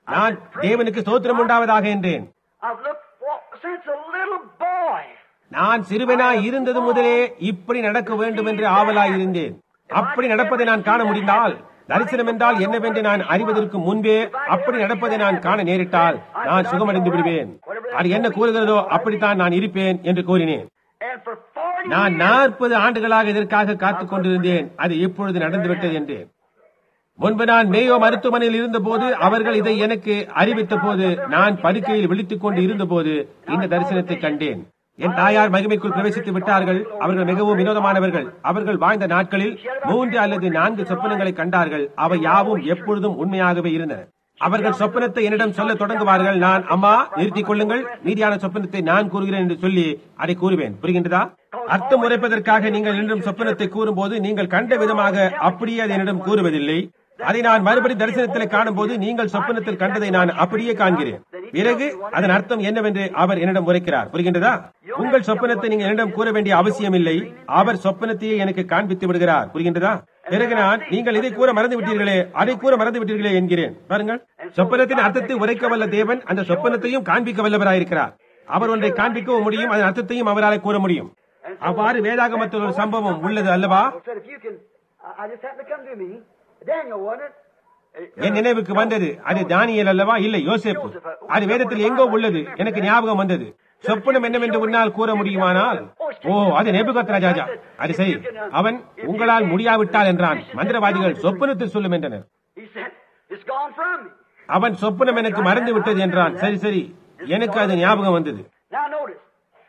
A: நான் தேவனுக்கு ஸ்தோத்திரம் உண்டாவதாக என்றேன்
B: I've looked for, since a little boy.
A: நான் சிறுவனாய் இருந்தது முதலே இப்படி நடக்க வேண்டும் என்று ஆவலாய் இருந்தேன் அப்படி நடப்பதை நான் காண முடிந்தால் தரிசனம் என்றால் என்னவென்று நான் அறிவதற்கு முன்பே அப்படி நடப்பதை நான் காண நேரிட்டால் நான் சுகமடைந்து விடுவேன் அது என்ன கூறுகிறதோ அப்படித்தான் நான் இருப்பேன் என்று கூறினேன்
B: And for 40
A: நான்
B: years,
A: நாற்பது ஆண்டுகளாக இதற்காக காத்துக் கொண்டிருந்தேன் அது இப்பொழுது நடந்துவிட்டது என்றேன் முன்பு நான் மேயோ மருத்துவமனையில் இருந்தபோது அவர்கள் இதை எனக்கு அறிவித்த போது நான் படுக்கையில் விழித்துக் கொண்டு இருந்தபோது இந்த தரிசனத்தை கண்டேன் என் தாயார் மகிமைக்குள் பிரவேசித்து விட்டார்கள் அவர்கள் மிகவும் வினோதமானவர்கள் அவர்கள் வாழ்ந்த நாட்களில் மூன்று அல்லது நான்கு சொப்பனங்களை கண்டார்கள் அவை யாவும் எப்பொழுதும் உண்மையாகவே இருந்தன அவர்கள் சொப்பனத்தை என்னிடம் சொல்ல தொடங்குவார்கள் நான் அம்மா நிறுத்திக் கொள்ளுங்கள் மீதியான சொப்பனத்தை நான் கூறுகிறேன் என்று சொல்லி அதை கூறுவேன் புரிகின்றதா அர்த்தம் உரைப்பதற்காக நீங்கள் என்னிடம் சொப்பனத்தை கூறும்போது நீங்கள் கண்ட விதமாக அப்படியே அதை என்னிடம் கூறுவதில்லை அதை நான் மறுபடி தரிசனத்தில் காணும் போது நீங்கள் சொப்பனத்தில் கண்டதை நான் அப்படியே காண்கிறேன் பிறகு அதன் அர்த்தம் என்னவென்று அவர் என்னிடம் உரைக்கிறார் புரிகின்றதா உங்கள் சொப்பனத்தை நீங்கள் என்னிடம் கூற வேண்டிய அவசியம் இல்லை அவர் சொப்பனத்தையே எனக்கு காண்பித்து விடுகிறார் புரிகின்றதா பிறகு நான் நீங்கள் இதை கூற மறந்து விட்டீர்களே அதை கூற மறந்து விட்டீர்களே என்கிறேன் பாருங்கள் சொப்பனத்தின் அர்த்தத்தை உரைக்க வல்ல தேவன் அந்த சொப்பனத்தையும் காண்பிக்க வல்லவராயிருக்கிறார் அவர் ஒன்றை காண்பிக்கவும் முடியும் அதன் அர்த்தத்தையும் அவரால் கூற முடியும் அவ்வாறு வேதாகமத்தில் ஒரு சம்பவம் உள்ளது அல்லவா
B: said, if you can, I, I just happened to come to me. Daniel, wasn't it?
A: என் நினைவுக்கு வந்தது அது தானியல் அல்லவா இல்லை யோசேப்பு அது வேதத்தில் எங்கோ உள்ளது எனக்கு ஞாபகம் வந்தது சொப்பனம் என்னவென்று உன்னால் கூற முடியுமானால் ஓ அது நேபுகத் ராஜா அது சரி அவன் உங்களால் முடியாவிட்டால் என்றான் மந்திரவாதிகள் சொப்பனத்தில் சொல்லும் என்றனர்
B: He said, it's gone from me.
A: அவன் சொப்பனம் எனக்கு மறந்து விட்டது என்றான் சரி சரி எனக்கு அது ஞாபகம் வந்தது
B: Now notice.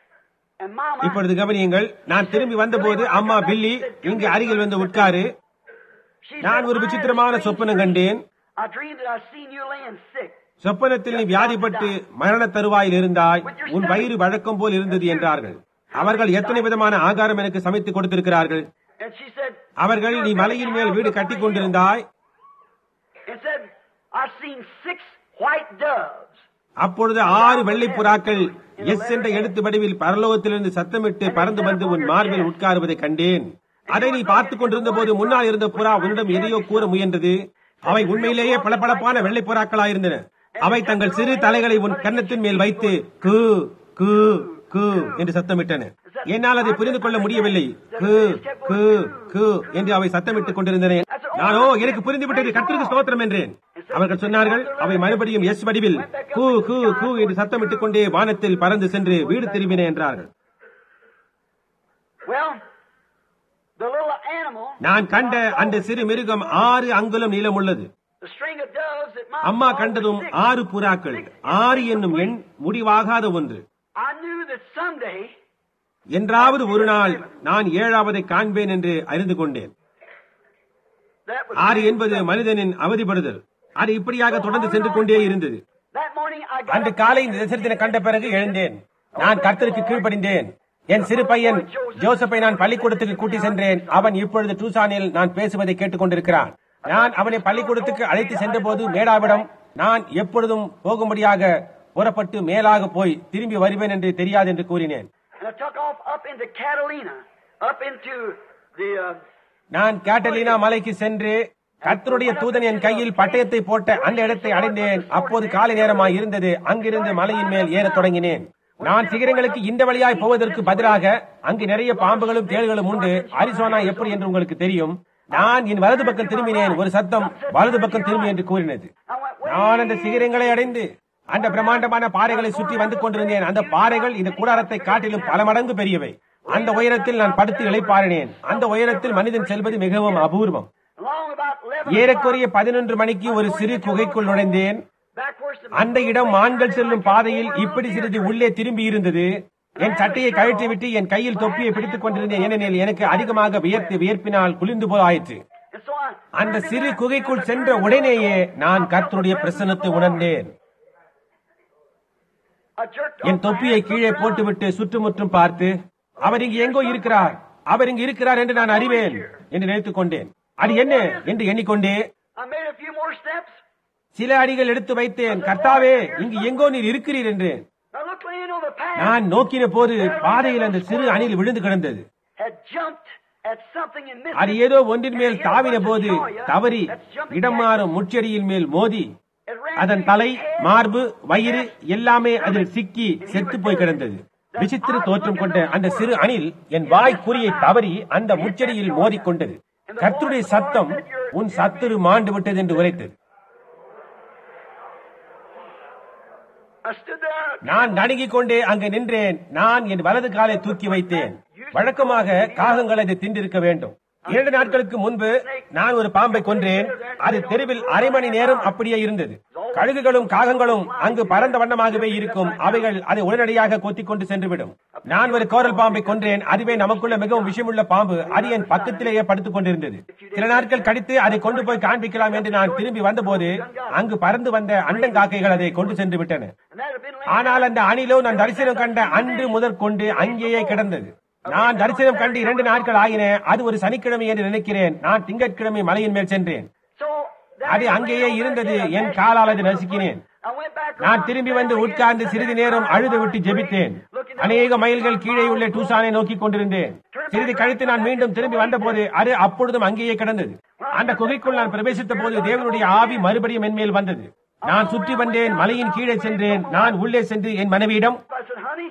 B: And Mama,
A: இப்பொழுது கவனியுங்கள் நான் திரும்பி வந்தபோது அம்மா பில்லி இங்கு அருகில் வந்து உட்காரு
B: she
A: நான்
B: said,
A: ஒரு
B: "I had a
A: விசித்திரமான
B: strange
A: சொப்பனம்
B: dream.
A: கண்டேன்
B: I dreamed that I seen you laying sick.
A: சொப்பனத்தில் நீ வியாதிப்பட்டு மரண தருவாயில் இருந்தாய் உன் வயிறு வழக்கம் போல் இருந்தது என்றார்கள் அவர்கள் எத்தனை விதமான ஆகாரம் எனக்கு சமைத்து கொடுத்திருக்கிறார்கள்
B: And she said,
A: அவர்கள் நீ மலையின் மேல் வீடு கட்டி கொண்டிருந்தாய்
B: and said, I've seen six white doves.
A: அப்பொழுது ஆறு வெள்ளை புறாக்கள் எஸ் என்ற எழுத்து வடிவில் பரலோகத்திலிருந்து சத்தமிட்டு பறந்து வந்து உன் மார்பில் உட்காருவதை கண்டேன் அதை நீ பார்த்துக் கொண்டிருந்த போது முன்னால் இருந்த புறா உன்னிடம் எதையோ கூற முயன்றது அவை உண்மையிலேயே பளபளப்பான வெள்ளை புறாக்களாயிருந்தன அவை தங்கள் சிறு தலைகளை உன் கன்னத்தின் மேல் வைத்து கு கு கு என்று சத்தமிட்டன என்னால் அதை புரிந்து கொள்ள முடியவில்லை கு கு கு என்று அவை சத்தமிட்டுக் கொண்டிருந்தன நானோ எனக்கு புரிந்துவிட்டது கத்திற்கு ஸ்தோத்திரம் என்றேன் அவர்கள் சொன்னார்கள் அவை மறுபடியும் எஸ் வடிவில் கூ கூ கூ என்று சத்தமிட்டுக் கொண்டே வானத்தில் பறந்து சென்று வீடு திரும்பின என்றார்கள்
B: Well, the little animal,
A: நான் கண்ட அந்த சிறு மிருகம் ஆறு அங்குலம் நீளம் உள்ளது
B: the string of doves that my
A: அம்மா
B: father
A: கண்டதும்
B: was sick.
A: ஆறு புறாக்கள் ஆறு என்னும் எண் முடிவாகாத ஒன்று
B: I knew that someday
A: என்றாவது ஒரு நாள் நான் ஏழாவதை காண்பேன் என்று அறிந்து கொண்டேன்
B: that was
A: ஆறு என்பது மனிதனின் அவதிப்படுதல் அது இப்படியாக தொடர்ந்து சென்று கொண்டே இருந்தது
B: that morning I got
A: அன்று
B: up
A: காலை இந்த தரிசனத்தினை கண்ட பிறகு எழுந்தேன் நான் கர்த்தருக்கு கீழ்ப்படிந்தேன் என் சிறு பையன் ஜோசப்பை நான் பள்ளிக்கூடத்துக்கு கூட்டி சென்றேன் அவன் இப்பொழுது டூசானில் நான் பேசுவதை கேட்டுக் கொண்டிருக்கிறான் நான் அவனை பள்ளிக்கூடத்துக்கு அழைத்து சென்றபோது மேடாவிடம் நான் எப்பொழுதும் போகும்படியாக புறப்பட்டு மேலாக போய் திரும்பி வருவேன் என்று தெரியாது என்று கூறினேன்
B: and I took off up into Catalina, up into the uh,
A: நான் கேட்டலீனா மலைக்கு சென்று கர்த்தருடைய தூதன் என் கையில் பட்டயத்தை போட்ட அந்த இடத்தை அடைந்தேன் அப்போது காலை நேரமாய் இருந்தது அங்கிருந்து மலையின் மேல் ஏறத் தொடங்கினேன் நான் சிகரங்களுக்கு இந்த வழியாய் போவதற்கு பதிலாக அங்கு நிறைய பாம்புகளும் தேள்களும் உண்டு அரிசோனா எப்படி என்று உங்களுக்கு தெரியும் நான் என் வலது பக்கம் திரும்பினேன் ஒரு சத்தம் வலது பக்கம் திரும்பி என்று கூறினது
B: I went way
A: நான் அந்த சிகரங்களை அடைந்து அந்த பிரம்மாண்டமான பாறைகளை சுற்றி வந்து கொண்டிருந்தேன் அந்த பாறைகள் இந்த கூடாரத்தை காட்டிலும் பல மடங்கு பெரியவை அந்த உயரத்தில் நான் படுத்து இளைப்பாறினேன் அந்த உயரத்தில் மனிதன் செல்வது மிகவும் அபூர்வம்
B: along about 11
A: ஏறக்குறைய பதினொன்று மணிக்கு ஒரு சிறு குகைக்குள் நுழைந்தேன்
B: backwards to
A: அந்த இடம் ஆண்கள் செல்லும் பாதையில் இப்படி சிறிது உள்ளே திரும்பி இருந்தது என் சட்டையை கழற்றி விட்டு என் கையில் தொப்பியை பிடித்துக் கொண்டிருந்தேன் ஏனெனில் எனக்கு அதிகமாக வியர்த்து வியர்ப்பினால் குளிர்ந்து போல் ஆயிற்று
B: and so I
A: அந்த சிறு குகைக்குள் சென்ற உடனேயே நான் கர்த்தருடைய பிரசன்னத்தை உணர்ந்தேன்
B: I jerked
A: N
B: off my
A: தொப்பியை
B: hat,
A: கீழே
B: looked around.
A: போட்டுவிட்டு சுற்றுமுற்றும் பார்த்து அவர் இங்கு எங்கோ இருக்கிறார் அவர் இங்கு இருக்கிறார் என்று நான் அறிவேன் என்று நினைத்துக் கொண்டேன் அது என்ன என்று எண்ணிக்கொண்டே
B: I made a few more steps.
A: சில அடிகள் எடுத்து வைத்தேன் கர்த்தாவே இங்கு எங்கோ நீர் இருக்கிறீர் என்று
B: I looked in on the path.
A: நான் நோக்கின போது பாதையில் அந்த சிறு அணில் விழுந்து கிடந்தது
B: Had jumped at something and missed
A: அது
B: it.
A: ஏதோ ஒன்றின் மேல் தாவின போது தவறி இடம் மாறும் முச்செடியின் மேல் மோதி
B: It ran
A: அதன் தலை மார்பு வயிறு எல்லாமே அதில் சிக்கி செத்து போய் கிடந்தது விசித்திர தோற்றம் கொண்ட அந்த சிறு அணில் என் வாய் குறியை தவறி அந்த முச்சடியில் மோதிக்கொண்டது கர்த்தருடைய சத்தம் உன் சத்துரு மாண்டு விட்டது என்று உரைத்தது
B: I stood there.
A: நான் நடுங்கிக் கொண்டே அங்கு நின்றேன் நான் என் வலது காலை தூக்கி வைத்தேன் வழக்கமாக காகங்கள் அதை தின்றிருக்க வேண்டும் இரண்டு நாட்களுக்கு முன்பு நான் ஒரு பாம்பை கொன்றேன் அது தெருவில் அரை மணி நேரம் அப்படியே இருந்தது கழுகுகளும் காகங்களும் அங்கு பரந்த வண்ணமாகவே இருக்கும் அவைகள் அதை உடனடியாக கொத்திக் கொண்டு சென்றுவிடும் நான் ஒரு கோரல் பாம்பை கொன்றேன் அதுவே நமக்குள்ள மிகவும் விஷயமுள்ள பாம்பு அது என் பக்கத்திலேயே படுத்துக் கொண்டிருந்தது சில நாட்கள் கழித்து அதை கொண்டு போய் காண்பிக்கலாம் என்று நான் திரும்பி வந்தபோது அங்கு பறந்து வந்த அண்டங்காக்கைகள் அதை கொண்டு சென்று விட்டன
B: And that had been laying
A: ஆனால் அந்த அணிலோ நான் தரிசனம் கண்ட அன்று முதற்கொண்டு அங்கேயே கிடந்தது நான் தரிசனம் கண்டு இரண்டு நாட்கள் ஆகின அது ஒரு சனிக்கிழமை என்று நினைக்கிறேன் நான் திங்கட்கிழமை மலையின் மேல் சென்றேன்
B: So
A: அது அங்கேயே இருந்தது என் காலால் அதை நசுக்கினேன்
B: I went back
A: நான்
B: around
A: திரும்பி
B: there
A: வந்து
B: again,
A: உட்கார்ந்து சிறிது நேரம் அழுது விட்டு ஜெபித்தேன் அநேக மைல்கள் கீழே உள்ள டூசானை நோக்கி கொண்டிருந்தேன் சிறிது கழித்து நான் மீண்டும் திரும்பி வந்தபோது அது அப்பொழுதும் அங்கேயே கிடந்தது அந்த குகைக்குள் நான் பிரவேசித்த போது தேவனுடைய ஆவி மறுபடியும் என் மேல் வந்தது நான் சுற்றி வந்தேன் மலையின் கீழே சென்றேன் நான் உள்ளே சென்று என் மனைவியிடம்
B: I said, honey,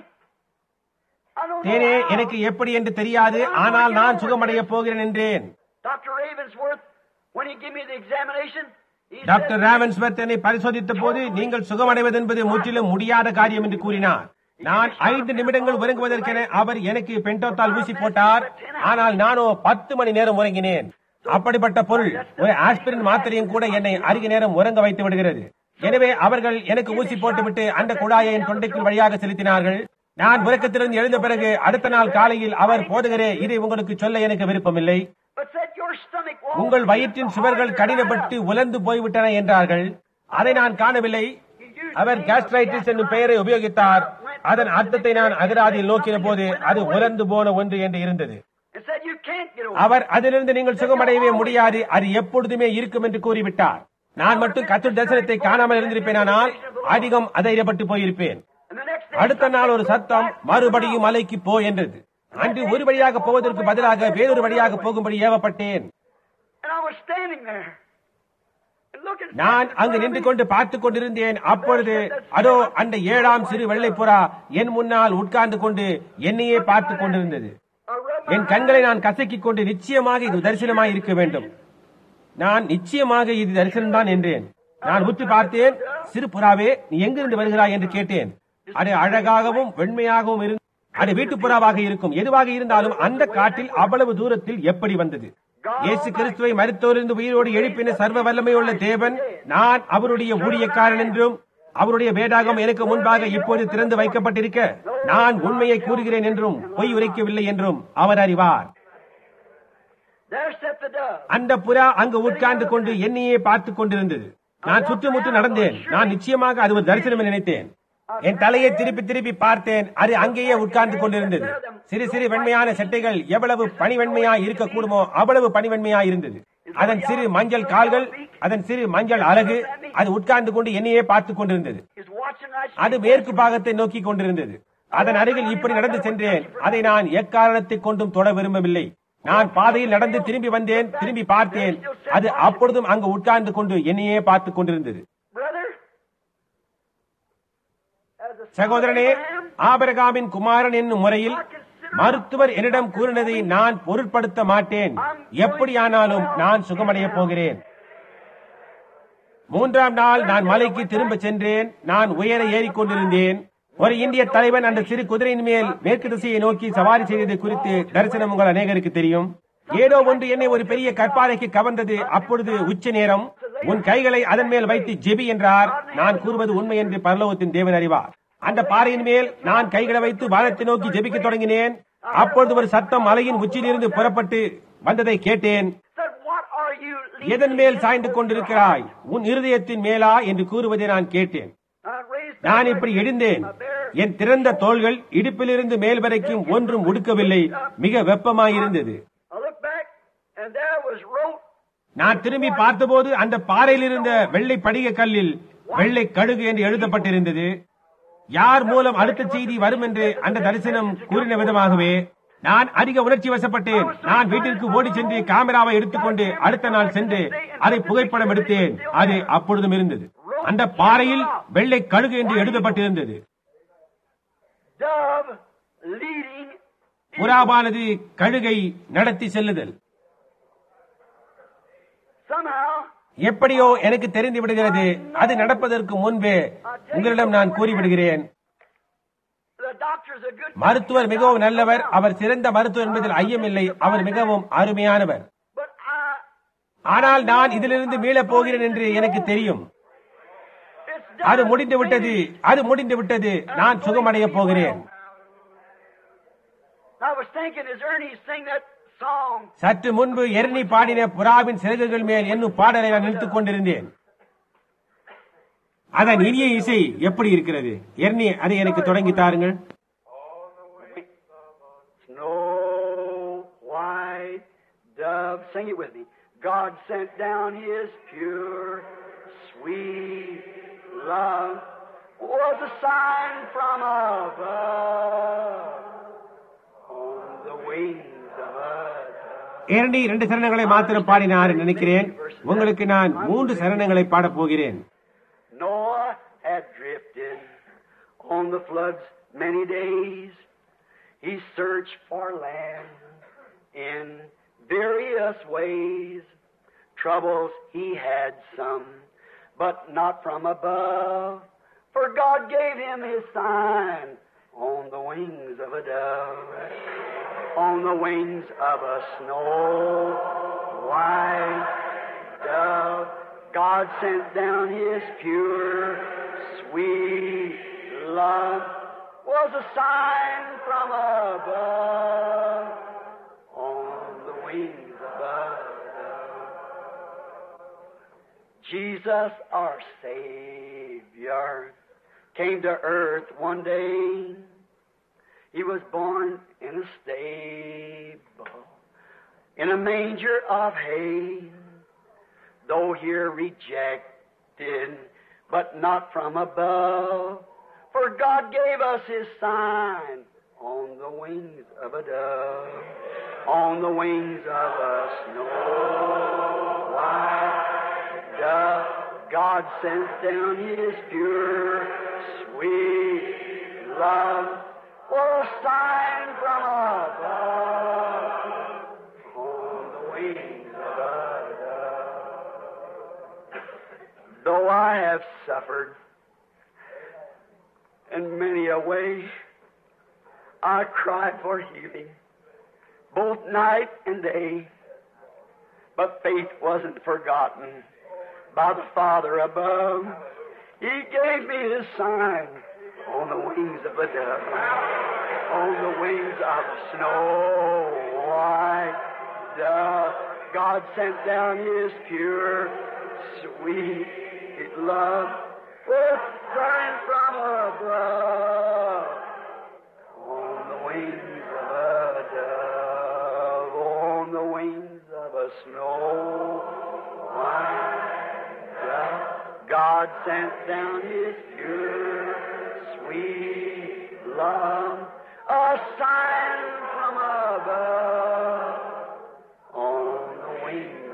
B: I don't
A: தேனே
B: know how.
A: எனக்கு எப்படி என்று தெரியாது ஆனால் நான் சுகமடைய போகிறேன் என்றேன்
B: Dr. Ravensworth, when he gave me the examination, he
A: doctor
B: said,
A: Ravensworth என்னை பரிசோதித்த போது நீங்கள் சுகமடைவது என்பது முற்றிலும் முடியாத காரியம் என்று கூறினார் நான் ஐந்து நிமிடங்கள் உறங்குவதற்கென அவர் எனக்கு பென்டோத்தால் ஊசி போட்டார் ஆனால் நானோ பத்து மணி நேரம் உறங்கினேன் அப்படிப்பட்ட பொருள் ஒரு ஆஸ்பிரின் மாத்திரையும் கூட என்னை அதிக நேரம் உறங்க வைத்து விடுகிறது எனவே அவர்கள் எனக்கு ஊசி போட்டுவிட்டு அந்த குழாயை என் தொண்டைக்குள் வழியாக செலுத்தினார்கள் நான் உறக்கத்திலிருந்து எழுந்த பிறகு அடுத்த நாள் காலையில் அவர் போதுகிறே இதை உங்களுக்கு சொல்ல எனக்கு விருப்பமில்லை
B: but said your stomach won't.
A: உங்கள் வயிற்றின் சுவர்கள் கடினப்பட்டு உலர்ந்து போய்விட்டன என்றார்கள் அதை நான் காணவில்லை அவர் கேஸ்ட்ரைட்டிஸ் என்னும் பெயரை உபயோகித்தார் அதன் அர்த்தத்தை நான் அகராதியில் நோக்கின போது அது உலர்ந்து போன ஒன்று என்று இருந்தது
B: And said you can't get over.
A: அவர் அதிலிருந்து நீங்கள் சுகமடையவே முடியாது அது எப்பொழுதுமே இருக்கும் என்று கூறிவிட்டார் நான் மட்டும் கத்து தரிசனத்தை காணாமல் இருந்திருப்பேனானால் அதிகம் அதைரியப்பட்டு போயிருப்பேன்
B: And the next day,
A: அடுத்த நாள் ஒரு சத்தம் மறுபடியும் மலைக்கு போ என்றது அன்று ஒரு வழியாக போவதற்கு பதிலாக வேறொரு வழியாக போகும்படி ஏவப்பட்டேன்
B: and I was standing there. And looking
A: நான் அங்கு நின்று கொண்டு பார்த்துக் கொண்டிருந்தேன் அப்பொழுது அதோ அந்த ஏழாம் சிறு வெள்ளை புறா என் முன்னால் உட்கார்ந்து கொண்டு என்னையே பார்த்துக் கொண்டிருந்தது
B: I rubbed my
A: என் கண்களை நான் கசக்கிக் கொண்டு நிச்சயமாக இது தரிசனமாய் இருக்க வேண்டும் நான் நிச்சயமாக இது தரிசனம்தான் என்றேன் நான் உற்று பார்த்தேன் சிறு புறாவே நீ எங்கிருந்து வருகிறாய் என்று கேட்டேன் அது அழகாகவும் வெண்மையாகவும் இருந்து அது வீட்டு புறாவாக இருக்கும் எதுவாக இருந்தாலும் அந்த காட்டில் அவ்வளவு தூரத்தில் எப்படி வந்தது இயேசு கிறிஸ்துவை மருத்துவரிருந்து உயிரோடு எழுப்பின சர்வ வல்லமையுள்ள தேவன் நான் அவருடைய ஊழியக்காரன் என்றும் அவருடைய வேதாகம் எனக்கு முன்பாக இப்போது திறந்து வைக்கப்பட்டிருக்க நான் உண்மையை கூறுகிறேன் என்றும் பொய் உரைக்கவில்லை என்றும் அவர் அறிவார்
B: There sat the dove.
A: அந்த புறா அங்கு உட்கார்ந்து கொண்டு என்னையே பார்த்துக் கொண்டிருந்தது நான் சுற்றுமுற்று நடந்தேன் நான் நிச்சயமாக அது ஒரு தரிசனம் என்று நினைத்தேன் என் தலையை திருப்பி திருப்பி பார்த்தேன் அது அங்கேயே உட்கார்ந்து கொண்டிருந்தது சிறு சிறு வெண்மையான செட்டைகள் எவ்வளவு பனிவெண்மையா இருக்கக்கூடுமோ அவ்வளவு பனிவெண்மையா இருந்தது அதன் சிறு மஞ்சள் கால்கள் அதன் சிறு மஞ்சள் அழகு அது உட்கார்ந்து கொண்டு என்னையே பார்த்துக் கொண்டிருந்தது
B: He's watching right
A: அது மேற்கு பாகத்தை நோக்கி கொண்டிருந்தது அதன் அருகில் இப்படி நடந்து சென்றேன் அதை நான் எக்காரணத்தை கொண்டும் தொட விரும்பவில்லை நான் பாதையில் நடந்து திரும்பி வந்தேன் திரும்பி பார்த்தேன் அது அப்பொழுதும் அங்கு உட்கார்ந்து கொண்டு என்னையே பார்த்துக் கொண்டிருந்தது
B: Brother, as a son of
A: சகோதரனே
B: Abraham,
A: ஆபரகாமின் குமாரன் என்னும் முறையில் மருத்துவர் என்னிடம் கூறினதை நான் பொருட்படுத்த மாட்டேன் எப்படியானாலும் நான் சுகமடைய போகிறேன் மூன்றாம் நாள் நான் மலைக்கு திரும்ப சென்றேன் நான் உயர ஏறிக்கொண்டிருந்தேன் ஒரு இந்திய தலைவன் அந்த சிறு குதிரையின் மேல் மேற்கு திசையை நோக்கி சவாரி செய்தது குறித்து தரிசனம் உங்கள் அநேகருக்கு தெரியும் ஏதோ ஒன்று என்னை ஒரு பெரிய கற்பாறைக்கு கவர்ந்தது அப்பொழுது உச்ச நேரம் உன் கைகளை அதன் மேல் வைத்து ஜெபி என்றார் நான் கூறுவது உண்மை என்று பரலோகத்தின் தேவன் அறிவார் அந்த பாறையின் மேல் நான் கைகளை வைத்து வானத்தை நோக்கி ஜெபிக்க தொடங்கினேன் அப்பொழுது ஒரு சத்தம் மலையின் உச்சியிலிருந்து புறப்பட்டு வந்ததை கேட்டேன்
B: said, What are you leaning
A: எதன் மேல் சாய்ந்து கொண்டிருக்கிறாய் உன் இருதயத்தின் மேலா என்று கூறுவதை நான் கேட்டேன்
B: I raised
A: நான்
B: up
A: இப்படி
B: my
A: எழுந்தேன்
B: my bare
A: என் திறந்த தோள்கள் இடுப்பிலிருந்து மேல் வரைக்கும் ஒன்றும் உடுக்கவில்லை மிக வெப்பமாயிருந்தது
B: I looked back, and there was wrote,
A: நான் திரும்பி பார்த்தபோது அந்த பாறையில் இருந்த வெள்ளை படிக கல்லில் வெள்ளை கடுகு என்று எழுதப்பட்டிருந்தது யார் மூலம் அடுத்த செய்தி வரும் என்று அந்த தரிசனம் கூறின விதமாகவே நான் அதிக உணர்ச்சி வசப்பட்டேன் நான் வீட்டிற்கு ஓடி சென்று கேமராவை எடுத்துக்கொண்டு அடுத்த நாள் சென்று அதை புகைப்படம் எடுத்தேன் அது அப்பொழுதும் இருந்தது அந்த பாறையில் வெள்ளை கழுகு என்று எழுதப்பட்டிருந்தது
B: dove leading
A: புறாவானது கழுகை நடத்தி செல்லுதல்
B: somehow
A: எப்படியோ எனக்கு தெரிந்து விடுகிறது அது நடப்பதற்கு முன்பே உங்களிடம் நான் கூறிவிடுகிறேன்
B: the doctor's a good
A: மருத்துவர் மிகவும் நல்லவர் அவர் சிறந்த மருத்துவர் என்பதில் ஐயமில்லை அவர் மிகவும் அருமையானவர்
B: but I
A: ஆனால் நான் இதிலிருந்து மீளப் போகிறேன் என்று எனக்கு தெரியும்
B: it's
A: அது
B: done.
A: முடிந்து விட்டது அது முடிந்து விட்டது நான் சுகமடைய போகிறேன்
B: I was thinking as Ernie sang that song,
A: சற்று முன்பு எர்னி பாடின புறாவின் சிறகுகள் மேல் என்னும் பாடலை நான் நினைத்துக் கொண்டிருந்தேன் அதன் இனிய இசை எப்படி இருக்கிறது எர்னி அதை எனக்கு தொடங்கி தாருங்கள்
B: Snow white dove, sing it with me. God sent down His pure, sweet love, was a sign from above on the wings of a dove.
A: Ernie இரண்டு சரணங்களை மாத்திரம் பாடினார் நினைக்கிறேன் உங்களுக்கு நான் மூன்று சரணங்களை பாடப் போகிறேன்
B: Noah had drifted on the floods many days. He searched for land in various ways. Troubles he had some, but not from above. For God gave him his sign on the wings of a dove, on the wings of a snow white dove. God sent down His pure, sweet love was a sign from above on the wings above. Jesus, our Savior, came to earth one day. He was born in a stable, in a manger of hay though here rejected, but not from above. For God gave us His sign on the wings of a dove, on the wings of a snow white dove. God sends down His pure, sweet love for a sign from above on the wings of a dove. Though I have suffered in many a way, I cried for healing both night and day. But faith wasn't forgotten by the Father above. He gave me His sign on the wings of a dove, on the wings of a snow white dove. God sent down His pure, sweet love with sign from above on the wings of a dove, on the wings of a snow white dove. God sent down His pure, sweet love, a sign from above on the wings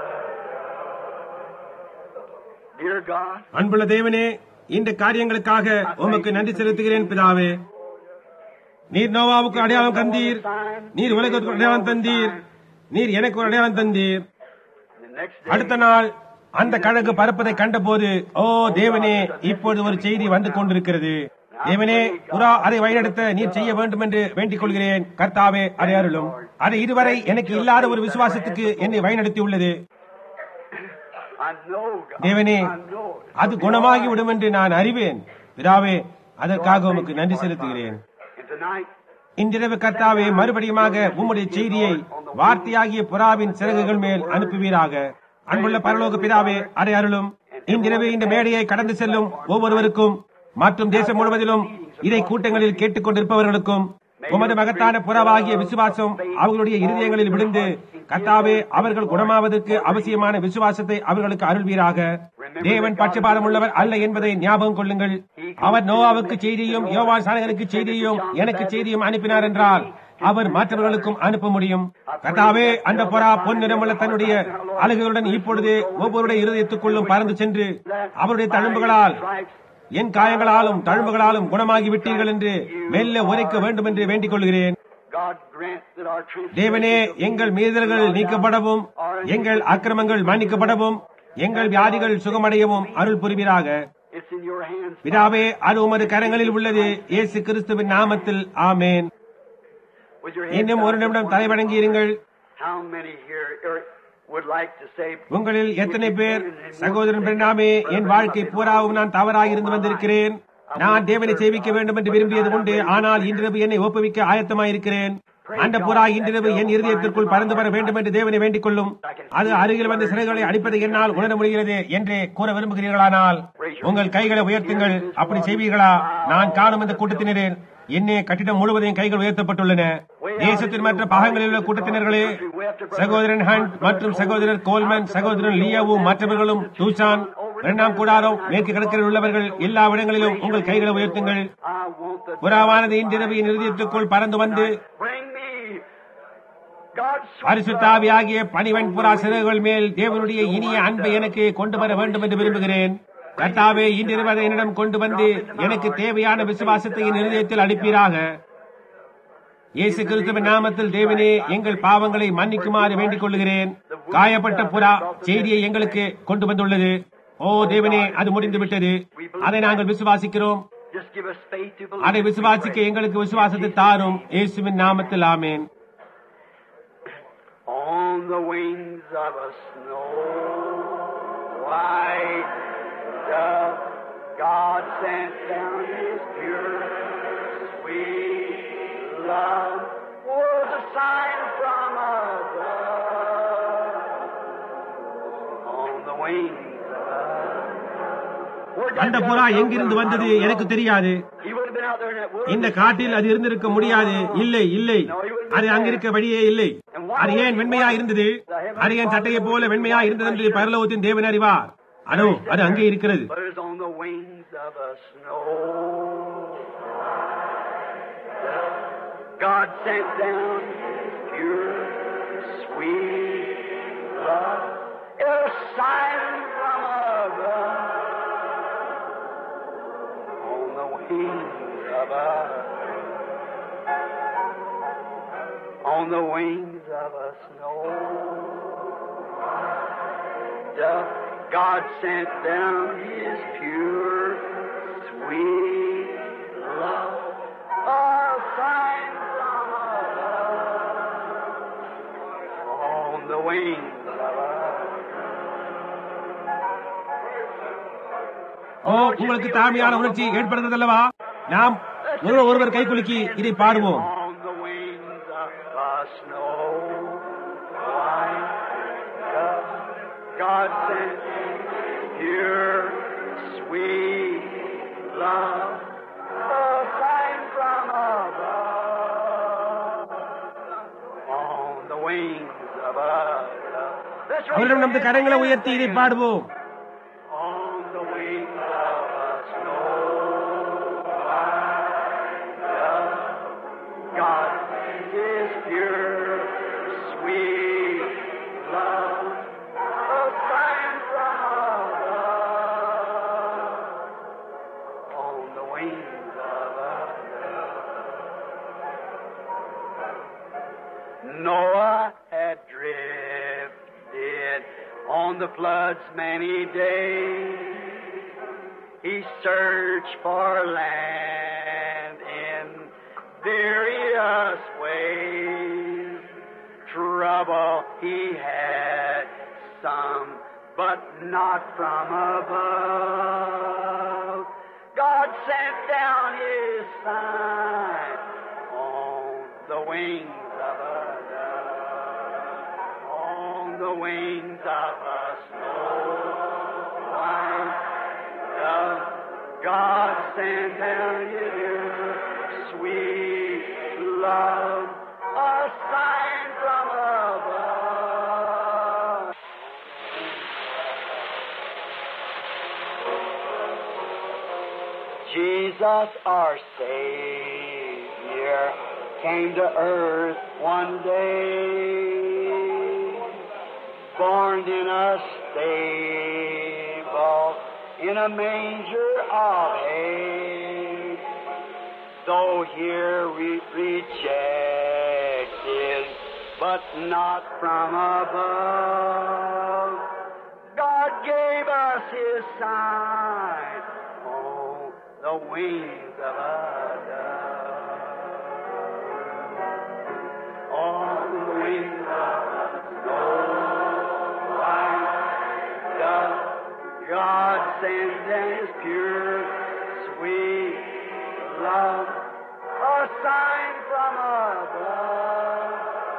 B: of a Dear God,
A: அன்புள்ள தேவனே இந்த காரியங்களுக்காக உமக்கு நன்றி செலுத்துகிறேன் பிதாவே நீர் நோவாவுக்கு அடையாளம் தந்தீர் நீர் உலகத்துக்கு அடையாளம் தந்தீர் நீர் எனக்கு ஒரு அடையாளம் தந்தீர்
B: the next day,
A: அடுத்த நாள் அந்த கழகு பறப்பதை கண்டபோது ஓ தேவனே இப்பொழுது ஒரு செய்தி வந்து கொண்டிருக்கிறது தேவனே புறா அதை வழிநடத்த நீர் செய்ய வேண்டும் என்று வேண்டிக் கொள்கிறேன் கர்த்தாவே அதை அருளும் அது இதுவரை எனக்கு இல்லாத ஒரு விசுவாசத்துக்கு என்னை வழிநடத்தி உள்ளது
B: I know, God,
A: தேவனே
B: I know.
A: அது குணமாகி விடும் என்று நான் அறிவேன் பிதாவே அதற்காக உமக்கு நன்றி செலுத்துகிறேன்
B: And tonight,
A: இன்றிரவு கர்த்தாவே மறுபடியுமாக உம்முடைய செய்தியை வார்த்தையாகிய புறாவின் சிறகுகள் மேல் அனுப்புவீராக அன்புள்ள பரலோக பிதாவே அதை அருளும் இன்றிரவு இந்த மேடையை கடந்து செல்லும் ஒவ்வொருவருக்கும் மற்றும் தேசம் முழுவதிலும் இதை கூட்டங்களில் கேட்டுக் கொண்டிருப்பவர்களுக்கும் உமது மகத்தான புறவாகிய விசுவாசம் அவர்களுடைய இருதயங்களில் விழுந்து கர்த்தாவே அவர்கள் குணமாவதற்கு அவசியமான விசுவாசத்தை அவர்களுக்கு அருள்வீராக தேவன் பட்சபாதம் உள்ளவர் அல்ல என்பதை ஞாபகம் கொள்ளுங்கள் அவர் நோவாவுக்கு செய்தியும் யோவான் சாணகனுக்கு செய்தியும் எனக்கு செய்தியும் அனுப்பினார் என்றால் அவர் மற்றவர்களுக்கும் அனுப்ப முடியும் கதாவே அந்த புறா பொன் நிறமுள்ள தன்னுடைய அழகுகளுடன் இப்பொழுது ஒவ்வொருடைய இருதயத்துக்குள்ளும் பறந்து சென்று அவருடைய தழும்புகளால் என் காயங்களாலும் தழும்புகளாலும் குணமாகி விட்டீர்கள் என்று மெல்ல உரைக்க வேண்டும் என்று வேண்டிக் கொள்கிறேன்
B: God grant that our transgressions
A: தேவனே எங்கள் மீறல்கள் நீக்கப்படவும் எங்கள் அக்கிரமங்கள் மன்னிக்கப்படவும் எங்கள் வியாதிகள் சுகமடையவும் அருள் புரிவீராக
B: It's in your hands.
A: பிதாவே அது உமது கரங்களில் உள்ளது இயேசு கிறிஸ்துவின் நாமத்தில் ஆமேன்
B: With your hands
A: இன்னும் ஒரு நிமிடம் தலைவணங்கி இருங்கள்
B: How many here er, would like to say,
A: உங்களில் எத்தனை பேர் சகோதரன் பிரணாமே என் வாழ்க்கை பூராவும் நான் தவறாக இருந்து வந்திருக்கிறேன் நான் தேவனை சேவிக்க வேண்டும் என்று விரும்பியது உண்டு ஆனால் இன்றிரவு என்னை ஒப்புவிக்க ஆயத்தமாயிருக்கிறேன் அந்த புறா இன்றிரவு என் இருதயத்திற்குள் பறந்து வர வேண்டும் என்று தேவனை வேண்டிக் கொள்ளும் அது அருகில் வந்து சிறைகளை அடிப்பதை என்னால் உணர முடிகிறது என்று கூற விரும்புகிறீர்களானால் உங்கள் கைகளை உயர்த்துங்கள் அப்படி செய்வீர்களா நான் காணும் இந்த கூட்டத்தினரே என்னே கட்டிடம் முழுவதையும் கைகள் உயர்த்தப்பட்டுள்ளன தேசத்தின் மற்ற பாகங்களில் உள்ள கூட்டத்தினர்களே சகோதரன் ஹண்ட் மற்றும் சகோதரர் கோல்மன் சகோதரன் லியாவு மற்றவர்களும் தூசான் இரண்டாம் கூடாரம் மேற்கு கடற்கரையில் உள்ளவர்கள் எல்லா இடங்களிலும் உங்கள் கைகளை உயர்த்துங்கள்
B: I want the
A: புறாவானது இன்றிரவு என் இருதயத்துக்குள் பறந்து வந்து
B: bring me God's sweet
A: பரிசுத்தாவியாகிய பனிவன் புறா சிறகுகள் மேல் தேவனுடைய இனிய அன்பை எனக்கு கொண்டு வர வேண்டும் என்று விரும்புகிறேன் கர்த்தாவே இன்றிரவு அதை என்னிடம் கொண்டு வந்து எனக்கு தேவையான விசுவாசத்தை என் இருதயத்தில் அளிப்பீராக இயேசு கிறிஸ்துவின் நாமத்தில் தேவனே எங்கள் பாவங்களை மன்னிக்குமாறு வேண்டிக் கொள்கிறேன் காயப்பட்ட புறா செய்தியை எங்களுக்கு கொண்டு வந்துள்ளது ஓ தேவனே அது முடிந்து விட்டது அதை நாங்கள் விசுவாசிக்கிறோம்
B: Just give us faith to believe.
A: அதை விசுவாசிக்க எங்களுக்கு விசுவாசத்தை தாரும் இயேசுவின் நாமத்தில் ஆமேன்
B: On the wings of a snow white dove, God sent down His pure, sweet love. Was a sign from above. On the wings of a Where'd that
A: அந்த
B: dove
A: புறா
B: come
A: எங்கிருந்து
B: from?
A: வந்தது
B: I don't
A: எனக்கு
B: know.
A: தெரியாது
B: He would have been out there in that wilderness.
A: இந்த காட்டில் அது இருந்திருக்க முடியாது இல்லை இல்லை அது அங்கிருக்க வழியே இல்லை அது ஏன் வெண்மையா இருந்தது அது ஏன் சட்டையை போல வெண்மையா இருந்தது என்று பரலோகத்தின் தேவன் அறிவார் அதோ அது அங்கே இருக்கிறது
B: But it's on the wings of a snow. God sent down His pure, sweet love. A sign from above. On the wings of a on the wings of a snow. Doth God sent down His pure, sweet love, a sign from above, on the wings of a
A: ஓ உங்களுக்கு தாழ்மையான உணர்ச்சி ஏற்படுத்ததல்லவா நாம் ஒருவர் ஒருவர் கை குலுக்கி இதை பாடுவோம்
B: on the wings of a snow white dove. God sent pure, sweet love, a sign from above, on the wings of a dove. Let's raise
A: அவரிடம்
B: our
A: நமது
B: hands
A: கரங்களை
B: and
A: உயர்த்தி இதை
B: sing.
A: பாடுவோம்
B: On the wings of a snow white dove, God is pure, sweet love, a sign from above. On the wings of a dove. Noah had drifted on the flood's many days. He searched for land in various ways. Trouble he had some, but not from above. God sent down his sign on the wings of a dove, on the wings of a snow white dove. God sent down his sweet love, a sign from above. Jesus, our Savior, came to earth one day, born in a stable, in a manger of hay. Though here we rejected, but not from above. God gave us His sign on the wings of a dove. On the wings of a snow white dove, God sends His pure, sweet love, a sign from above.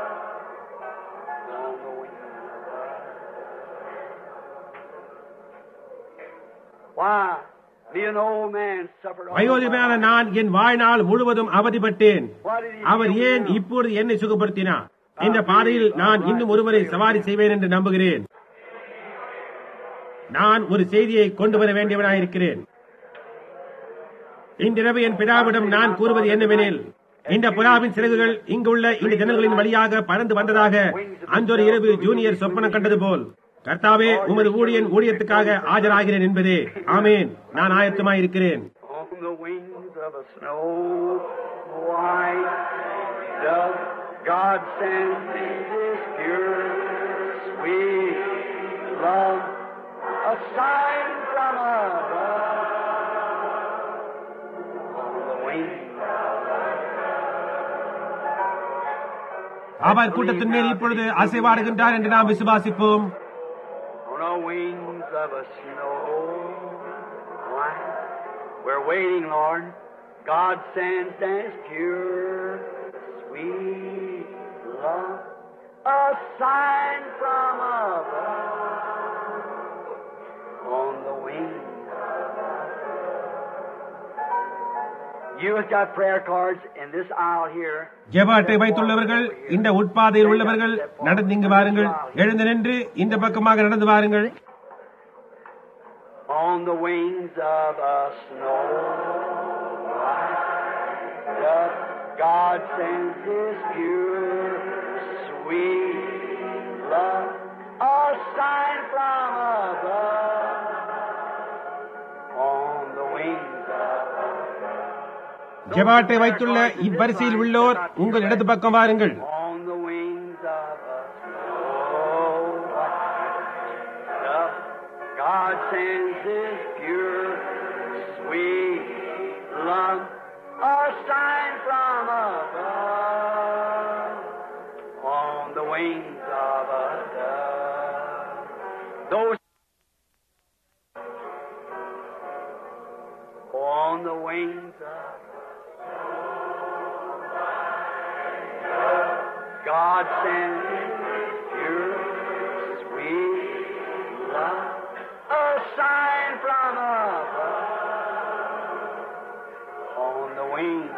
B: On the wings of a Why? Me an old man suffered all
A: வயோதிபனான நான் என் வாழ்நாள் முழுவதும் அவதிப்பட்டேன்
B: Why did he
A: our
B: heal
A: ஏன்
B: me now?
A: இப்பொழுது என்னை சுகப்படுத்தினார் இந்த பாதையில் நான் இன்னும் ஒருவரை சவாரி செய்வேன் என்று நம்புகிறேன் நான் ஒரு செய்தியை கொண்டு வர வேண்டியவனாயிருக்கிறேன் இன்றிரவு என் பிதாவிடம் நான் கூறுவது என்னவெனில் இந்த புறாவின் சிறகுகள் இங்குள்ள இந்த ஜன்னல்களின் வழியாக பறந்து வந்ததாக அன்றொரு இரவு ஜூனியர் சொப்பனம் கண்டது போல் கர்த்தாவே உமது ஊழியன் ஊழியத்துக்காக ஆஜராகிறேன் என்பதே ஆமேன் நான் ஆயத்தமாயிருக்கிறேன்
B: On the wings of a snow white dove, God sends me His pure, sweet love, a sign from above. On the wings
A: அவர் கூட்டத்தின் மேல் இப்பொழுது அசைவாடுகின்றார் என்று நாம் விசுவாசிப்போம்
B: on the wings of a snow white. We're waiting, Lord. God sends His pure, sweet love, a sign from above. On the wings. You have got prayer cards in this aisle here.
A: ஜெப அட்டை வைத்துள்ளவர்கள் இந்த உட்பாதையில் உள்ளவர்கள் நடந்து இங்கு வாருங்கள் எழுந்து நின்று இந்த பக்கமாக நடந்து வாருங்கள்
B: on the wings of a snow white dove. God sends His pure, sweet love, a sign from above. On the wings of
A: ஜெப அட்டை வைத்துள்ள இவ்வரிசையில் உள்ளோர் உங்கள் இடது பக்கம் வாருங்கள்
B: on the wings of a snow white dove. God sends His pure, sweet love, a sign from above, on the wings of a dove. Those on the wings of God sends pure, sweet love, a sign from above, on the wings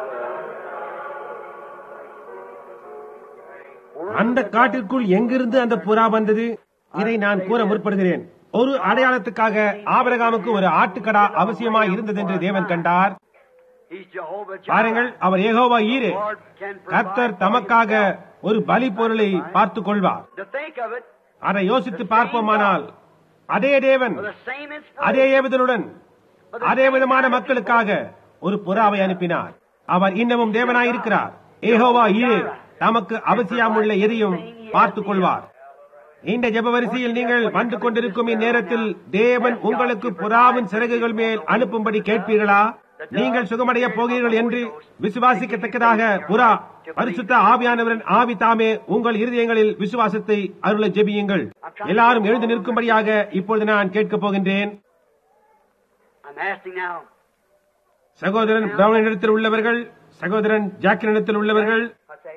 A: அந்த காட்டிற்குள் எங்கிருந்து அந்த புறா வந்தது இதை நான் கூற முற்படுகிறேன் ஒரு அடையாளத்துக்காக ஆபரகாமுக்கு ஒரு ஆட்டுக்கடா அவசியமாய் இருந்தது என்று தேவன் கண்டார்
B: He's Jehovah
A: பாருங்கள் அவர் ஏகோவா ஈரே
B: Lord can
A: கர்த்தர்
B: provide
A: தமக்காக ஒரு பலி பொருளை பார்த்துக் கொள்வார்
B: To think of it,
A: அதை யோசித்து பார்ப்போமானால் அதே தேவன்
B: for the same
A: அதே
B: inspiration,
A: ஏவுதலுடன் அதே விதமான மக்களுக்காக ஒரு புறாவை அனுப்பினார் அவர் இன்னமும் தேவனாயிருக்கிறார் ஏகோவா ஈரே தமக்கு அவசியமுள்ள எதையும் பார்த்துக் கொள்வார் இந்த ஜெப வரிசையில் நீங்கள் வந்து கொண்டிருக்கும் இந்நேரத்தில் தேவன் உங்களுக்கு புறாவின் சிறகுகள் மேல் அனுப்பும்படி கேட்பீர்களா நீங்கள் சுகமடைய போகிறீர்கள் என்று விசுவாசிக்கத்தக்கதாக புறா பரிசுத்த ஆவியானவரின் ஆவி தாமே உங்கள் இருதயங்களில் விசுவாசத்தை அருள ஜெபியுங்கள் எல்லாரும் எழுந்து நிற்கும்படியாக இப்பொழுது நான் கேட்கப் போகின்றேன்
B: I'm asking now,
A: சகோதரன் பிரவுனிடத்தில் உள்ளவர்கள் சகோதரன் ஜாக்கினிடத்தில் உள்ளவர்கள்
B: I say,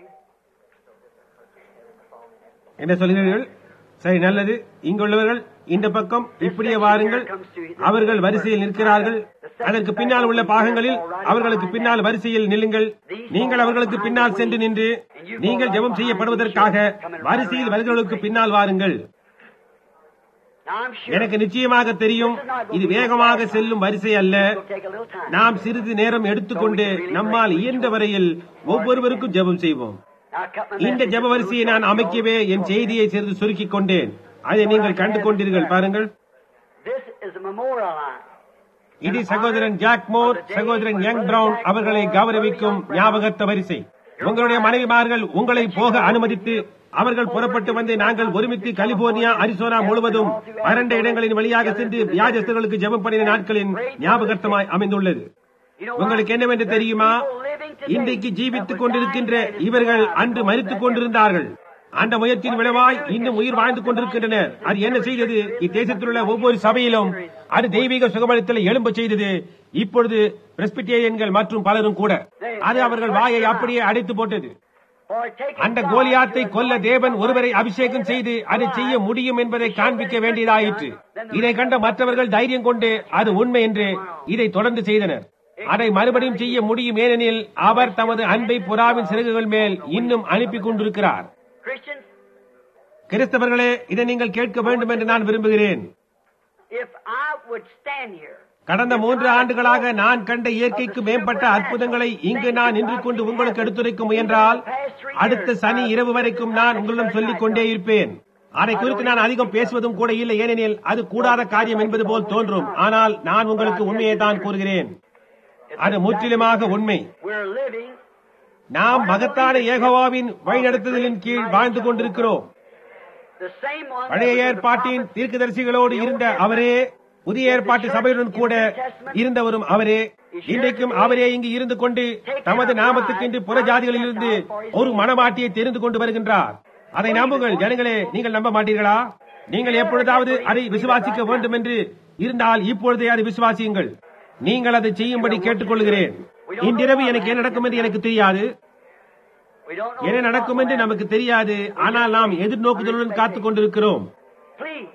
A: என்ன சொல்கிறீர்கள் சரி நல்லது இங்குள்ளவர்கள் இந்த பக்கம் இப்படியே வாருங்கள் அவர்கள் வரிசையில் நிற்கிறார்கள் அதற்கு பின்னால் உள்ள பாகங்களில் அவர்களுக்கு பின்னால் வரிசையில் நில்லுங்கள் நீங்கள் அவர்களுக்கு பின்னால் சென்று நின்று நீங்கள் ஜெபம் செய்யப்படுவதற்காக வரிசையில் வருகிறவர்களுக்கு பின்னால் வாருங்கள்
B: Now I'm sure
A: எனக்கு நிச்சயமாக தெரியும் இது வேகமாக செல்லும் வரிசை அல்ல
B: it'll take a little time.
A: நாம் சிறிது நேரம் எடுத்துக்கொண்டு நம்மால் இயன்ற வரையில் ஒவ்வொருவருக்கும் ஜெபம் செய்வோம்
B: Now I cut my
A: இந்த
B: message
A: ஜெப
B: into
A: வரிசையை
B: little
A: நான்
B: chunks.
A: அமைக்கவே என் செய்தியை சிறிது சுருக்கிக் கொண்டேன் அதை நீங்கள் கண்டு கொண்டீர்கள் பாருங்கள்
B: This is a memorial line.
A: இது சகோதரன் ஜாக் மோர் சகோதரன் யங் பிரவுன் அவர்களை கௌரவிக்கும் ஞாபகத்த வரிசை உங்களுடைய மனைவிமார்கள் உங்களை போக அனுமதித்து அவர்கள் புறப்பட்டு வந்து நாங்கள் ஒருமித்து கலிபோர்னியா அரிசோனா முழுவதும் வறண்ட இடங்களின் வழியாக சென்று வியாஜஸ்தர்களுக்கு ஜெபம் பண்ணின நாட்களின் ஞாபகத்தமாய் அமைந்துள்ளது
B: You know what?
A: உங்களுக்கு என்னவென்று தெரியுமா
B: People living today
A: இன்றைக்கு
B: that
A: ஜீவித்துக்
B: were
A: கொண்டிருக்கின்ற
B: dying at
A: இவர்கள்
B: this
A: அன்று
B: time.
A: மறித்துக் கொண்டிருந்தார்கள் அந்த முயற்சியின் விளைவாய் இன்னும் உயிர் வாழ்ந்து கொண்டிருக்கின்றனர் அது என்ன செய்தது இத்தேசத்தில் உள்ள ஒவ்வொரு சபையிலும் அது தெய்வீக சுகமளித்தலை எழும்ப செய்தது இப்பொழுது பிரஸ்பிட்டேரியன்கள் மற்றும் பலரும் கூட அது அவர்கள் வாயை அப்படியே அடைத்து போட்டது
B: For taking
A: அந்த
B: God
A: கோலியாத்தை
B: to
A: கொல்ல
B: anoint
A: தேவன்
B: one
A: ஒருவரை
B: man
A: அபிஷேகம் செய்து அதை செய்ய முடியும் என்பதை காண்பிக்க
B: show that
A: வேண்டியதாயிற்று
B: it was done,
A: இதை கண்ட மற்றவர்கள் தைரியம் கொண்டு அது உண்மை என்று இதை தொடர்ந்து செய்தனர் அதை மறுபடியும் செய்ய முடியும் ஏனெனில் அவர் தமது அன்பை புறாவின் சிறகுகள் மேல் இன்னும் அனுப்பி கொண்டிருக்கிறார்
B: Christians,
A: கிறிஸ்தவர்களே இதை நீங்கள் கேட்க வேண்டும் என்று நான் விரும்புகிறேன்
B: if I would stand here
A: கடந்த மூன்று ஆண்டுகளாக நான் கண்ட இயற்கைக்கு மேம்பட்ட அற்புதங்களை இங்கு நான் நின்று கொண்டு உங்களுக்கு எடுத்துரைக்க முயன்றால் அடுத்த சனி இரவு வரைக்கும் நான் உங்களிடம் சொல்லிக் கொண்டே இருப்பேன் அதை குறித்து நான் அதிகம் பேசுவதும் கூட இல்லை ஏனெனில் அது கூடாத காரியம் என்பது போல் தோன்றும் ஆனால் நான் உங்களுக்கு உண்மையை தான் கூறுகிறேன் அது முற்றிலுமாக உண்மை
B: we're living
A: நாம் மகத்தான ஏகோவாவின் வழிநடத்துதலின் கீழ் வாழ்ந்து கொண்டிருக்கிறோம்
B: the same one that
A: பழைய
B: was in the
A: ஏற்பாட்டின்
B: prophets,
A: தீர்க்கதரிசிகளோடு இருந்த அவரே புதிய ஏற்பாட்டு சபையுடன் கூட இருந்தவரும் அவரே இன்றைக்கும் அவரே இங்கு இருந்து கொண்டு தமது நாமத்துக்கென்று புற ஜாதிகளிலிருந்து ஒரு மனமாட்டியை தெரிந்து கொண்டு வருகின்றார் அதை நம்புங்கள் ஜனங்களே நீங்கள் நம்ப மாட்டீர்களா நீங்கள் எப்பொழுதாவது அதை விசுவாசிக்க வேண்டும் என்று இருந்தால் இப்பொழுதே அதை விசுவாசியுங்கள் நீங்கள் அதை செய்யும்படி கேட்டுக்கொள்கிறேன் இன்றிரவு எனக்கு என்ன நடக்கும் என்று எனக்கு தெரியாது
B: we don't know
A: என்ன நடக்கும் என்று நமக்கு தெரியாது ஆனால் நாம் எதிர்நோக்குதலுடன் காத்துக் கொண்டிருக்கிறோம்
B: Please,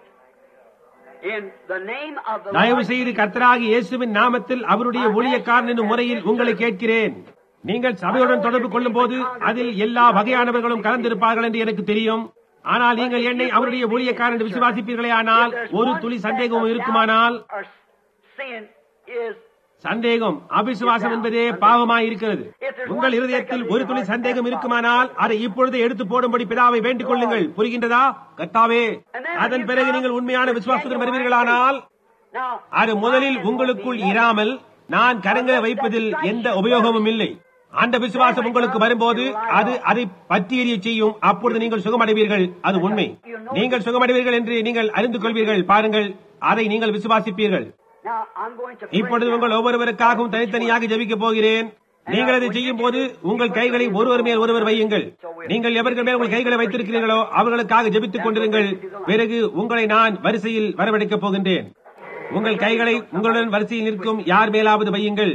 B: in the name of the
A: தயவு
B: Lord
A: செய்து கர்த்தராகி இயேசுவின் நாமத்தில் அவருடைய ஊழியக்காரன் என்னும் முறையில் உங்களை கேட்கிறேன் நீங்கள் சபையுடன் தொடர்பு கொள்ளும் போது அதில் எல்லா வகையானவர்களும் கலந்திருப்பார்கள் என்று எனக்கு தெரியும் ஆனால் நீங்கள் என்னை அவருடைய ஊழியக்காரன் என்று விசுவாசிப்பீர்களே ஆனால் ஒரு துளி சந்தேகமும் இருக்குமானால்
B: Our sin is
A: சந்தேகம் அபிசுவாசம் என்பதே பாவமாய் இருக்கிறது உங்கள் இருதயத்தில் ஒரு துளி சந்தேகம் இருக்குமானால் அதை இப்பொழுது எடுத்து போடும்படி பிதாவை வேண்டிக் கொள்ளுங்கள் புரிகின்றதா கர்த்தாவே அதன் பிறகு நீங்கள் உண்மையான விசுவாசத்துடன் வருவீர்களானால்
B: now
A: அது முதலில் உங்களுக்குள் இராமல் நான் கரங்களை வைப்பதில் எந்த உபயோகமும் இல்லை அந்த விசுவாசம் உங்களுக்கு வரும்போது அது அதை பற்றி எறிய செய்யும் அப்பொழுது நீங்கள் சுகமடைவீர்கள் அது உண்மை நீங்கள் சுகமடைவீர்கள் என்று நீங்கள் அறிந்து கொள்வீர்கள் பாருங்கள் அதை நீங்கள் விசுவாசிப்பீர்கள்
B: now I'm going to pray
A: இப்பொழுது
B: now.
A: உங்கள் ஒவ்வொருவருக்காகவும் தனித்தனியாக ஜெபிக்கப் போகிறேன் நீங்கள் அதை செய்யும் போது உங்கள் கைகளை ஒருவர் மேல் ஒருவர் வையுங்கள் நீங்கள் எவர்கள் மேல் உங்கள் கைகளை வைத்திருக்கிறீர்களோ அவர்களுக்காக ஜெபித்துக் கொண்டிருங்கள் பிறகு உங்களை நான் வரிசையில் வரவழைக்கப் போகின்றேன் உங்கள் கைகளை உங்களுடன் வரிசையில் நிற்கும் யார் மேலாவது வையுங்கள்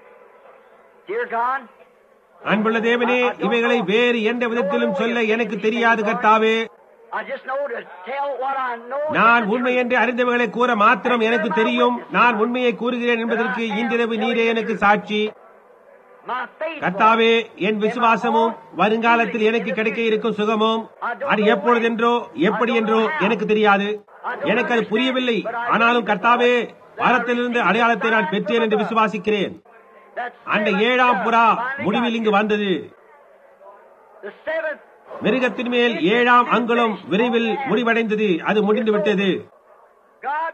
B: Dear God,
A: அன்புள்ள தேவனே இவைகளை வேறு எந்த விதத்திலும் சொல்ல எனக்கு தெரியாது கர்த்தாவே
B: I just know to tell what I know.
A: நான் உண்மை என்று அறிந்தவர்களை கூற மாத்திரம் எனக்கு தெரியும் நான் உண்மையை கூறுகிறேன் என்பதற்கு இன்றிரவு நீரே எனக்கு சாட்சி
B: My faith
A: கர்த்தாவே என் விசுவாசமும் வருங்காலத்தில் எனக்கு கிடைக்க இருக்கும் சுகமும் அது எப்பொழுதென்றோ எப்படி என்றோ எனக்கு தெரியாது எனக்கு அது புரியவில்லை ஆனாலும் கர்த்தாவே வாரத்திலிருந்து அடையாளத்தை நான் பெற்றேன் என்று விசுவாசிக்கிறேன்
B: that's
A: அந்த ஏழாம் புறா முடிவில் இங்கு வந்தது
B: the seventh
A: மிருகத்தின் மேல் ஏழாம் அங்குலம் விரைவில் முடிவடைந்தது அது முடிந்து விட்டது
B: God.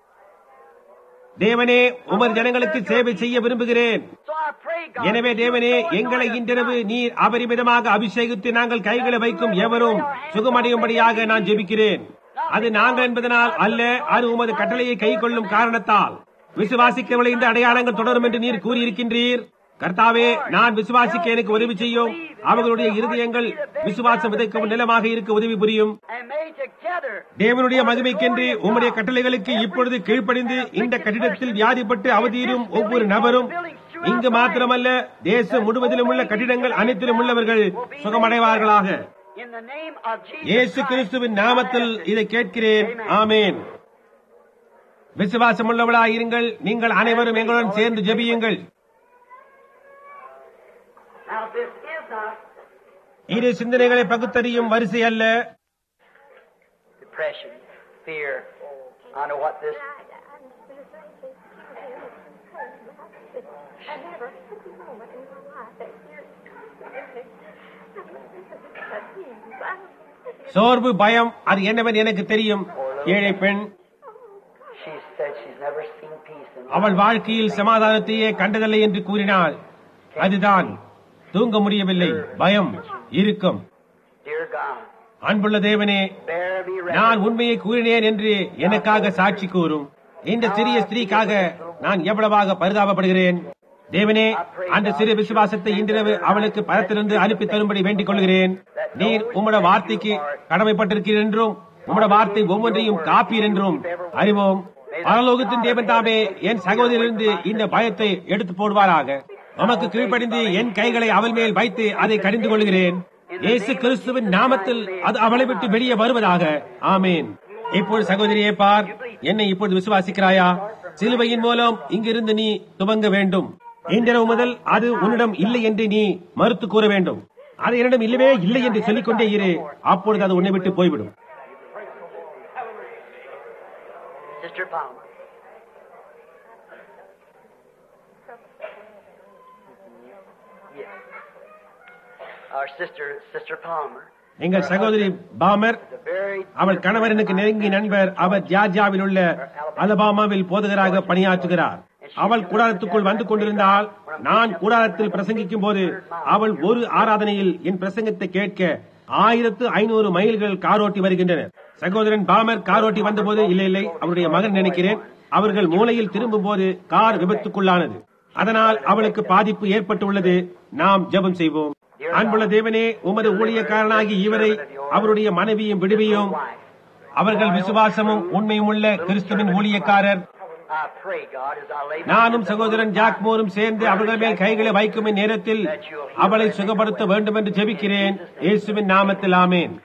A: தேவனே உமது ஜனங்களுக்கு சேவை செய்ய விரும்புகிறேன்
B: So I pray God.
A: எனவே
B: that you
A: தேவனே
B: would go
A: எங்களை
B: anoint us
A: இன்றிரவு
B: now.
A: நீர் அபரிமிதமாக அபிஷேகித்து நாங்கள் கைகளை வைக்கும் எவரும் சுகமடையும்படியாக நான் ஜெபிக்கிறேன் அது நாங்கள் என்பதனால் அல்ல அது உமது கட்டளையை கை கொள்ளும் காரணத்தால் விசுவாசிக்கவில்லை இந்த அடையாளங்கள் தொடரும் என்று நீர் கூறியிருக்கின்றீர் கர்த்தாவே நான் விசுவாசிக்க எனக்கு உதவி செய்யும் அவர்களுடைய இருதயங்கள் விசுவாசம் விதைக்கும் நிலமாக இருக்க உதவி புரியும்
B: And may together
A: தேவனுடைய மகிமைக்கென்று உம்முடைய கட்டளைகளுக்கு இப்பொழுது கீழ்ப்படிந்து இந்த கட்டிடத்தில் வியாதிப்பட்டு அவதியிலும் ஒவ்வொரு நபரும் இங்கு மாத்திரமல்ல தேசம் முழுவதிலும் உள்ள கட்டிடங்கள் அனைத்திலும் உள்ளவர்கள் சுகமடைவார்களாக
B: in the name of Jesus
A: இயேசு
B: Christ,
A: கிறிஸ்துவின் நாமத்தில் இதை கேட்கிறேன் ஆமேன் விசுவாசம் உள்ளவளாயிருங்கள் நீங்கள் அனைவரும் எங்களுடன் சேர்ந்து ஜெபியுங்கள்
B: Now this is not
A: இரு சிந்தனைகளை பகுத்தறியும் வரிசை அல்ல
B: depression, fear, I know what this.
C: I, I'm just going to say this to you. I never had a moment in my life that you're
A: சோர்வு பயம் அது என்னவென்று எனக்கு தெரியும் ஏழை பெண்
B: She said she's never seen peace in
A: அவள் வாழ்க்கையில் சமாதானத்தையே கண்டதில்லை என்று கூறினாள் அதுதான் தூங்க முடியவில்லை பயம் இருக்கும்
B: Dear God,
A: அன்புள்ள தேவனே
B: bear me
A: நான்
B: record.
A: உண்மையை கூறினேன் என்று எனக்காக சாட்சி கூறும் இந்த சிறிய ஸ்திரீக்காக நான் எவ்வளவாக பரிதாபப்படுகிறேன் தேவனே அந்த சிறு விசுவாசத்தை இன்றிரவு அவளுக்கு பரத்திலிருந்து அனுப்பி தரும்படி வேண்டிக் கொள்கிறேன் நீர் உம்முடைய வார்த்தைக்கு கடமைப்பட்டிருக்கிறீர் என்றும் உம்முடைய வார்த்தை ஒவ்வொன்றையும் காப்பீர் என்றும் அறிவோம் பரலோகத்தின் தேவன் தாமே என் சகோதரிலிருந்து இந்த பயத்தை எடுத்து போடுவாராக உமக்கு கீழ்ப்படிந்து என் கைகளை அவள் மேல் வைத்து அதை கடிந்து கொள்கிறேன் இயேசு கிறிஸ்துவின் நாமத்தில் அது அவளை விட்டு வெளியே வருவதாக ஆமேன் இப்பொழுது சகோதரியே பார் என்னை இப்பொழுது விசுவாசிக்கிறாயா சிலுவையின் மூலம் இங்கிருந்து நீ துவங்க வேண்டும் இன்றிரவு முதல் அது உன்னிடம் இல்லை என்று நீ மறுத்து கூற வேண்டும் அது என்னிடம் இல்லவே இல்லை என்று சொல்லிக்கொண்டே இரு அப்பொழுது அது உன்னை விட்டு போய்விடும்
B: Sister Palmer. Yes. Our sister, Sister Palmer,
A: எங்கள் சகோதரி பாமர்
B: is a very
A: அவள் கணவர் எனக்கு நெருங்கிய நண்பர் அவர் ஜார்ஜியாவில் உள்ள அலபாமாவில் போதகராக பணியாற்றுகிறார் அவள் கூடாரத்துக்குள் வந்து கொண்டிருந்தால் நான் கூடாரத்தில் பிரசங்கிக்கும் போது அவள் ஒரு ஆராதனையில் என் பிரசங்கத்தை கேட்க ஆயிரத்து ஐநூறு மைல்கள் காரோட்டி வருகின்றனர் சகோதரன் பாமர் காரோட்டி வந்தபோது இல்லை இல்லை அவருடைய மகன் நினைக்கிறேன் அவர்கள் மூலையில் திரும்பும் போது கார் விபத்துக்குள்ளானது அதனால் அவளுக்கு பாதிப்பு ஏற்பட்டுள்ளது நாம் ஜெபம் செய்வோம் அன்புள்ள தேவனே உமது ஊழியக்காரனாகி இவரை அவருடைய மனைவியும் விடுவியும் அவர்கள் விசுவாசமும் உண்மையும் உள்ள கிறிஸ்துவின் ஊழியக்காரர்
B: I pray, God, as I lay my
A: நானும் சகோதரன் ஜாக் மோரும் சேர்ந்து அவர்கள் மேல் கைகளை வைக்கும் நேரத்தில் அவளை சுகப்படுத்த வேண்டும் என்று ஜெபிக்கிறேன் இயேசுவின் நாமத்தில் ஆமேன்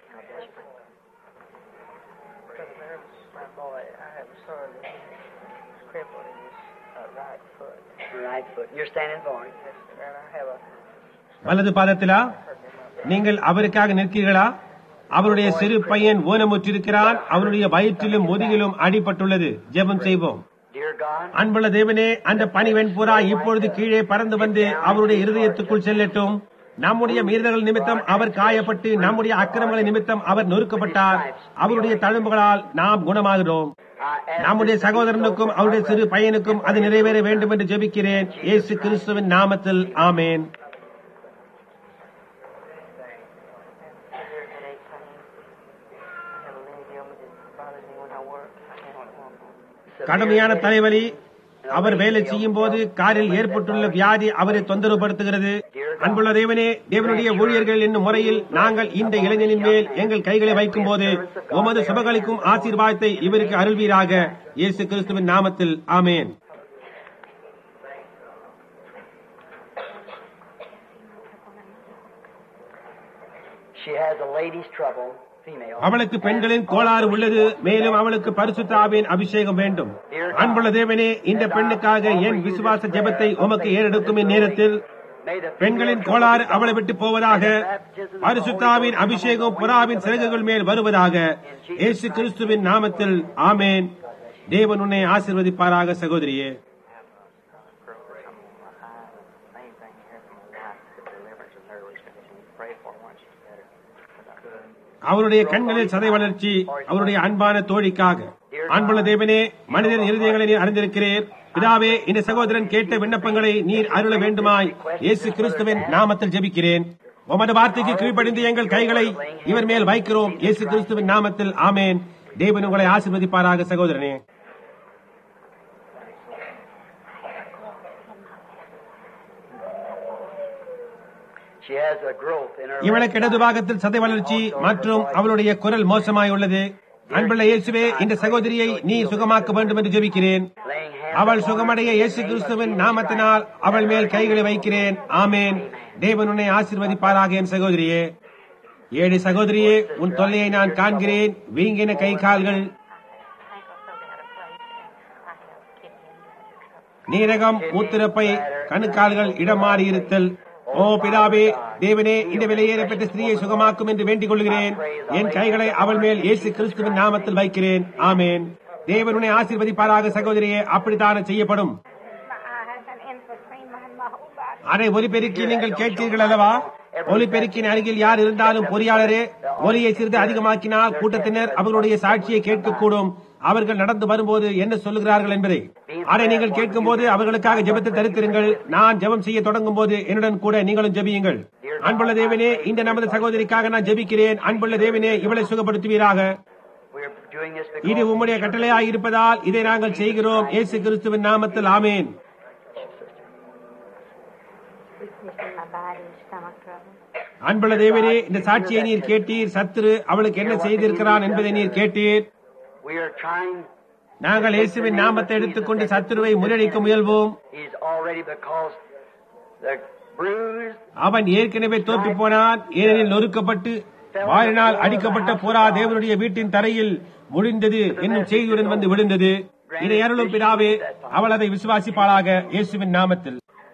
D: My boy, I have a son that's crippled in his uh, right foot.
B: right foot. You're standing for him.
D: Yes, and I have a
A: வலது பாதத்திலா நீங்கள் அவருக்காக நிற்கிறீர்களா அவருடைய சிறு பையன் ஊனமுற்றிருக்கிறான் அவருடைய வயிற்றிலும் முதுகிலும் அடிபட்டுள்ளது ஜெபம் செய்வோம்
B: Dear God,
A: அன்புள்ள தேவனே அந்த பனி வெண்புறா இப்பொழுது கீழே பறந்து வந்து அவருடைய இருதயத்துக்குள் செல்லட்டும் நம்முடைய மீறுதல்கள் நிமித்தம் அவர் காயப்பட்டு நம்முடைய அக்கிரமங்கள் நிமித்தம் அவர் நொறுக்கப்பட்டார் அவருடைய தழும்புகளால் நாம் குணமாகிறோம்
B: I ask
A: நம்முடைய சகோதரனுக்கும் அவருடைய சிறு பையனுக்கும் அது நிறைவேற வேண்டும் என்று ஜெபிக்கிறேன் இயேசு கிறிஸ்துவின் நாமத்தில் ஆமேன்
D: severe headache pain. I have a leg ailment that bothers me when I work. I can't walk.
A: கடுமையான தலைவலி அவர் வேலை செய்யும் போது காரில் ஏற்பட்டுள்ள வியாதி அவரை தொந்தரவுபடுத்துகிறது அன்புள்ள தேவனே தேவனுடைய ஊழியர்கள் என்னும் முறையில் நாங்கள் இந்த இளைஞனின் மேல் எங்கள் கைகளை வைக்கும் போது உமது சுபகளிக்கும் ஆசீர்வாதத்தை இவருக்கு அருள்வீராக இயேசு கிறிஸ்துவின் நாமத்தில் ஆமேன்
B: she has a lady's trouble, female.
A: அவளுக்கு பெண்களின் கோளாறு உள்ளது மேலும் அவளுக்கு பரிசுத்தாவின் அபிஷேகம் வேண்டும் அன்புள்ள தேவனே இந்த பெண்ணுக்காக என் விசுவாச ஜெபத்தை உமக்கு ஏறெடுக்கும் இந்நேரத்தில்
B: May the
A: பெண்களின் கோளாறு அவளை விட்டு போவதாக பரிசுத்தாவின் அபிஷேகம் புறாவின் சிறகுகள் மேல் வருவதாக இயேசு கிறிஸ்துவின் நாமத்தில் ஆமேன் தேவன் உன்னை ஆசிர்வதிப்பாராக சகோதரியே
D: Main thing here from my wife is the deliverance of nervous condition. You pray for her once she's better.
A: அவருடைய கண்களில் சதை வளர்ச்சி அவருடைய அன்பான தோழிக்காக அன்புள்ள தேவனே மனிதன் இருதயங்களை நீர் அறிந்திருக்கிறீர் பிதாவே இந்த சகோதரன் கேட்ட விண்ணப்பங்களை நீர் அருள வேண்டுமாய் இயேசு கிறிஸ்துவின் நாமத்தில் ஜெபிக்கிறேன் உமது வார்த்தைக்கு கீழ்ப்படிந்து எங்கள் கைகளை இவர் மேல் வைக்கிறோம் இயேசு கிறிஸ்துவின் நாமத்தில் ஆமேன் தேவன் உங்களை ஆசீர்வதிப்பாராக சகோதரனே
B: She has a growth in her
A: இவளுக்கு இடது பாகத்தில் சதை வளர்ச்சி மற்றும் அவளுடைய குரல் மோசமாய் உள்ளது அன்புள்ள இயேசுவே இந்த சகோதரியை நீ சுகமாக்க வேண்டும் என்று ஜெபிக்கிறேன்
B: laying hands
A: அவள் சுகமடைய இயேசு கிறிஸ்துவின் நாமத்தினால் அவள் மேல் கைகளை வைக்கிறேன் ஆமேன் தேவன் உன்னை ஆசீர்வதிப்பாராக என் சகோதரியே ஏழு சகோதரியே உன் தொல்லையை நான் காண்கிறேன் வீங்கின கை கால்கள் நீரகம் மூத்திரப்பை கணுக்கால்கள் இடம் மாறி இருத்தல் ஓ பிதாவே தேவனே இந்த விலையேற பெற்ற ஸ்திரீயை சுகமாக்கும் என்று வேண்டிக் கொள்கிறேன் என் கைகளை அவள் மேல் இயேசு கிறிஸ்துவின் நாமத்தில் வைக்கிறேன் ஆமேன் தேவனுடைய ஆசீர்வதிப்பாராக சகோதரியே அப்படித்தானே செய்யப்படும்
C: My eye has an infiltrate my, my whole body.
A: அதை ஒலிபெருக்கி நீங்கள் கேட்கிறீர்கள் அல்லவா ஒலிபெருக்கின் அருகில் யார் இருந்தாலும் பொறியாளரே ஒலியை சிறிது அதிகமாக்கினால் கூட்டத்தினர் அவர்களுடைய சாட்சியை கேட்கக்கூடும் அவர்கள் நடந்து வரும்போது என்ன சொல்லுகிறார்கள் என்பதை அதை நீங்கள் கேட்கும் போது அவர்களுக்காக ஜெபத்தை தரித்திருங்கள் நான் ஜெபம் செய்ய தொடங்கும் போது என்னுடன் கூட நீங்களும் ஜெபியுங்கள் அன்புள்ள தேவனே இந்த நமது சகோதரிக்காக நான் ஜெபிக்கிறேன் அன்புள்ள தேவனே இவளை சுகப்படுத்துவீராக
B: We're doing this
A: இது
B: because
A: உம்முடைய கட்டளையாய் இருப்பதால் இதை நாங்கள் செய்கிறோம் இயேசு கிறிஸ்துவின் நாமத்தில் ஆமேன்
C: Weakness in my body and stomach trouble.
A: அன்புள்ள தேவனே இந்த சாட்சியை நீர் கேட்டீர் சத்துரு அவளுக்கு என்ன செய்திருக்கிறான் என்பதை நீர் கேட்டீர்
B: we are trying.
A: நாங்கள் இயேசுவின் நாமத்தை எடுத்துக்கொண்டு சத்துருவை முறியடிக்க முயல்வோம்
B: He's already because the bruise
A: அவன் ஏற்கனவே தோற்று போனான் ஏனெனில் நொறுக்கப்பட்டு வாரினால் அடிக்கப்பட்ட புறா தேவனுடைய வீட்டின் தரையில் முடிந்தது என்னும் செய்தியுடன் வந்து விழுந்தது இதை அருளும் பிதாவே அவள் அதை விசுவாசிப்பாளாக இயேசுவின் நாமத்தில்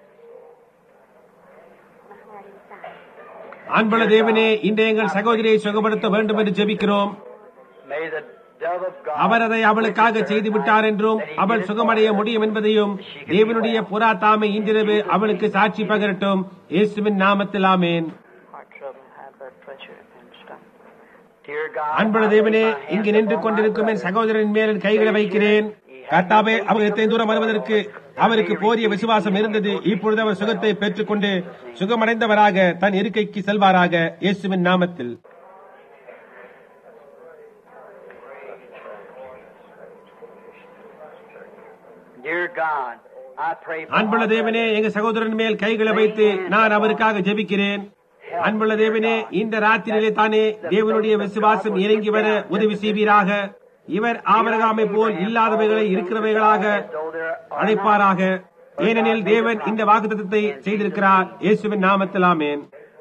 C: My heart inside.
A: அன்புள்ள தேவனே இந்த எங்கள் சகோதரியை சுகப்படுத்த வேண்டும் என்று ஜெபிக்கிறோம்
B: may the dove of God
A: அவர் அதை அவளுக்காக செய்து விட்டார் என்றும் அவள் சுகமடைய முடியும் என்பதையும் தேவனுடைய புறா தாமை இன்றிரவு அவளுக்கு சாட்சி பகரட்டும் இயேசுவின் நாமத்தில் ஆமேன்
D: Heart trouble, high blood pressure, and stomach.
B: Dear God,
A: அன்புள்ள தேவனே இங்கு நின்று கொண்டிருக்கும் என் சகோதரன் மேல் என் கைகளை வைக்கிறேன் கர்த்தாவே அவர் எத்தனை தூரம் வருவதற்கு அவருக்கு போதிய விசுவாசம் இருந்தது இப்பொழுது அவர் சுகத்தை பெற்றுக்கொண்டு சுகமடைந்தவராக தன் இருக்கைக்கு செல்வாராக இயேசுவின் நாமத்தில்
B: dear God, I pray for
A: அன்புள்ள தேவனே எங்க சகோதரன் மேல் கைகளை வைத்து நான் அவருக்காக ஜெபிக்கிறேன் அன்புள்ள தேவனே இந்த ராத்திரியிலே தானே தேவனுடைய விசுவாசம் இறங்கி வர உதவி செய்வீராக இவர் ஆபரகாமை போல் இல்லாதவைகளை இருக்கிறவைகளாக
B: though there are
A: அழைப்பாராக ஏனெனில் தேவன் இந்த வாக்குத்தத்தத்தை செய்திருக்கிறார் இயேசுவின் நாமத்தில் ஆமென்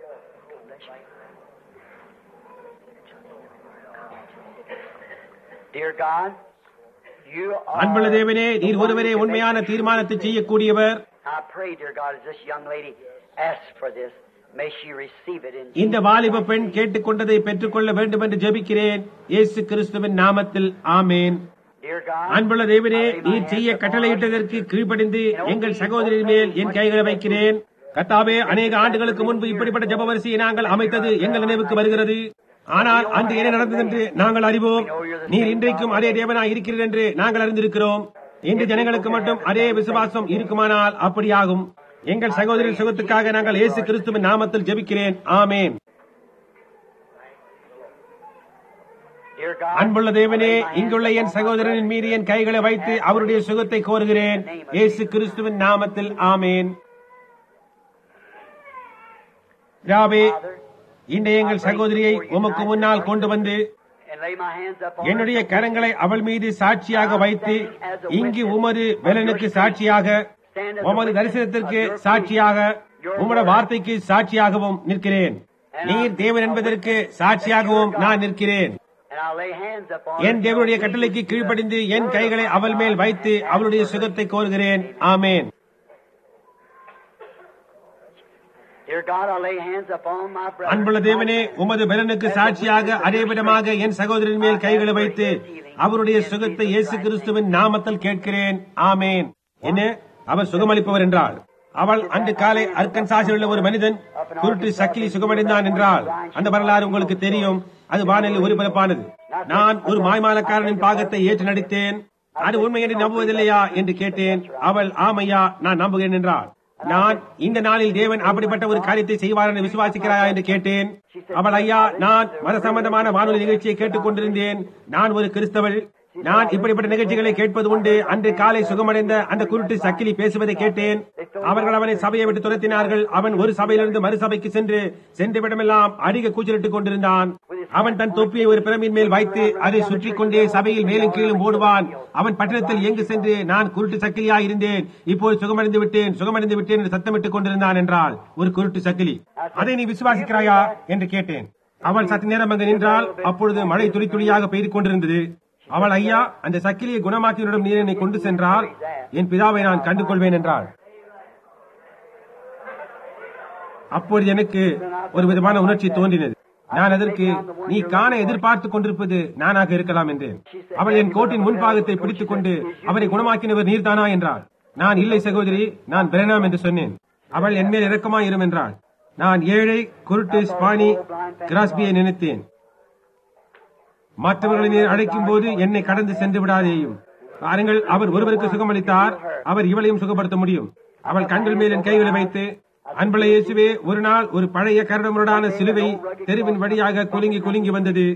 B: dear God, you are
A: அன்புள்ள தேவனே நீர் ஒருவரே உண்மையான தீர்மானத்தை செய்யக்கூடியவர்
B: I pray, dear God, as this young lady asks for this, may she receive it in
A: இந்த வாலிப பெண் கேட்டுக்கொண்டதை பெற்றுக்கொள்ள வேண்டும் என்று ஜெபிக்கிறேன் இயேசு கிறிஸ்துவின் நாமத்தில் ஆமேன்
B: Dear God,
A: அன்புள்ள தேவனே
B: I lay my
A: நீர் செய்ய
B: hands upon
A: கட்டளையிட்டதற்கு கீழ்ப்படிந்து எங்கள் சகோதரின் மேல் என் கைகளை வைக்கிறேன் கத்தாவே அநேக ஆண்டுகளுக்கு முன்பு இப்படிப்பட்ட ஜெப வரிசையை நாங்கள் அமைத்தது எங்கள் நினைவுக்கு வருகிறது ஆனால் அன்று என்ன நடந்தது என்று நாங்கள் அறிவோம் நீர் இன்றைக்கும் அதே தேவனாய் இருக்கிறீர் என்று நாங்கள் அறிந்திருக்கிறோம் இன்று ஜனங்களுக்கு மட்டும் அதே விசுவாசம் இருக்குமானால் அப்படியாகும் எங்கள் சகோதரி சுகத்துக்காக நாங்கள் இயேசு கிறிஸ்துவின் நாமத்தில் ஜெபிக்கிறேன் ஆமேன்
B: Dear God,
A: அன்புள்ள தேவனே
B: I lay my hands
A: இங்குள்ள என்
B: upon
A: சகோதரனின் மீது என் கைகளை வைத்து அவருடைய சுகத்தை கோருகிறேன் இயேசு கிறிஸ்துவின் நாமத்தில் ஆமேன் பிதாவே இந்த எங்கள் சகோதரியை உமக்கு முன்னால் கொண்டு வந்து
B: and lay my hands upon
A: என்னுடைய கரங்களை அவள் மீது சாட்சியாக வைத்து இங்கு உமது பலனுக்கு சாட்சியாக உமது தரிசனத்திற்கு சாட்சியாக உமது வார்த்தைக்கு சாட்சியாகவும் நிற்கிறேன் நீர் தேவன் என்பதற்கு சாட்சியாகவும் நான் நிற்கிறேன்
B: and I'll lay hands upon
A: என் தேவனுடைய கட்டளைக்கு கீழ்ப்படிந்து என் கைகளை அவள் மேல் வைத்து அவளுடைய சுகத்தை கோருகிறேன் ஆமேன்
B: Dear God, I lay hands upon my brother.
A: அன்புள்ள தேவனே உமது பலனுக்கு சாட்சியாக அதே விதமாக என் சகோதரன் மேல் கைகளை வைத்து அவருடைய சுகத்தை இயேசு கிறிஸ்துவின் நாமத்தில் கேட்கிறேன் ஆமேன் என்ன அவர் சுகமளிப்பவர் என்றாள் அவள் அன்று காலை அர்கன்சாஸில் உள்ள ஒரு மனிதன் குருட்டு சக்கிலி சுகமடைந்தான் என்றால் அந்த வரலாறு உங்களுக்கு தெரியும் அது வானிலை ஒலிபரப்பானது நான் ஒரு மாய்மாலக்காரனின் பாகத்தை ஏற்று நடித்தேன் அது உண்மை என்று நம்புவதில்லையா என்று கேட்டேன் அவள் ஆமையா நான் நம்புகிறேன் என்றாள் நான் இந்த நாளில் தேவன் அப்படிப்பட்ட ஒரு காரியத்தை செய்வார் என்று விசுவாசிக்கிறாயா என்று கேட்டேன் அவள் ஐயா நான் மத சம்பந்தமான வானொலி நிகழ்ச்சியை கேட்டுக் கொண்டிருந்தேன் நான் ஒரு கிறிஸ்தவள் நான் இப்படிப்பட்ட நிகழ்ச்சிகளை கேட்பது உண்டு அன்று காலை சுகமடைந்த அந்த குருட்டு சக்கிலி பேசுவதை கேட்டேன் அவர்கள் அவனை சபையை விட்டு துரத்தினார்கள் அவன் ஒரு சபையிலிருந்து மறு சபைக்கு சென்று சென்ற விடமெல்லாம் அதிக கூச்சலிட்டுக் கொண்டிருந்தான் அவன் தன் தொப்பியை ஒரு பிரமின் மேல் வைத்து அதை சுற்றி கொண்டே சபையில் மேலும் கீழும் ஓடுவான் அவன் பட்டணத்தில் எங்கு சென்று நான் குருட்டு சக்கிலியா இருந்தேன் இப்போது சுகமடைந்து விட்டேன் சுகமடைந்து விட்டேன் என்று சத்தமிட்டுக் கொண்டிருந்தான் என்றால் ஒரு குருட்டு சக்கிலி அதை நீ விசுவாசிக்கிறாயா என்று கேட்டேன் அவள் சற்று நேரம் அங்கு நின்றால் அப்பொழுது மழை துளி துளியாக பெய்து கொண்டிருந்தது அவள் ஐயா அந்த சக்கிலியை குணமாக்கியவரிடம் நீர் என்னை கொண்டு சென்றால் என் பிதாவை நான் கண்டு கொள்வேன் என்றாள் அப்பொழுது எனக்கு ஒரு விதமான உணர்ச்சி தோன்றினது நான் அதற்கு நீ காண எதிர்பார்த்துக் கொண்டிருப்பது நானாக இருக்கலாம் என்றேன் அவள் என் கோட்டின் முன்பாகத்தை பிடித்துக் கொண்டு அவரை குணமாக்கினவர் நீர்தானா என்றாள் நான் இல்லை சகோதரி நான் பிரணாம் என்று சொன்னேன் அவள் என் மேல் இரக்கமாய் இரும் என்றாள் நான் ஏழை குருட்டு ஸ்பானி கிராஸ்பியை நினைத்தேன் மற்றவர்களை நீர் அழைக்கும் போது என்னை கடந்து சென்று விடாதேயும் பாருங்கள் அவர் ஒருவருக்கு சுகமளித்தார் அவர் இவளையும் சுகப்படுத்த முடியும் அவள் கண்கள் மேல் என் கைகளை வைத்து அன்பளை இயேசுவே ஒரு நாள் ஒரு பழைய கரடுமுரடான சிலுவை தெருவின் வழியாக குலுங்கி குலுங்கி வந்தது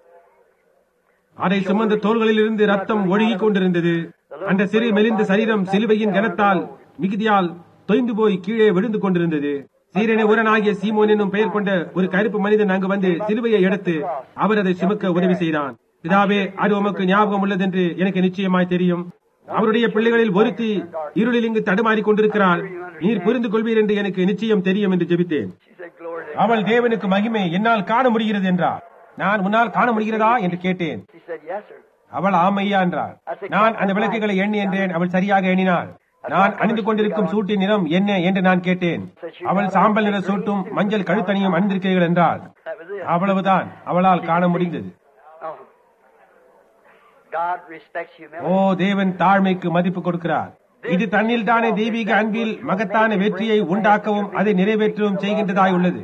A: அதை சுமந்த தோள்களில் இருந்து ரத்தம் ஒழுகிக் கொண்டிருந்தது அந்த சிறு மெலிந்த சரீரம் சிலுவையின் கனத்தால் மிகுதியால் தொய்ந்து போய் கீழே விழுந்து கொண்டிருந்தது சீரனை உரனாகிய சீமோன் என்னும் பெயர் கொண்ட ஒரு கருப்பு மனிதன் அங்கு வந்து சிலுவையை எடுத்து அவர் அதை சுமக்க உதவி செய்தான் பிதாவே அது உமக்கு ஞாபகம் உள்ளதென்று எனக்கு நிச்சயமாய் தெரியும் அவருடைய பிள்ளைகளில் ஒருத்தி இருளில் இங்கு தடுமாறிக் கொண்டிருக்கிறாள் நீர் புரிந்து கொள்வீர் என்று எனக்கு நிச்சயம் தெரியும் என்று ஜெபித்தேன்
B: She said, Glory to
A: அவள் தேவனுக்கு மகிமை என்னால் காண முடிகிறது என்றார் நான் உன்னால் காண முடிகிறதா என்று கேட்டேன்
B: She said, Yes, sir.
A: அவள் ஆமையா என்றார் நான் அந்த விளக்குகளை எண்ணி என்றேன் அவள் சரியாக எண்ணினாள் நான் அணிந்து கொண்டிருக்கும் சூட்டின் நிறம் என்ன என்று நான் கேட்டேன் அவள் சாம்பல் நிற சூட்டும் மஞ்சள் கழுத்தணியும் அணிந்திருக்கிறீர்கள் என்றால்
B: That was it.
A: அவ்வளவுதான் அவளால் காண முடிந்தது
B: Oh. God respects
A: ஓ
B: humility.
A: தேவன் தாழ்மைக்கு மதிப்பு கொடுக்கிறார் இது தன்னில் தானே தெய்வீக அன்பில் மகத்தான வெற்றியை உண்டாக்கவும் அதை நிறைவேற்றவும் செய்கின்றதாய் உள்ளது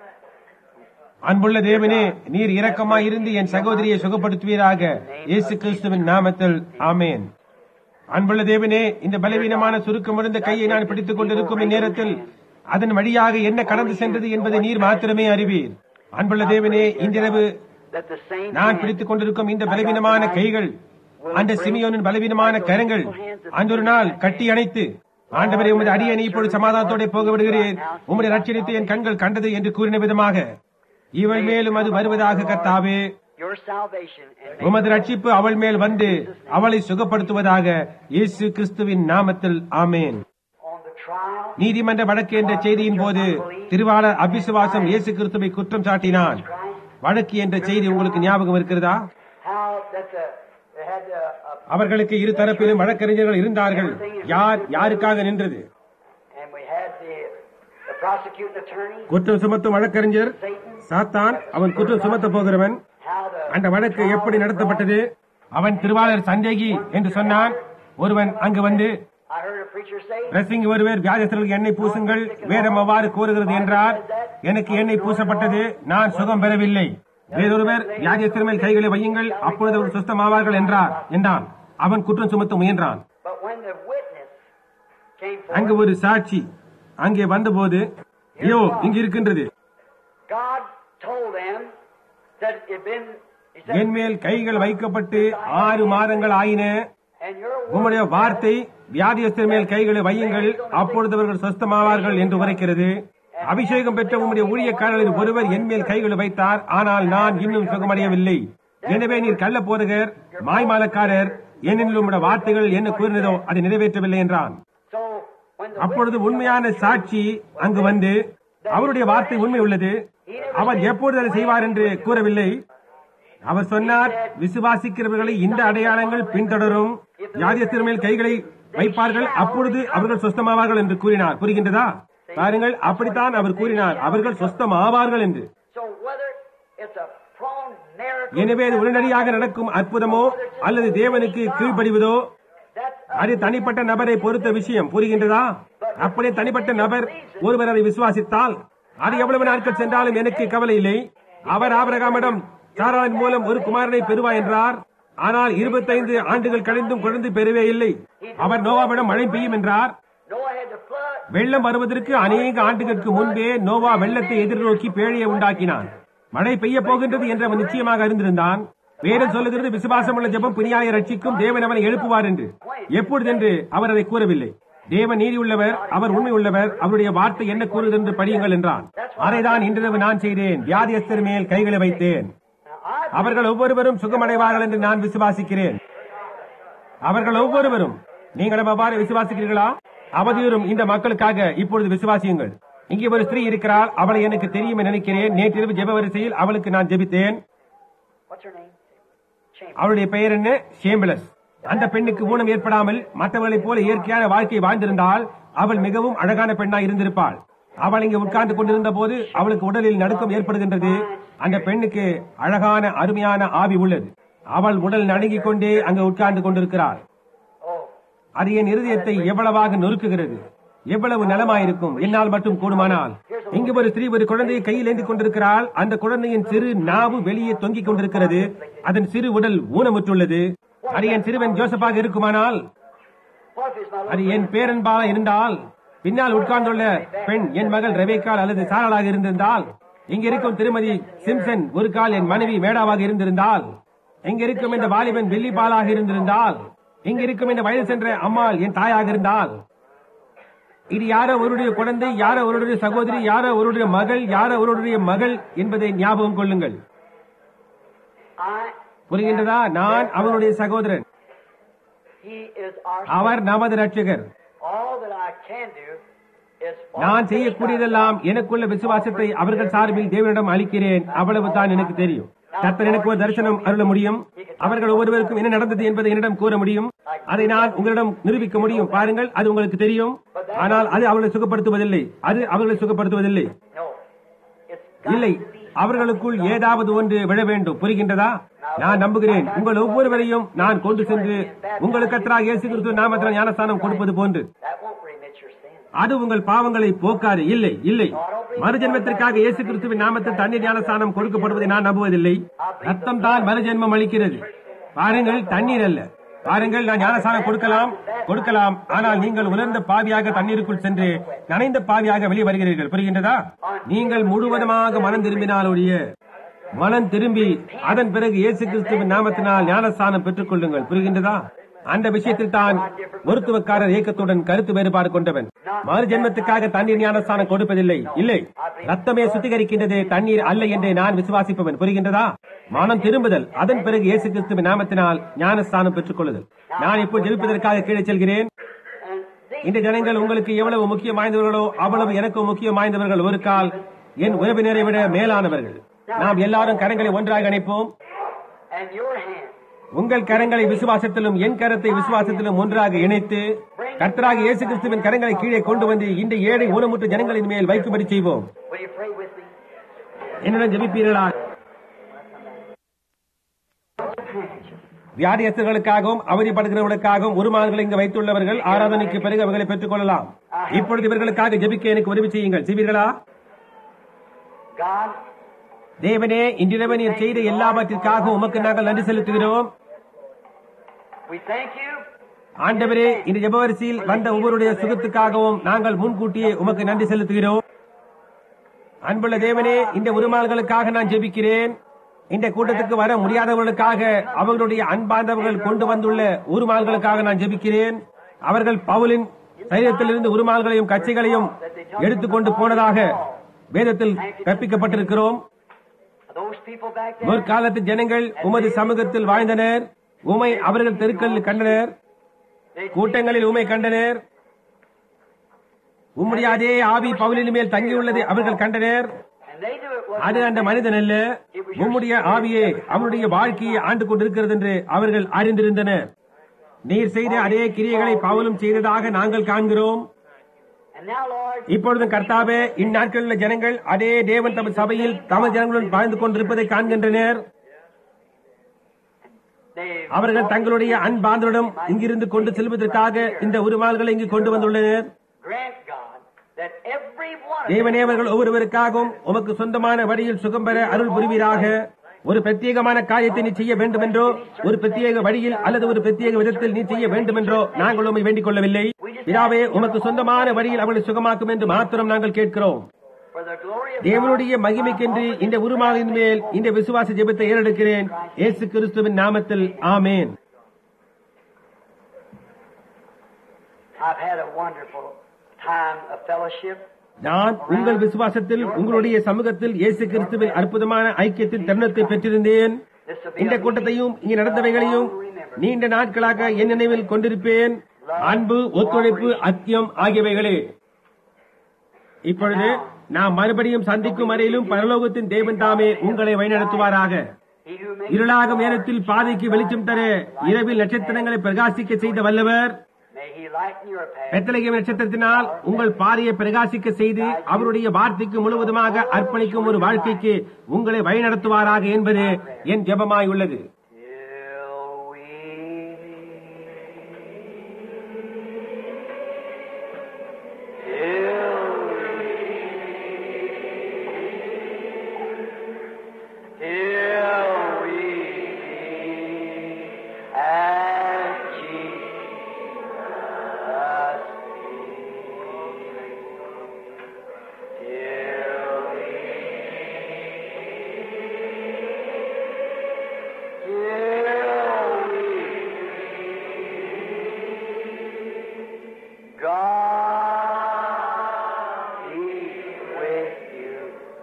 A: அன்புள்ள தேவனே நீர் இரக்கமாய் இருந்து என் சகோதரியை சுகப்படுத்துவீராக இயேசு கிறிஸ்துவின் நாமத்தில் ஆமேன் அன்புள்ள தேவனே இந்த பலவீனமான சுருக்கமிருந்த கையை நான் பிடித்துக் கொண்டிருக்கும் இந்நேரத்தில் அதன் வழியாக என்ன கடந்து சென்றது என்பதை நீர் மாத்திரமே அறிவீர் அன்புள்ள தேவனே இன்றிரவு
B: That the same
A: நான்
B: hand
A: பிடித்துக் கொண்டிருக்கும் இந்த பலவீனமான கைகள் அந்த சிமியோனின் பலவீனமான கரங்கள் அன்றொரு நாள் கட்டி அணைத்து ஆண்டவரே உமது அடியனை இப்பொழுது சமாதானத்தோட போக விடுகிறேன் உம்முடைய ரட்சணித்து என் கண்கள் கண்டது என்று கூறின விதமாக இவள் மேலும் அது வருவதாக கர்த்தாவே
B: your salvation and
A: உமது ரட்சிப்பு அவள் மேல் வந்து அவளை சுகப்படுத்துவதாக இயேசு கிறிஸ்துவின் நாமத்தில் ஆமேன்
B: on the trial
A: நீதிமன்ற வழக்கு என்ற செய்தியின் போது திருவாளர் அபிசுவாசம் இயேசு கிறிஸ்துவை குற்றம் சாட்டினான் வழக்கு என்ற செய்தி உங்களுக்கு ஞாபகம் இருக்கிறதா
B: how that the, they had the, uh,
A: அவர்களுக்கு இரு தரப்பிலும் வழக்கறிஞர்கள் இருந்தார்கள் யார் யாருக்காக நின்றது
B: and we had the, the prosecuting attorney,
A: குற்றம் சுமத்தும் வழக்கறிஞர் சாத்தான் அவன் குற்றம் சுமத்த போகிறவன்
B: how the
A: அந்த வழக்கு எப்படி நடத்தப்பட்டது அவன் திருவாளர் சந்தேகி என்று சொன்னான் ஒருவன் அங்கு வந்து
B: I heard a preacher say,
A: preaching ஒருவர் வியாதிஸ்தர்களுக்கு எண்ணெய் பூசுங்கள் வேதம் அவ்வாறு கூறுகிறது என்றார் எனக்கு எண்ணெய் பூசப்பட்டது நான் சுகம் பெறவில்லை வேறொருவர் வியாதிஸ்தர் மேல் கைகளை வையுங்கள் அப்பொழுது அவர் சுத்தமாவார்கள் என்றார் என்றான் அவன் குற்றம் சுமத்த முயன்றான்
B: but when the witness came
A: அங்கு
B: forward,
A: ஒரு சாட்சி அங்கே வந்தபோது ஐயோ இங்கு இருக்கின்றது
B: God told them that it had been, He said,
A: என் மேல் கைகள் வைக்கப்பட்டு ஆறு மாதங்கள் ஆயின
B: and your word
A: உம்முடைய வார்த்தை வியாதியஸ்தர் மேல் கைகளை வையுங்கள் அப்பொழுது அவர்கள் சொஸ்தமாவார்கள் என்று உரைக்கிறது அபிஷேகம் பெற்ற உம்முடைய ஊழியக்காரர்களில் ஒருவர் என் மேல் கைகளை வைத்தார் ஆனால் நான் இன்னும் சுகமடையவில்லை எனவே நீர் கள்ள போதகர் மாய்மாலக்காரர் என்னில் உம்முடைய வார்த்தைகள் என்ன கூறினதோ அதை நிறைவேற்றவில்லை என்றான்
B: So when the
A: அப்பொழுது உண்மையான சாட்சி அங்கு வந்து அவருடைய வார்த்தை உண்மை உள்ளது அவர் எப்பொழுது அதை செய்வார் என்று கூறவில்லை அவர் சொன்னார் விசுவாசிக்கிறவர்களை இந்த அடையாளங்கள் பின்தொடரும் யாதியத்தின் மேல் கைகளை வைப்பார்கள் அப்பொழுது அவர்கள் சொஸ்தமாவார்கள் என்று கூறினார் புரிகின்றதா பாருங்கள் அப்படித்தான் அவர் கூறினார் அவர்கள் சொஸ்தமாவார்கள் என்று
B: so whether it's a prompt miracle,
A: எனவே அது உடனடியாக நடக்கும் அற்புதமோ அல்லது தேவனுக்கு கீழ்ப்படிவதோ
B: that's
A: அது தனிப்பட்ட நபரை பொறுத்த விஷயம் புரிகின்றதா அப்படியே தனிப்பட்ட நபர் ஒருவர் அதை விசுவாசித்தால் அது எவ்வளவு நாட்கள் சென்றாலும் எனக்கு கவலை இல்லை அவர் ஆபரகாமிடம் சாராளின் மூலம் ஒரு குமாரனை பெறுவார் என்றார் ஆனால் இருபத்தைந்து ஆண்டுகள் கழிந்தும் குழந்தை பெறவே இல்லை அவர் நோவாவிடம் மழை பெய்யும் என்றார்
B: Noah had the flood.
A: வெள்ளம் வருவதற்கு அநேக ஆண்டுகளுக்கு முன்பே நோவா வெள்ளத்தை எதிர்நோக்கி பேழையை உண்டாக்கினான் மழை பெய்ய போகின்றது என்று அவன் நிச்சயமாக அறிந்திருந்தான் வேதம் சொல்லுகிறது விசுவாசம் உள்ள ஜெபம் புனியாய ரட்சிக்கும் தேவன் அவனை எழுப்புவார் என்று எப்பொழுது என்று அவர் அதை கூறவில்லை தேவன் நீதி உள்ளவர் அவர் உண்மை உள்ளவர் அவருடைய வார்த்தை என்ன கூறுகிறது என்று படியுங்கள் என்றான் அதைதான் இன்றிரவு நான் செய்தேன் வியாதியஸ்தர் மேல் கைகளை வைத்தேன்
B: Now, I
A: அவர்கள் ஒவ்வொருவரும் சுகமடைவார்கள் என்று நான் விசுவாசிக்கிறேன் அவர்கள் ஒவ்வொருவரும் நீங்களும் அவ்வாறு விசுவாசிக்கிறீர்களா அவதியூரும் இந்த மக்களுக்காக இப்பொழுது விசுவாசியுங்கள் இங்கே ஒரு ஸ்திரீ இருக்கிறாள் அவளை எனக்கு தெரியும் என நினைக்கிறேன் நேற்றிரவு ஜெப வரிசையில் அவளுக்கு நான் ஜெபித்தேன்
B: what's her name? Chamber.
A: அவளுடைய பெயர் என்ன ஷேம்பலஸ் அந்த பெண்ணுக்கு ஊனம் ஏற்படாமல் மற்றவர்களைப் போல இயற்கையான வாழ்க்கை வாழ்ந்திருந்தால் அவள் மிகவும் அழகான பெண்ணாய் இருந்திருப்பாள் அவள் இங்கே உட்கார்ந்து கொண்டிருந்த போது அவளுக்கு உடலில் நடுக்கம் ஏற்படுகின்றது அந்த பெண்ணுக்கு அழகான அருமையான ஆவி உள்ளது அவள் உடல் நடுங்கிக் கொண்டே அங்கு உட்கார்ந்து கொண்டிருக்கிறாள்
B: Oh,
A: அது என் இருதயத்தை எவ்வளவாக நொறுக்குகிறது எவ்வளவு நலமாயிருக்கும் என்னால் மட்டும் கூடுமானால் இங்கு ஒரு ஸ்திரீ ஒரு குழந்தையை கையில் ஏந்தி கொண்டிருக்கிறாள் அந்த குழந்தையின் சிறு நாவு வெளியே தொங்கிக் கொண்டிருக்கிறது அதன் சிறு உடல் ஊனமுற்றுள்ளது அது என் சிறுவன் ஜோசப்பாக இருக்குமானால்
B: what if it's my
A: அது
B: little
A: என் பேரன்பாக இருந்தால் பின்னால் உட்கார்ந்துள்ள பெண் என் மகள் ரெபேக்கால் அல்லது சாரலாக இருந்திருந்தால் இங்க இருக்கும் திருமதி சிம்சன் ஒரு கால் என் மனைவி மேடாவாக இருந்திருந்தால் இங்க இருக்கும் இந்த வாலிபன் வெள்ளி பாலாக இருந்திருந்தால் இங்க இருக்கும் இந்த வயது சென்ற அம்மாள் என் தாயாக இருந்தால் இது யாரோ ஒருடைய குழந்தை யாரோ ஒருடைய சகோதரி யாரோ ஒருடைய மகள் யாரோ ஒருடைய மகள் என்பதை ஞாபகம் கொள்ளுங்கள்
B: I,
A: புரிகின்றதா நான் அவனுடைய சகோதரன்
B: he is our
A: அவர் நமது ரட்சகர்
B: All that I can do is for
A: நான் செய்யக்கூடியதெல்லாம் எனக்குள்ள விசுவாசத்தை அவர்கள் சார்பில் தேவனிடம் அளிக்கிறேன் அவ்வளவு தான் எனக்கு தெரியும் கர்த்தர் எனக்கு ஒரு தரிசனம் அருள முடியும் அவர்கள் ஒவ்வொருவருக்கும் என்ன நடந்தது என்பதை என்னிடம் கூற முடியும் அதை நான் உங்களிடம் நிரூபிக்க முடியும் பாருங்கள் அது உங்களுக்கு தெரியும் ஆனால் அது அவர்களை சுகப்படுத்துவதில்லை அது அவர்களை சுகப்படுத்துவதில்லை
B: No. It's
A: இல்லை அவர்களுக்குள் ஏதாவது ஒன்று விழ வேண்டும் புரிகின்றதா நான் நம்புகிறேன் உங்கள் ஒவ்வொருவரையும் நான் கொண்டு சென்று உங்களுக்கு கத்தராக இயேசு கிறிஸ்து நாமத்தில் ஞானஸ்தானம் கொடுப்பது போன்று
B: that won't remit your sin.
A: அது உங்கள் பாவங்களை போக்காது இல்லை இல்லை மறுஜென்மத்திற்காக இயேசு கிறிஸ்துவின் நாமத்தில் தண்ணீர் ஞானஸ்தானம் கொடுக்கப்படுவதை நான் நம்புவதில்லை ரத்தம் தான் மறுஜென்மம் அளிக்கிறது பாருங்கள் தண்ணீர் அல்ல பாருங்கள் நான் ஞானஸ்தானம் கொடுக்கலாம் கொடுக்கலாம் ஆனால் நீங்கள் உலர்ந்த பாவியாக தண்ணீருக்குள் சென்று நனைந்த பாவியாக வெளியே வருகிறீர்கள் புரிகின்றதா நீங்கள் முழுவதுமாக மனம் திரும்பினாலுடைய மனம் திரும்பி அதன் பிறகு இயேசு கிறிஸ்துவின் நாமத்தினால் ஞானஸ்தானம் பெற்றுக் கொள்ளுங்கள் புரிகின்றதா அந்த விஷயத்தில் தான் மருத்துவக்காரர் இயக்கத்துடன் கருத்து வேறுபாடு கொண்டவன் மறு ஜென்மத்துக்காக தண்ணீர் ஞானஸ்தானம் கொடுப்பதில்லை இல்லை ரத்தமே சுத்திகரிக்கின்றது தண்ணீர் அல்ல என்றே நான் விசுவாசிப்பவன் புரிகின்றதா மனம் திரும்புதல் அதன் பிறகு இயேசு கிறிஸ்துவின் நாமத்தினால் ஞானஸ்தானம் பெற்றுக் கொள்ளுதல் நான் இப்போ ஜெபிப்பதற்காக கீழே செல்கிறேன்
B: And these
A: இந்த ஜனங்கள் உங்களுக்கு எவ்வளவு முக்கியம் வாய்ந்தவர்களோ அவ்வளவு எனக்கும் முக்கியம் வாய்ந்தவர்கள் ஒரு கால் என் உறவினரை விட மேலானவர்கள் நாம் எல்லாரும் கரங்களை ஒன்றாக இணைப்போம்
B: and your hand.
A: உங்கள் கரங்களை விசுவாசத்திலும் என் கரத்தை விசுவாசத்திலும் ஒன்றாக இணைத்து கர்த்தராக இயேசு கிறிஸ்துவின் கரங்களை கீழே கொண்டு வந்து இந்த ஏழை ஊனமுற்ற ஜனங்களின் மேல் வைக்கும்படி செய்வோம்
B: Will you pray with me?
A: என்னுடன் ஜெபிப்பீர்களா வியாதியஸ்தர்களுக்காகவும் அவதிப்படுகிறவர்களுக்காகவும் உருமாறுகளை இங்கு வைத்துள்ளவர்கள் ஆராதனைக்கு பிறகு அவர்களை பெற்றுக் கொள்ளலாம் இப்பொழுது இவர்களுக்காக ஜெபிக்க எனக்கு உதவி செய்யுங்கள் செய்வீர்களா
B: God,
A: தேவனே இன்றிரவு நீர் செய்த எல்லாவற்றிற்காகவும் உமக்கு நாங்கள் நன்றி செலுத்துகிறோம்
B: we thank you
A: ஆண்டவரே இந்த ஜெபவரிசையில் வந்த ஒவ்வொருடைய சுகத்துக்காகவும் நாங்கள் முன்கூட்டியே உமக்கு நன்றி செலுத்துகிறோம் அன்புள்ள தேவனே இந்த உருமால்களுக்காக நான் ஜெபிக்கிறேன் இந்த கூட்டத்துக்கு வர முடியாதவர்களுக்காக அவர்களுடைய அன்பார்ந்தவர்கள் கொண்டு வந்துள்ள உருமால்களுக்காக நான் ஜெபிக்கிறேன் அவர்கள் பவுலின் சரீரத்திலிருந்து உருமால்களையும் கட்சிகளையும் எடுத்துக்கொண்டு போனதாக வேதத்தில் கற்பிக்கப்பட்டிருக்கிறோம்
B: those people back there.
A: முற்காலத்து ஜனங்கள் உமது சமூகத்தில் வாழ்ந்தனர் உமை அவர்கள் தெருக்களில் கண்டனர்
B: They,
A: கூட்டங்களில் உமை கண்டனர் உம்முடைய அதே ஆவி பவுலின் மேல் தங்கியுள்ளதை அவர்கள் கண்டனர்
B: and they knew it was
A: அது அந்த மனிதன் அல்ல உம்முடைய ஆவியே அவனுடைய வாழ்க்கையை ஆண்டு கொண்டிருக்கிறது என்று அவர்கள் அறிந்திருந்தனர் நீர் செய்த அதே கிரியைகளை பவுலும் செய்ததாக நாங்கள் காண்கிறோம்
B: And now, Lord,
A: இப்பொழுது கர்த்தாவே இந்நாட்களில் ஜனங்கள் அதே தேவன் தமது சபையில் தமது ஜனங்களுடன் வாழ்ந்து கொண்டிருப்பதை காண்கின்றனர்
B: they
A: அவர்கள் தங்களுடைய அன்பாந்தரிடம் இங்கிருந்து கொண்டு செல்வதற்காக இந்த உருமால்களை இங்கு கொண்டு வந்துள்ளனர்
B: grant, God, that every one of
A: தேவனே அவர்கள் ஒவ்வொருவருக்காகவும் உமக்கு சொந்தமான வழியில் சுகம் பெற அருள் புரிவீராக ஒரு பிரத்யேகமான காரியத்தை நீ செய்ய வேண்டும் என்றோ ஒரு பிரத்யேக வழியில் அல்லது ஒரு பிரத்யேக விதத்தில் நீ செய்ய வேண்டும் என்றோ நாங்கள் உண்மை வேண்டிக் கொள்ளவில்லை பிதாவே உமக்கு சொந்தமான வழியில் அவர்களை சுகமாக்கும் என்று மாத்திரம் நாங்கள் கேட்கிறோம்
B: for the glory of
A: தேவனுடைய மகிமைக்கென்று இந்த உருமாலின் மேல் இந்த விசுவாச ஜெபத்தை ஏறெடுக்கிறேன் இயேசு கிறிஸ்துவின் நாமத்தில் ஆமேன்
B: I've had a wonderful time of fellowship.
A: நான் உங்கள் விசுவாசத்தில் உங்களுடைய சமூகத்தில் இயேசு கிறிஸ்துவின் அற்புதமான ஐக்கியத்தின் தருணத்தை பெற்றிருந்தேன்
B: This will be
A: இந்த
B: a
A: கூட்டத்தையும் இங்கே நடந்தவைகளையும் நீண்ட நாட்களாக என் நினைவில் கொண்டிருப்பேன் அன்பு ஒத்துழைப்பு அத்தியம் ஆகியவைகளே இப்பொழுது நாம் மறுபடியும் சந்திக்கும் வரையிலும் பரலோகத்தின் தேவன் தாமே உங்களை வழிநடத்துவாராக
B: He who makes
A: இருளாகும் நேரத்தில் பாதைக்கு வெளிச்சம் தர இரவில் நட்சத்திரங்களை பிரகாசிக்க செய்த வல்லவர்
B: May He lighten your path.
A: Bethlehem நட்சத்திரத்தினால் உங்கள் பாதையை பிரகாசிக்க செய்து அவருடைய வார்த்தைக்கு முழுவதுமாக அர்ப்பணிக்கும் ஒரு வாழ்க்கைக்கு உங்களை வழிநடத்துவாராக என்பது என் ஜெபமாய் உள்ளது
B: Till we till we till we at Jesus' feet. Till we God be with you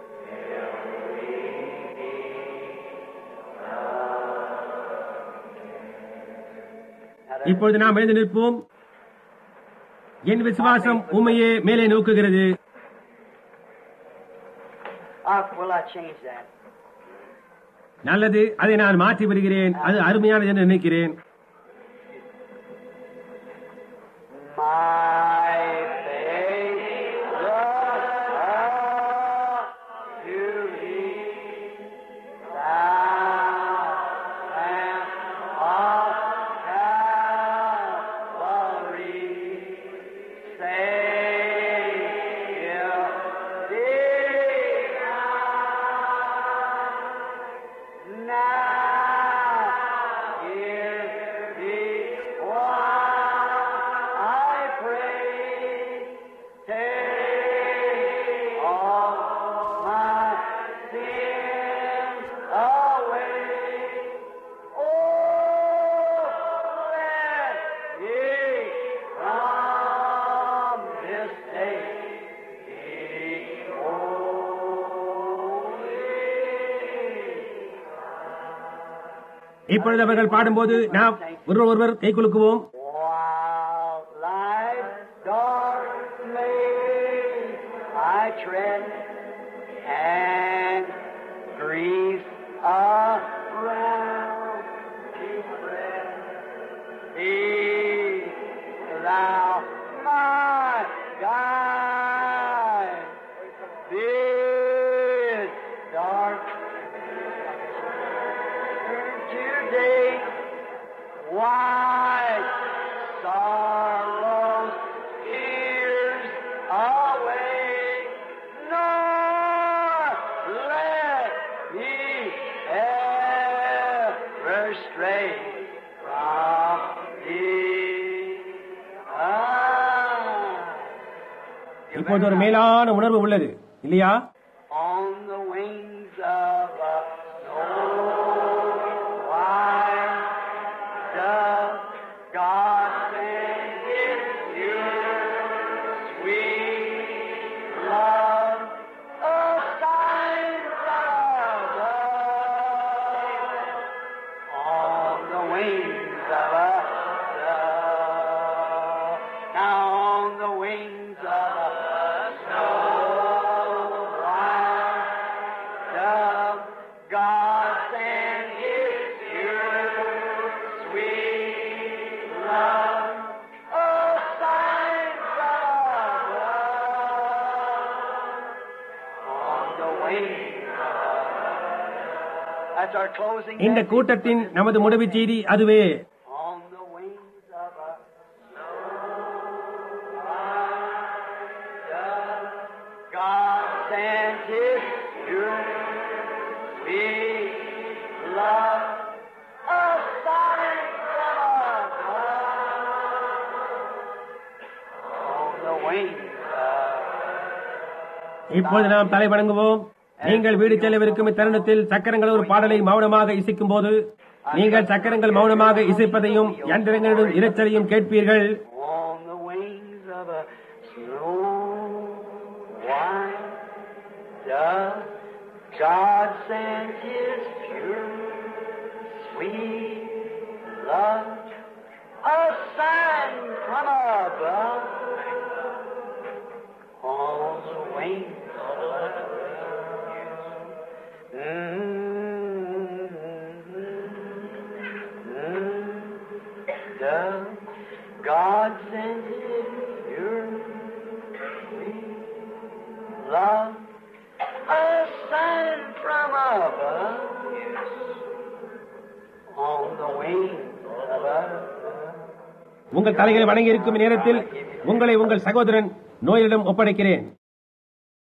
A: இப்பொழுது நாம் எழுந்து நிற்போம் என் விசுவாசம் உண்மையே மேலே நோக்குகிறது
B: Uh, will I change that?
A: நல்லது அதை நான் மாற்றி வருகிறேன் அது அருமையானது என்று நினைக்கிறேன்
B: My faith doth to thee, thou Lamb of Calvary, Savior divine. Now hear thee while I pray. Take all my sins away. Oh, let me from this day be holy.
A: இப்பொழுது அவர்கள் பாடும்போது நாம் ஒருவர் ஒருவர் கை குலுக்குவோம்
B: While life's dark maze I tread, and grief around to spread, be thou my guide. This dark today white sorrows, tears away, nor let me ever stray from thee. Ah.
A: இப்பொழுது ஒரு மேலான உணர்வு உள்ளது இல்லையா
B: on the wings of a snow white dove, God sent His pure, sweet love, a sign from above. On the wings of a dove, now on the wings of a snow white dove, God sent His pure, sweet love, a sign from above. On the wings That's our closing
A: இந்த
B: message.
A: கூட்டத்தின் நமது முடிவு செய்தி அதுவே
B: On the wings of a dove, God sent His pure, sweet love, a sign from above. On the wings of
A: இப்பொழுது நாம் தலை வணங்குவோம் நீங்கள் வீடு செல்லவிருக்கும் இத்தருணத்தில் சக்கரங்கள் ஒரு பாடலை மௌனமாக இசைக்கும் போது நீங்கள் சக்கரங்கள் மௌனமாக இசைப்பதையும் யந்திரங்களிடம் இரைச்சலையும் கேட்பீர்கள்
B: on the wings of a snow white dove, God sent His pure, sweet love, a sign from above. On the wings of a Mm-hmm. Dove, God wings of love.
A: உங்கள் தலைகளை வணங்கி இருக்கும் நேரத்தில் உங்களை உங்கள் சகோதரன் நோயிடம் ஒப்படைக்கிறேன்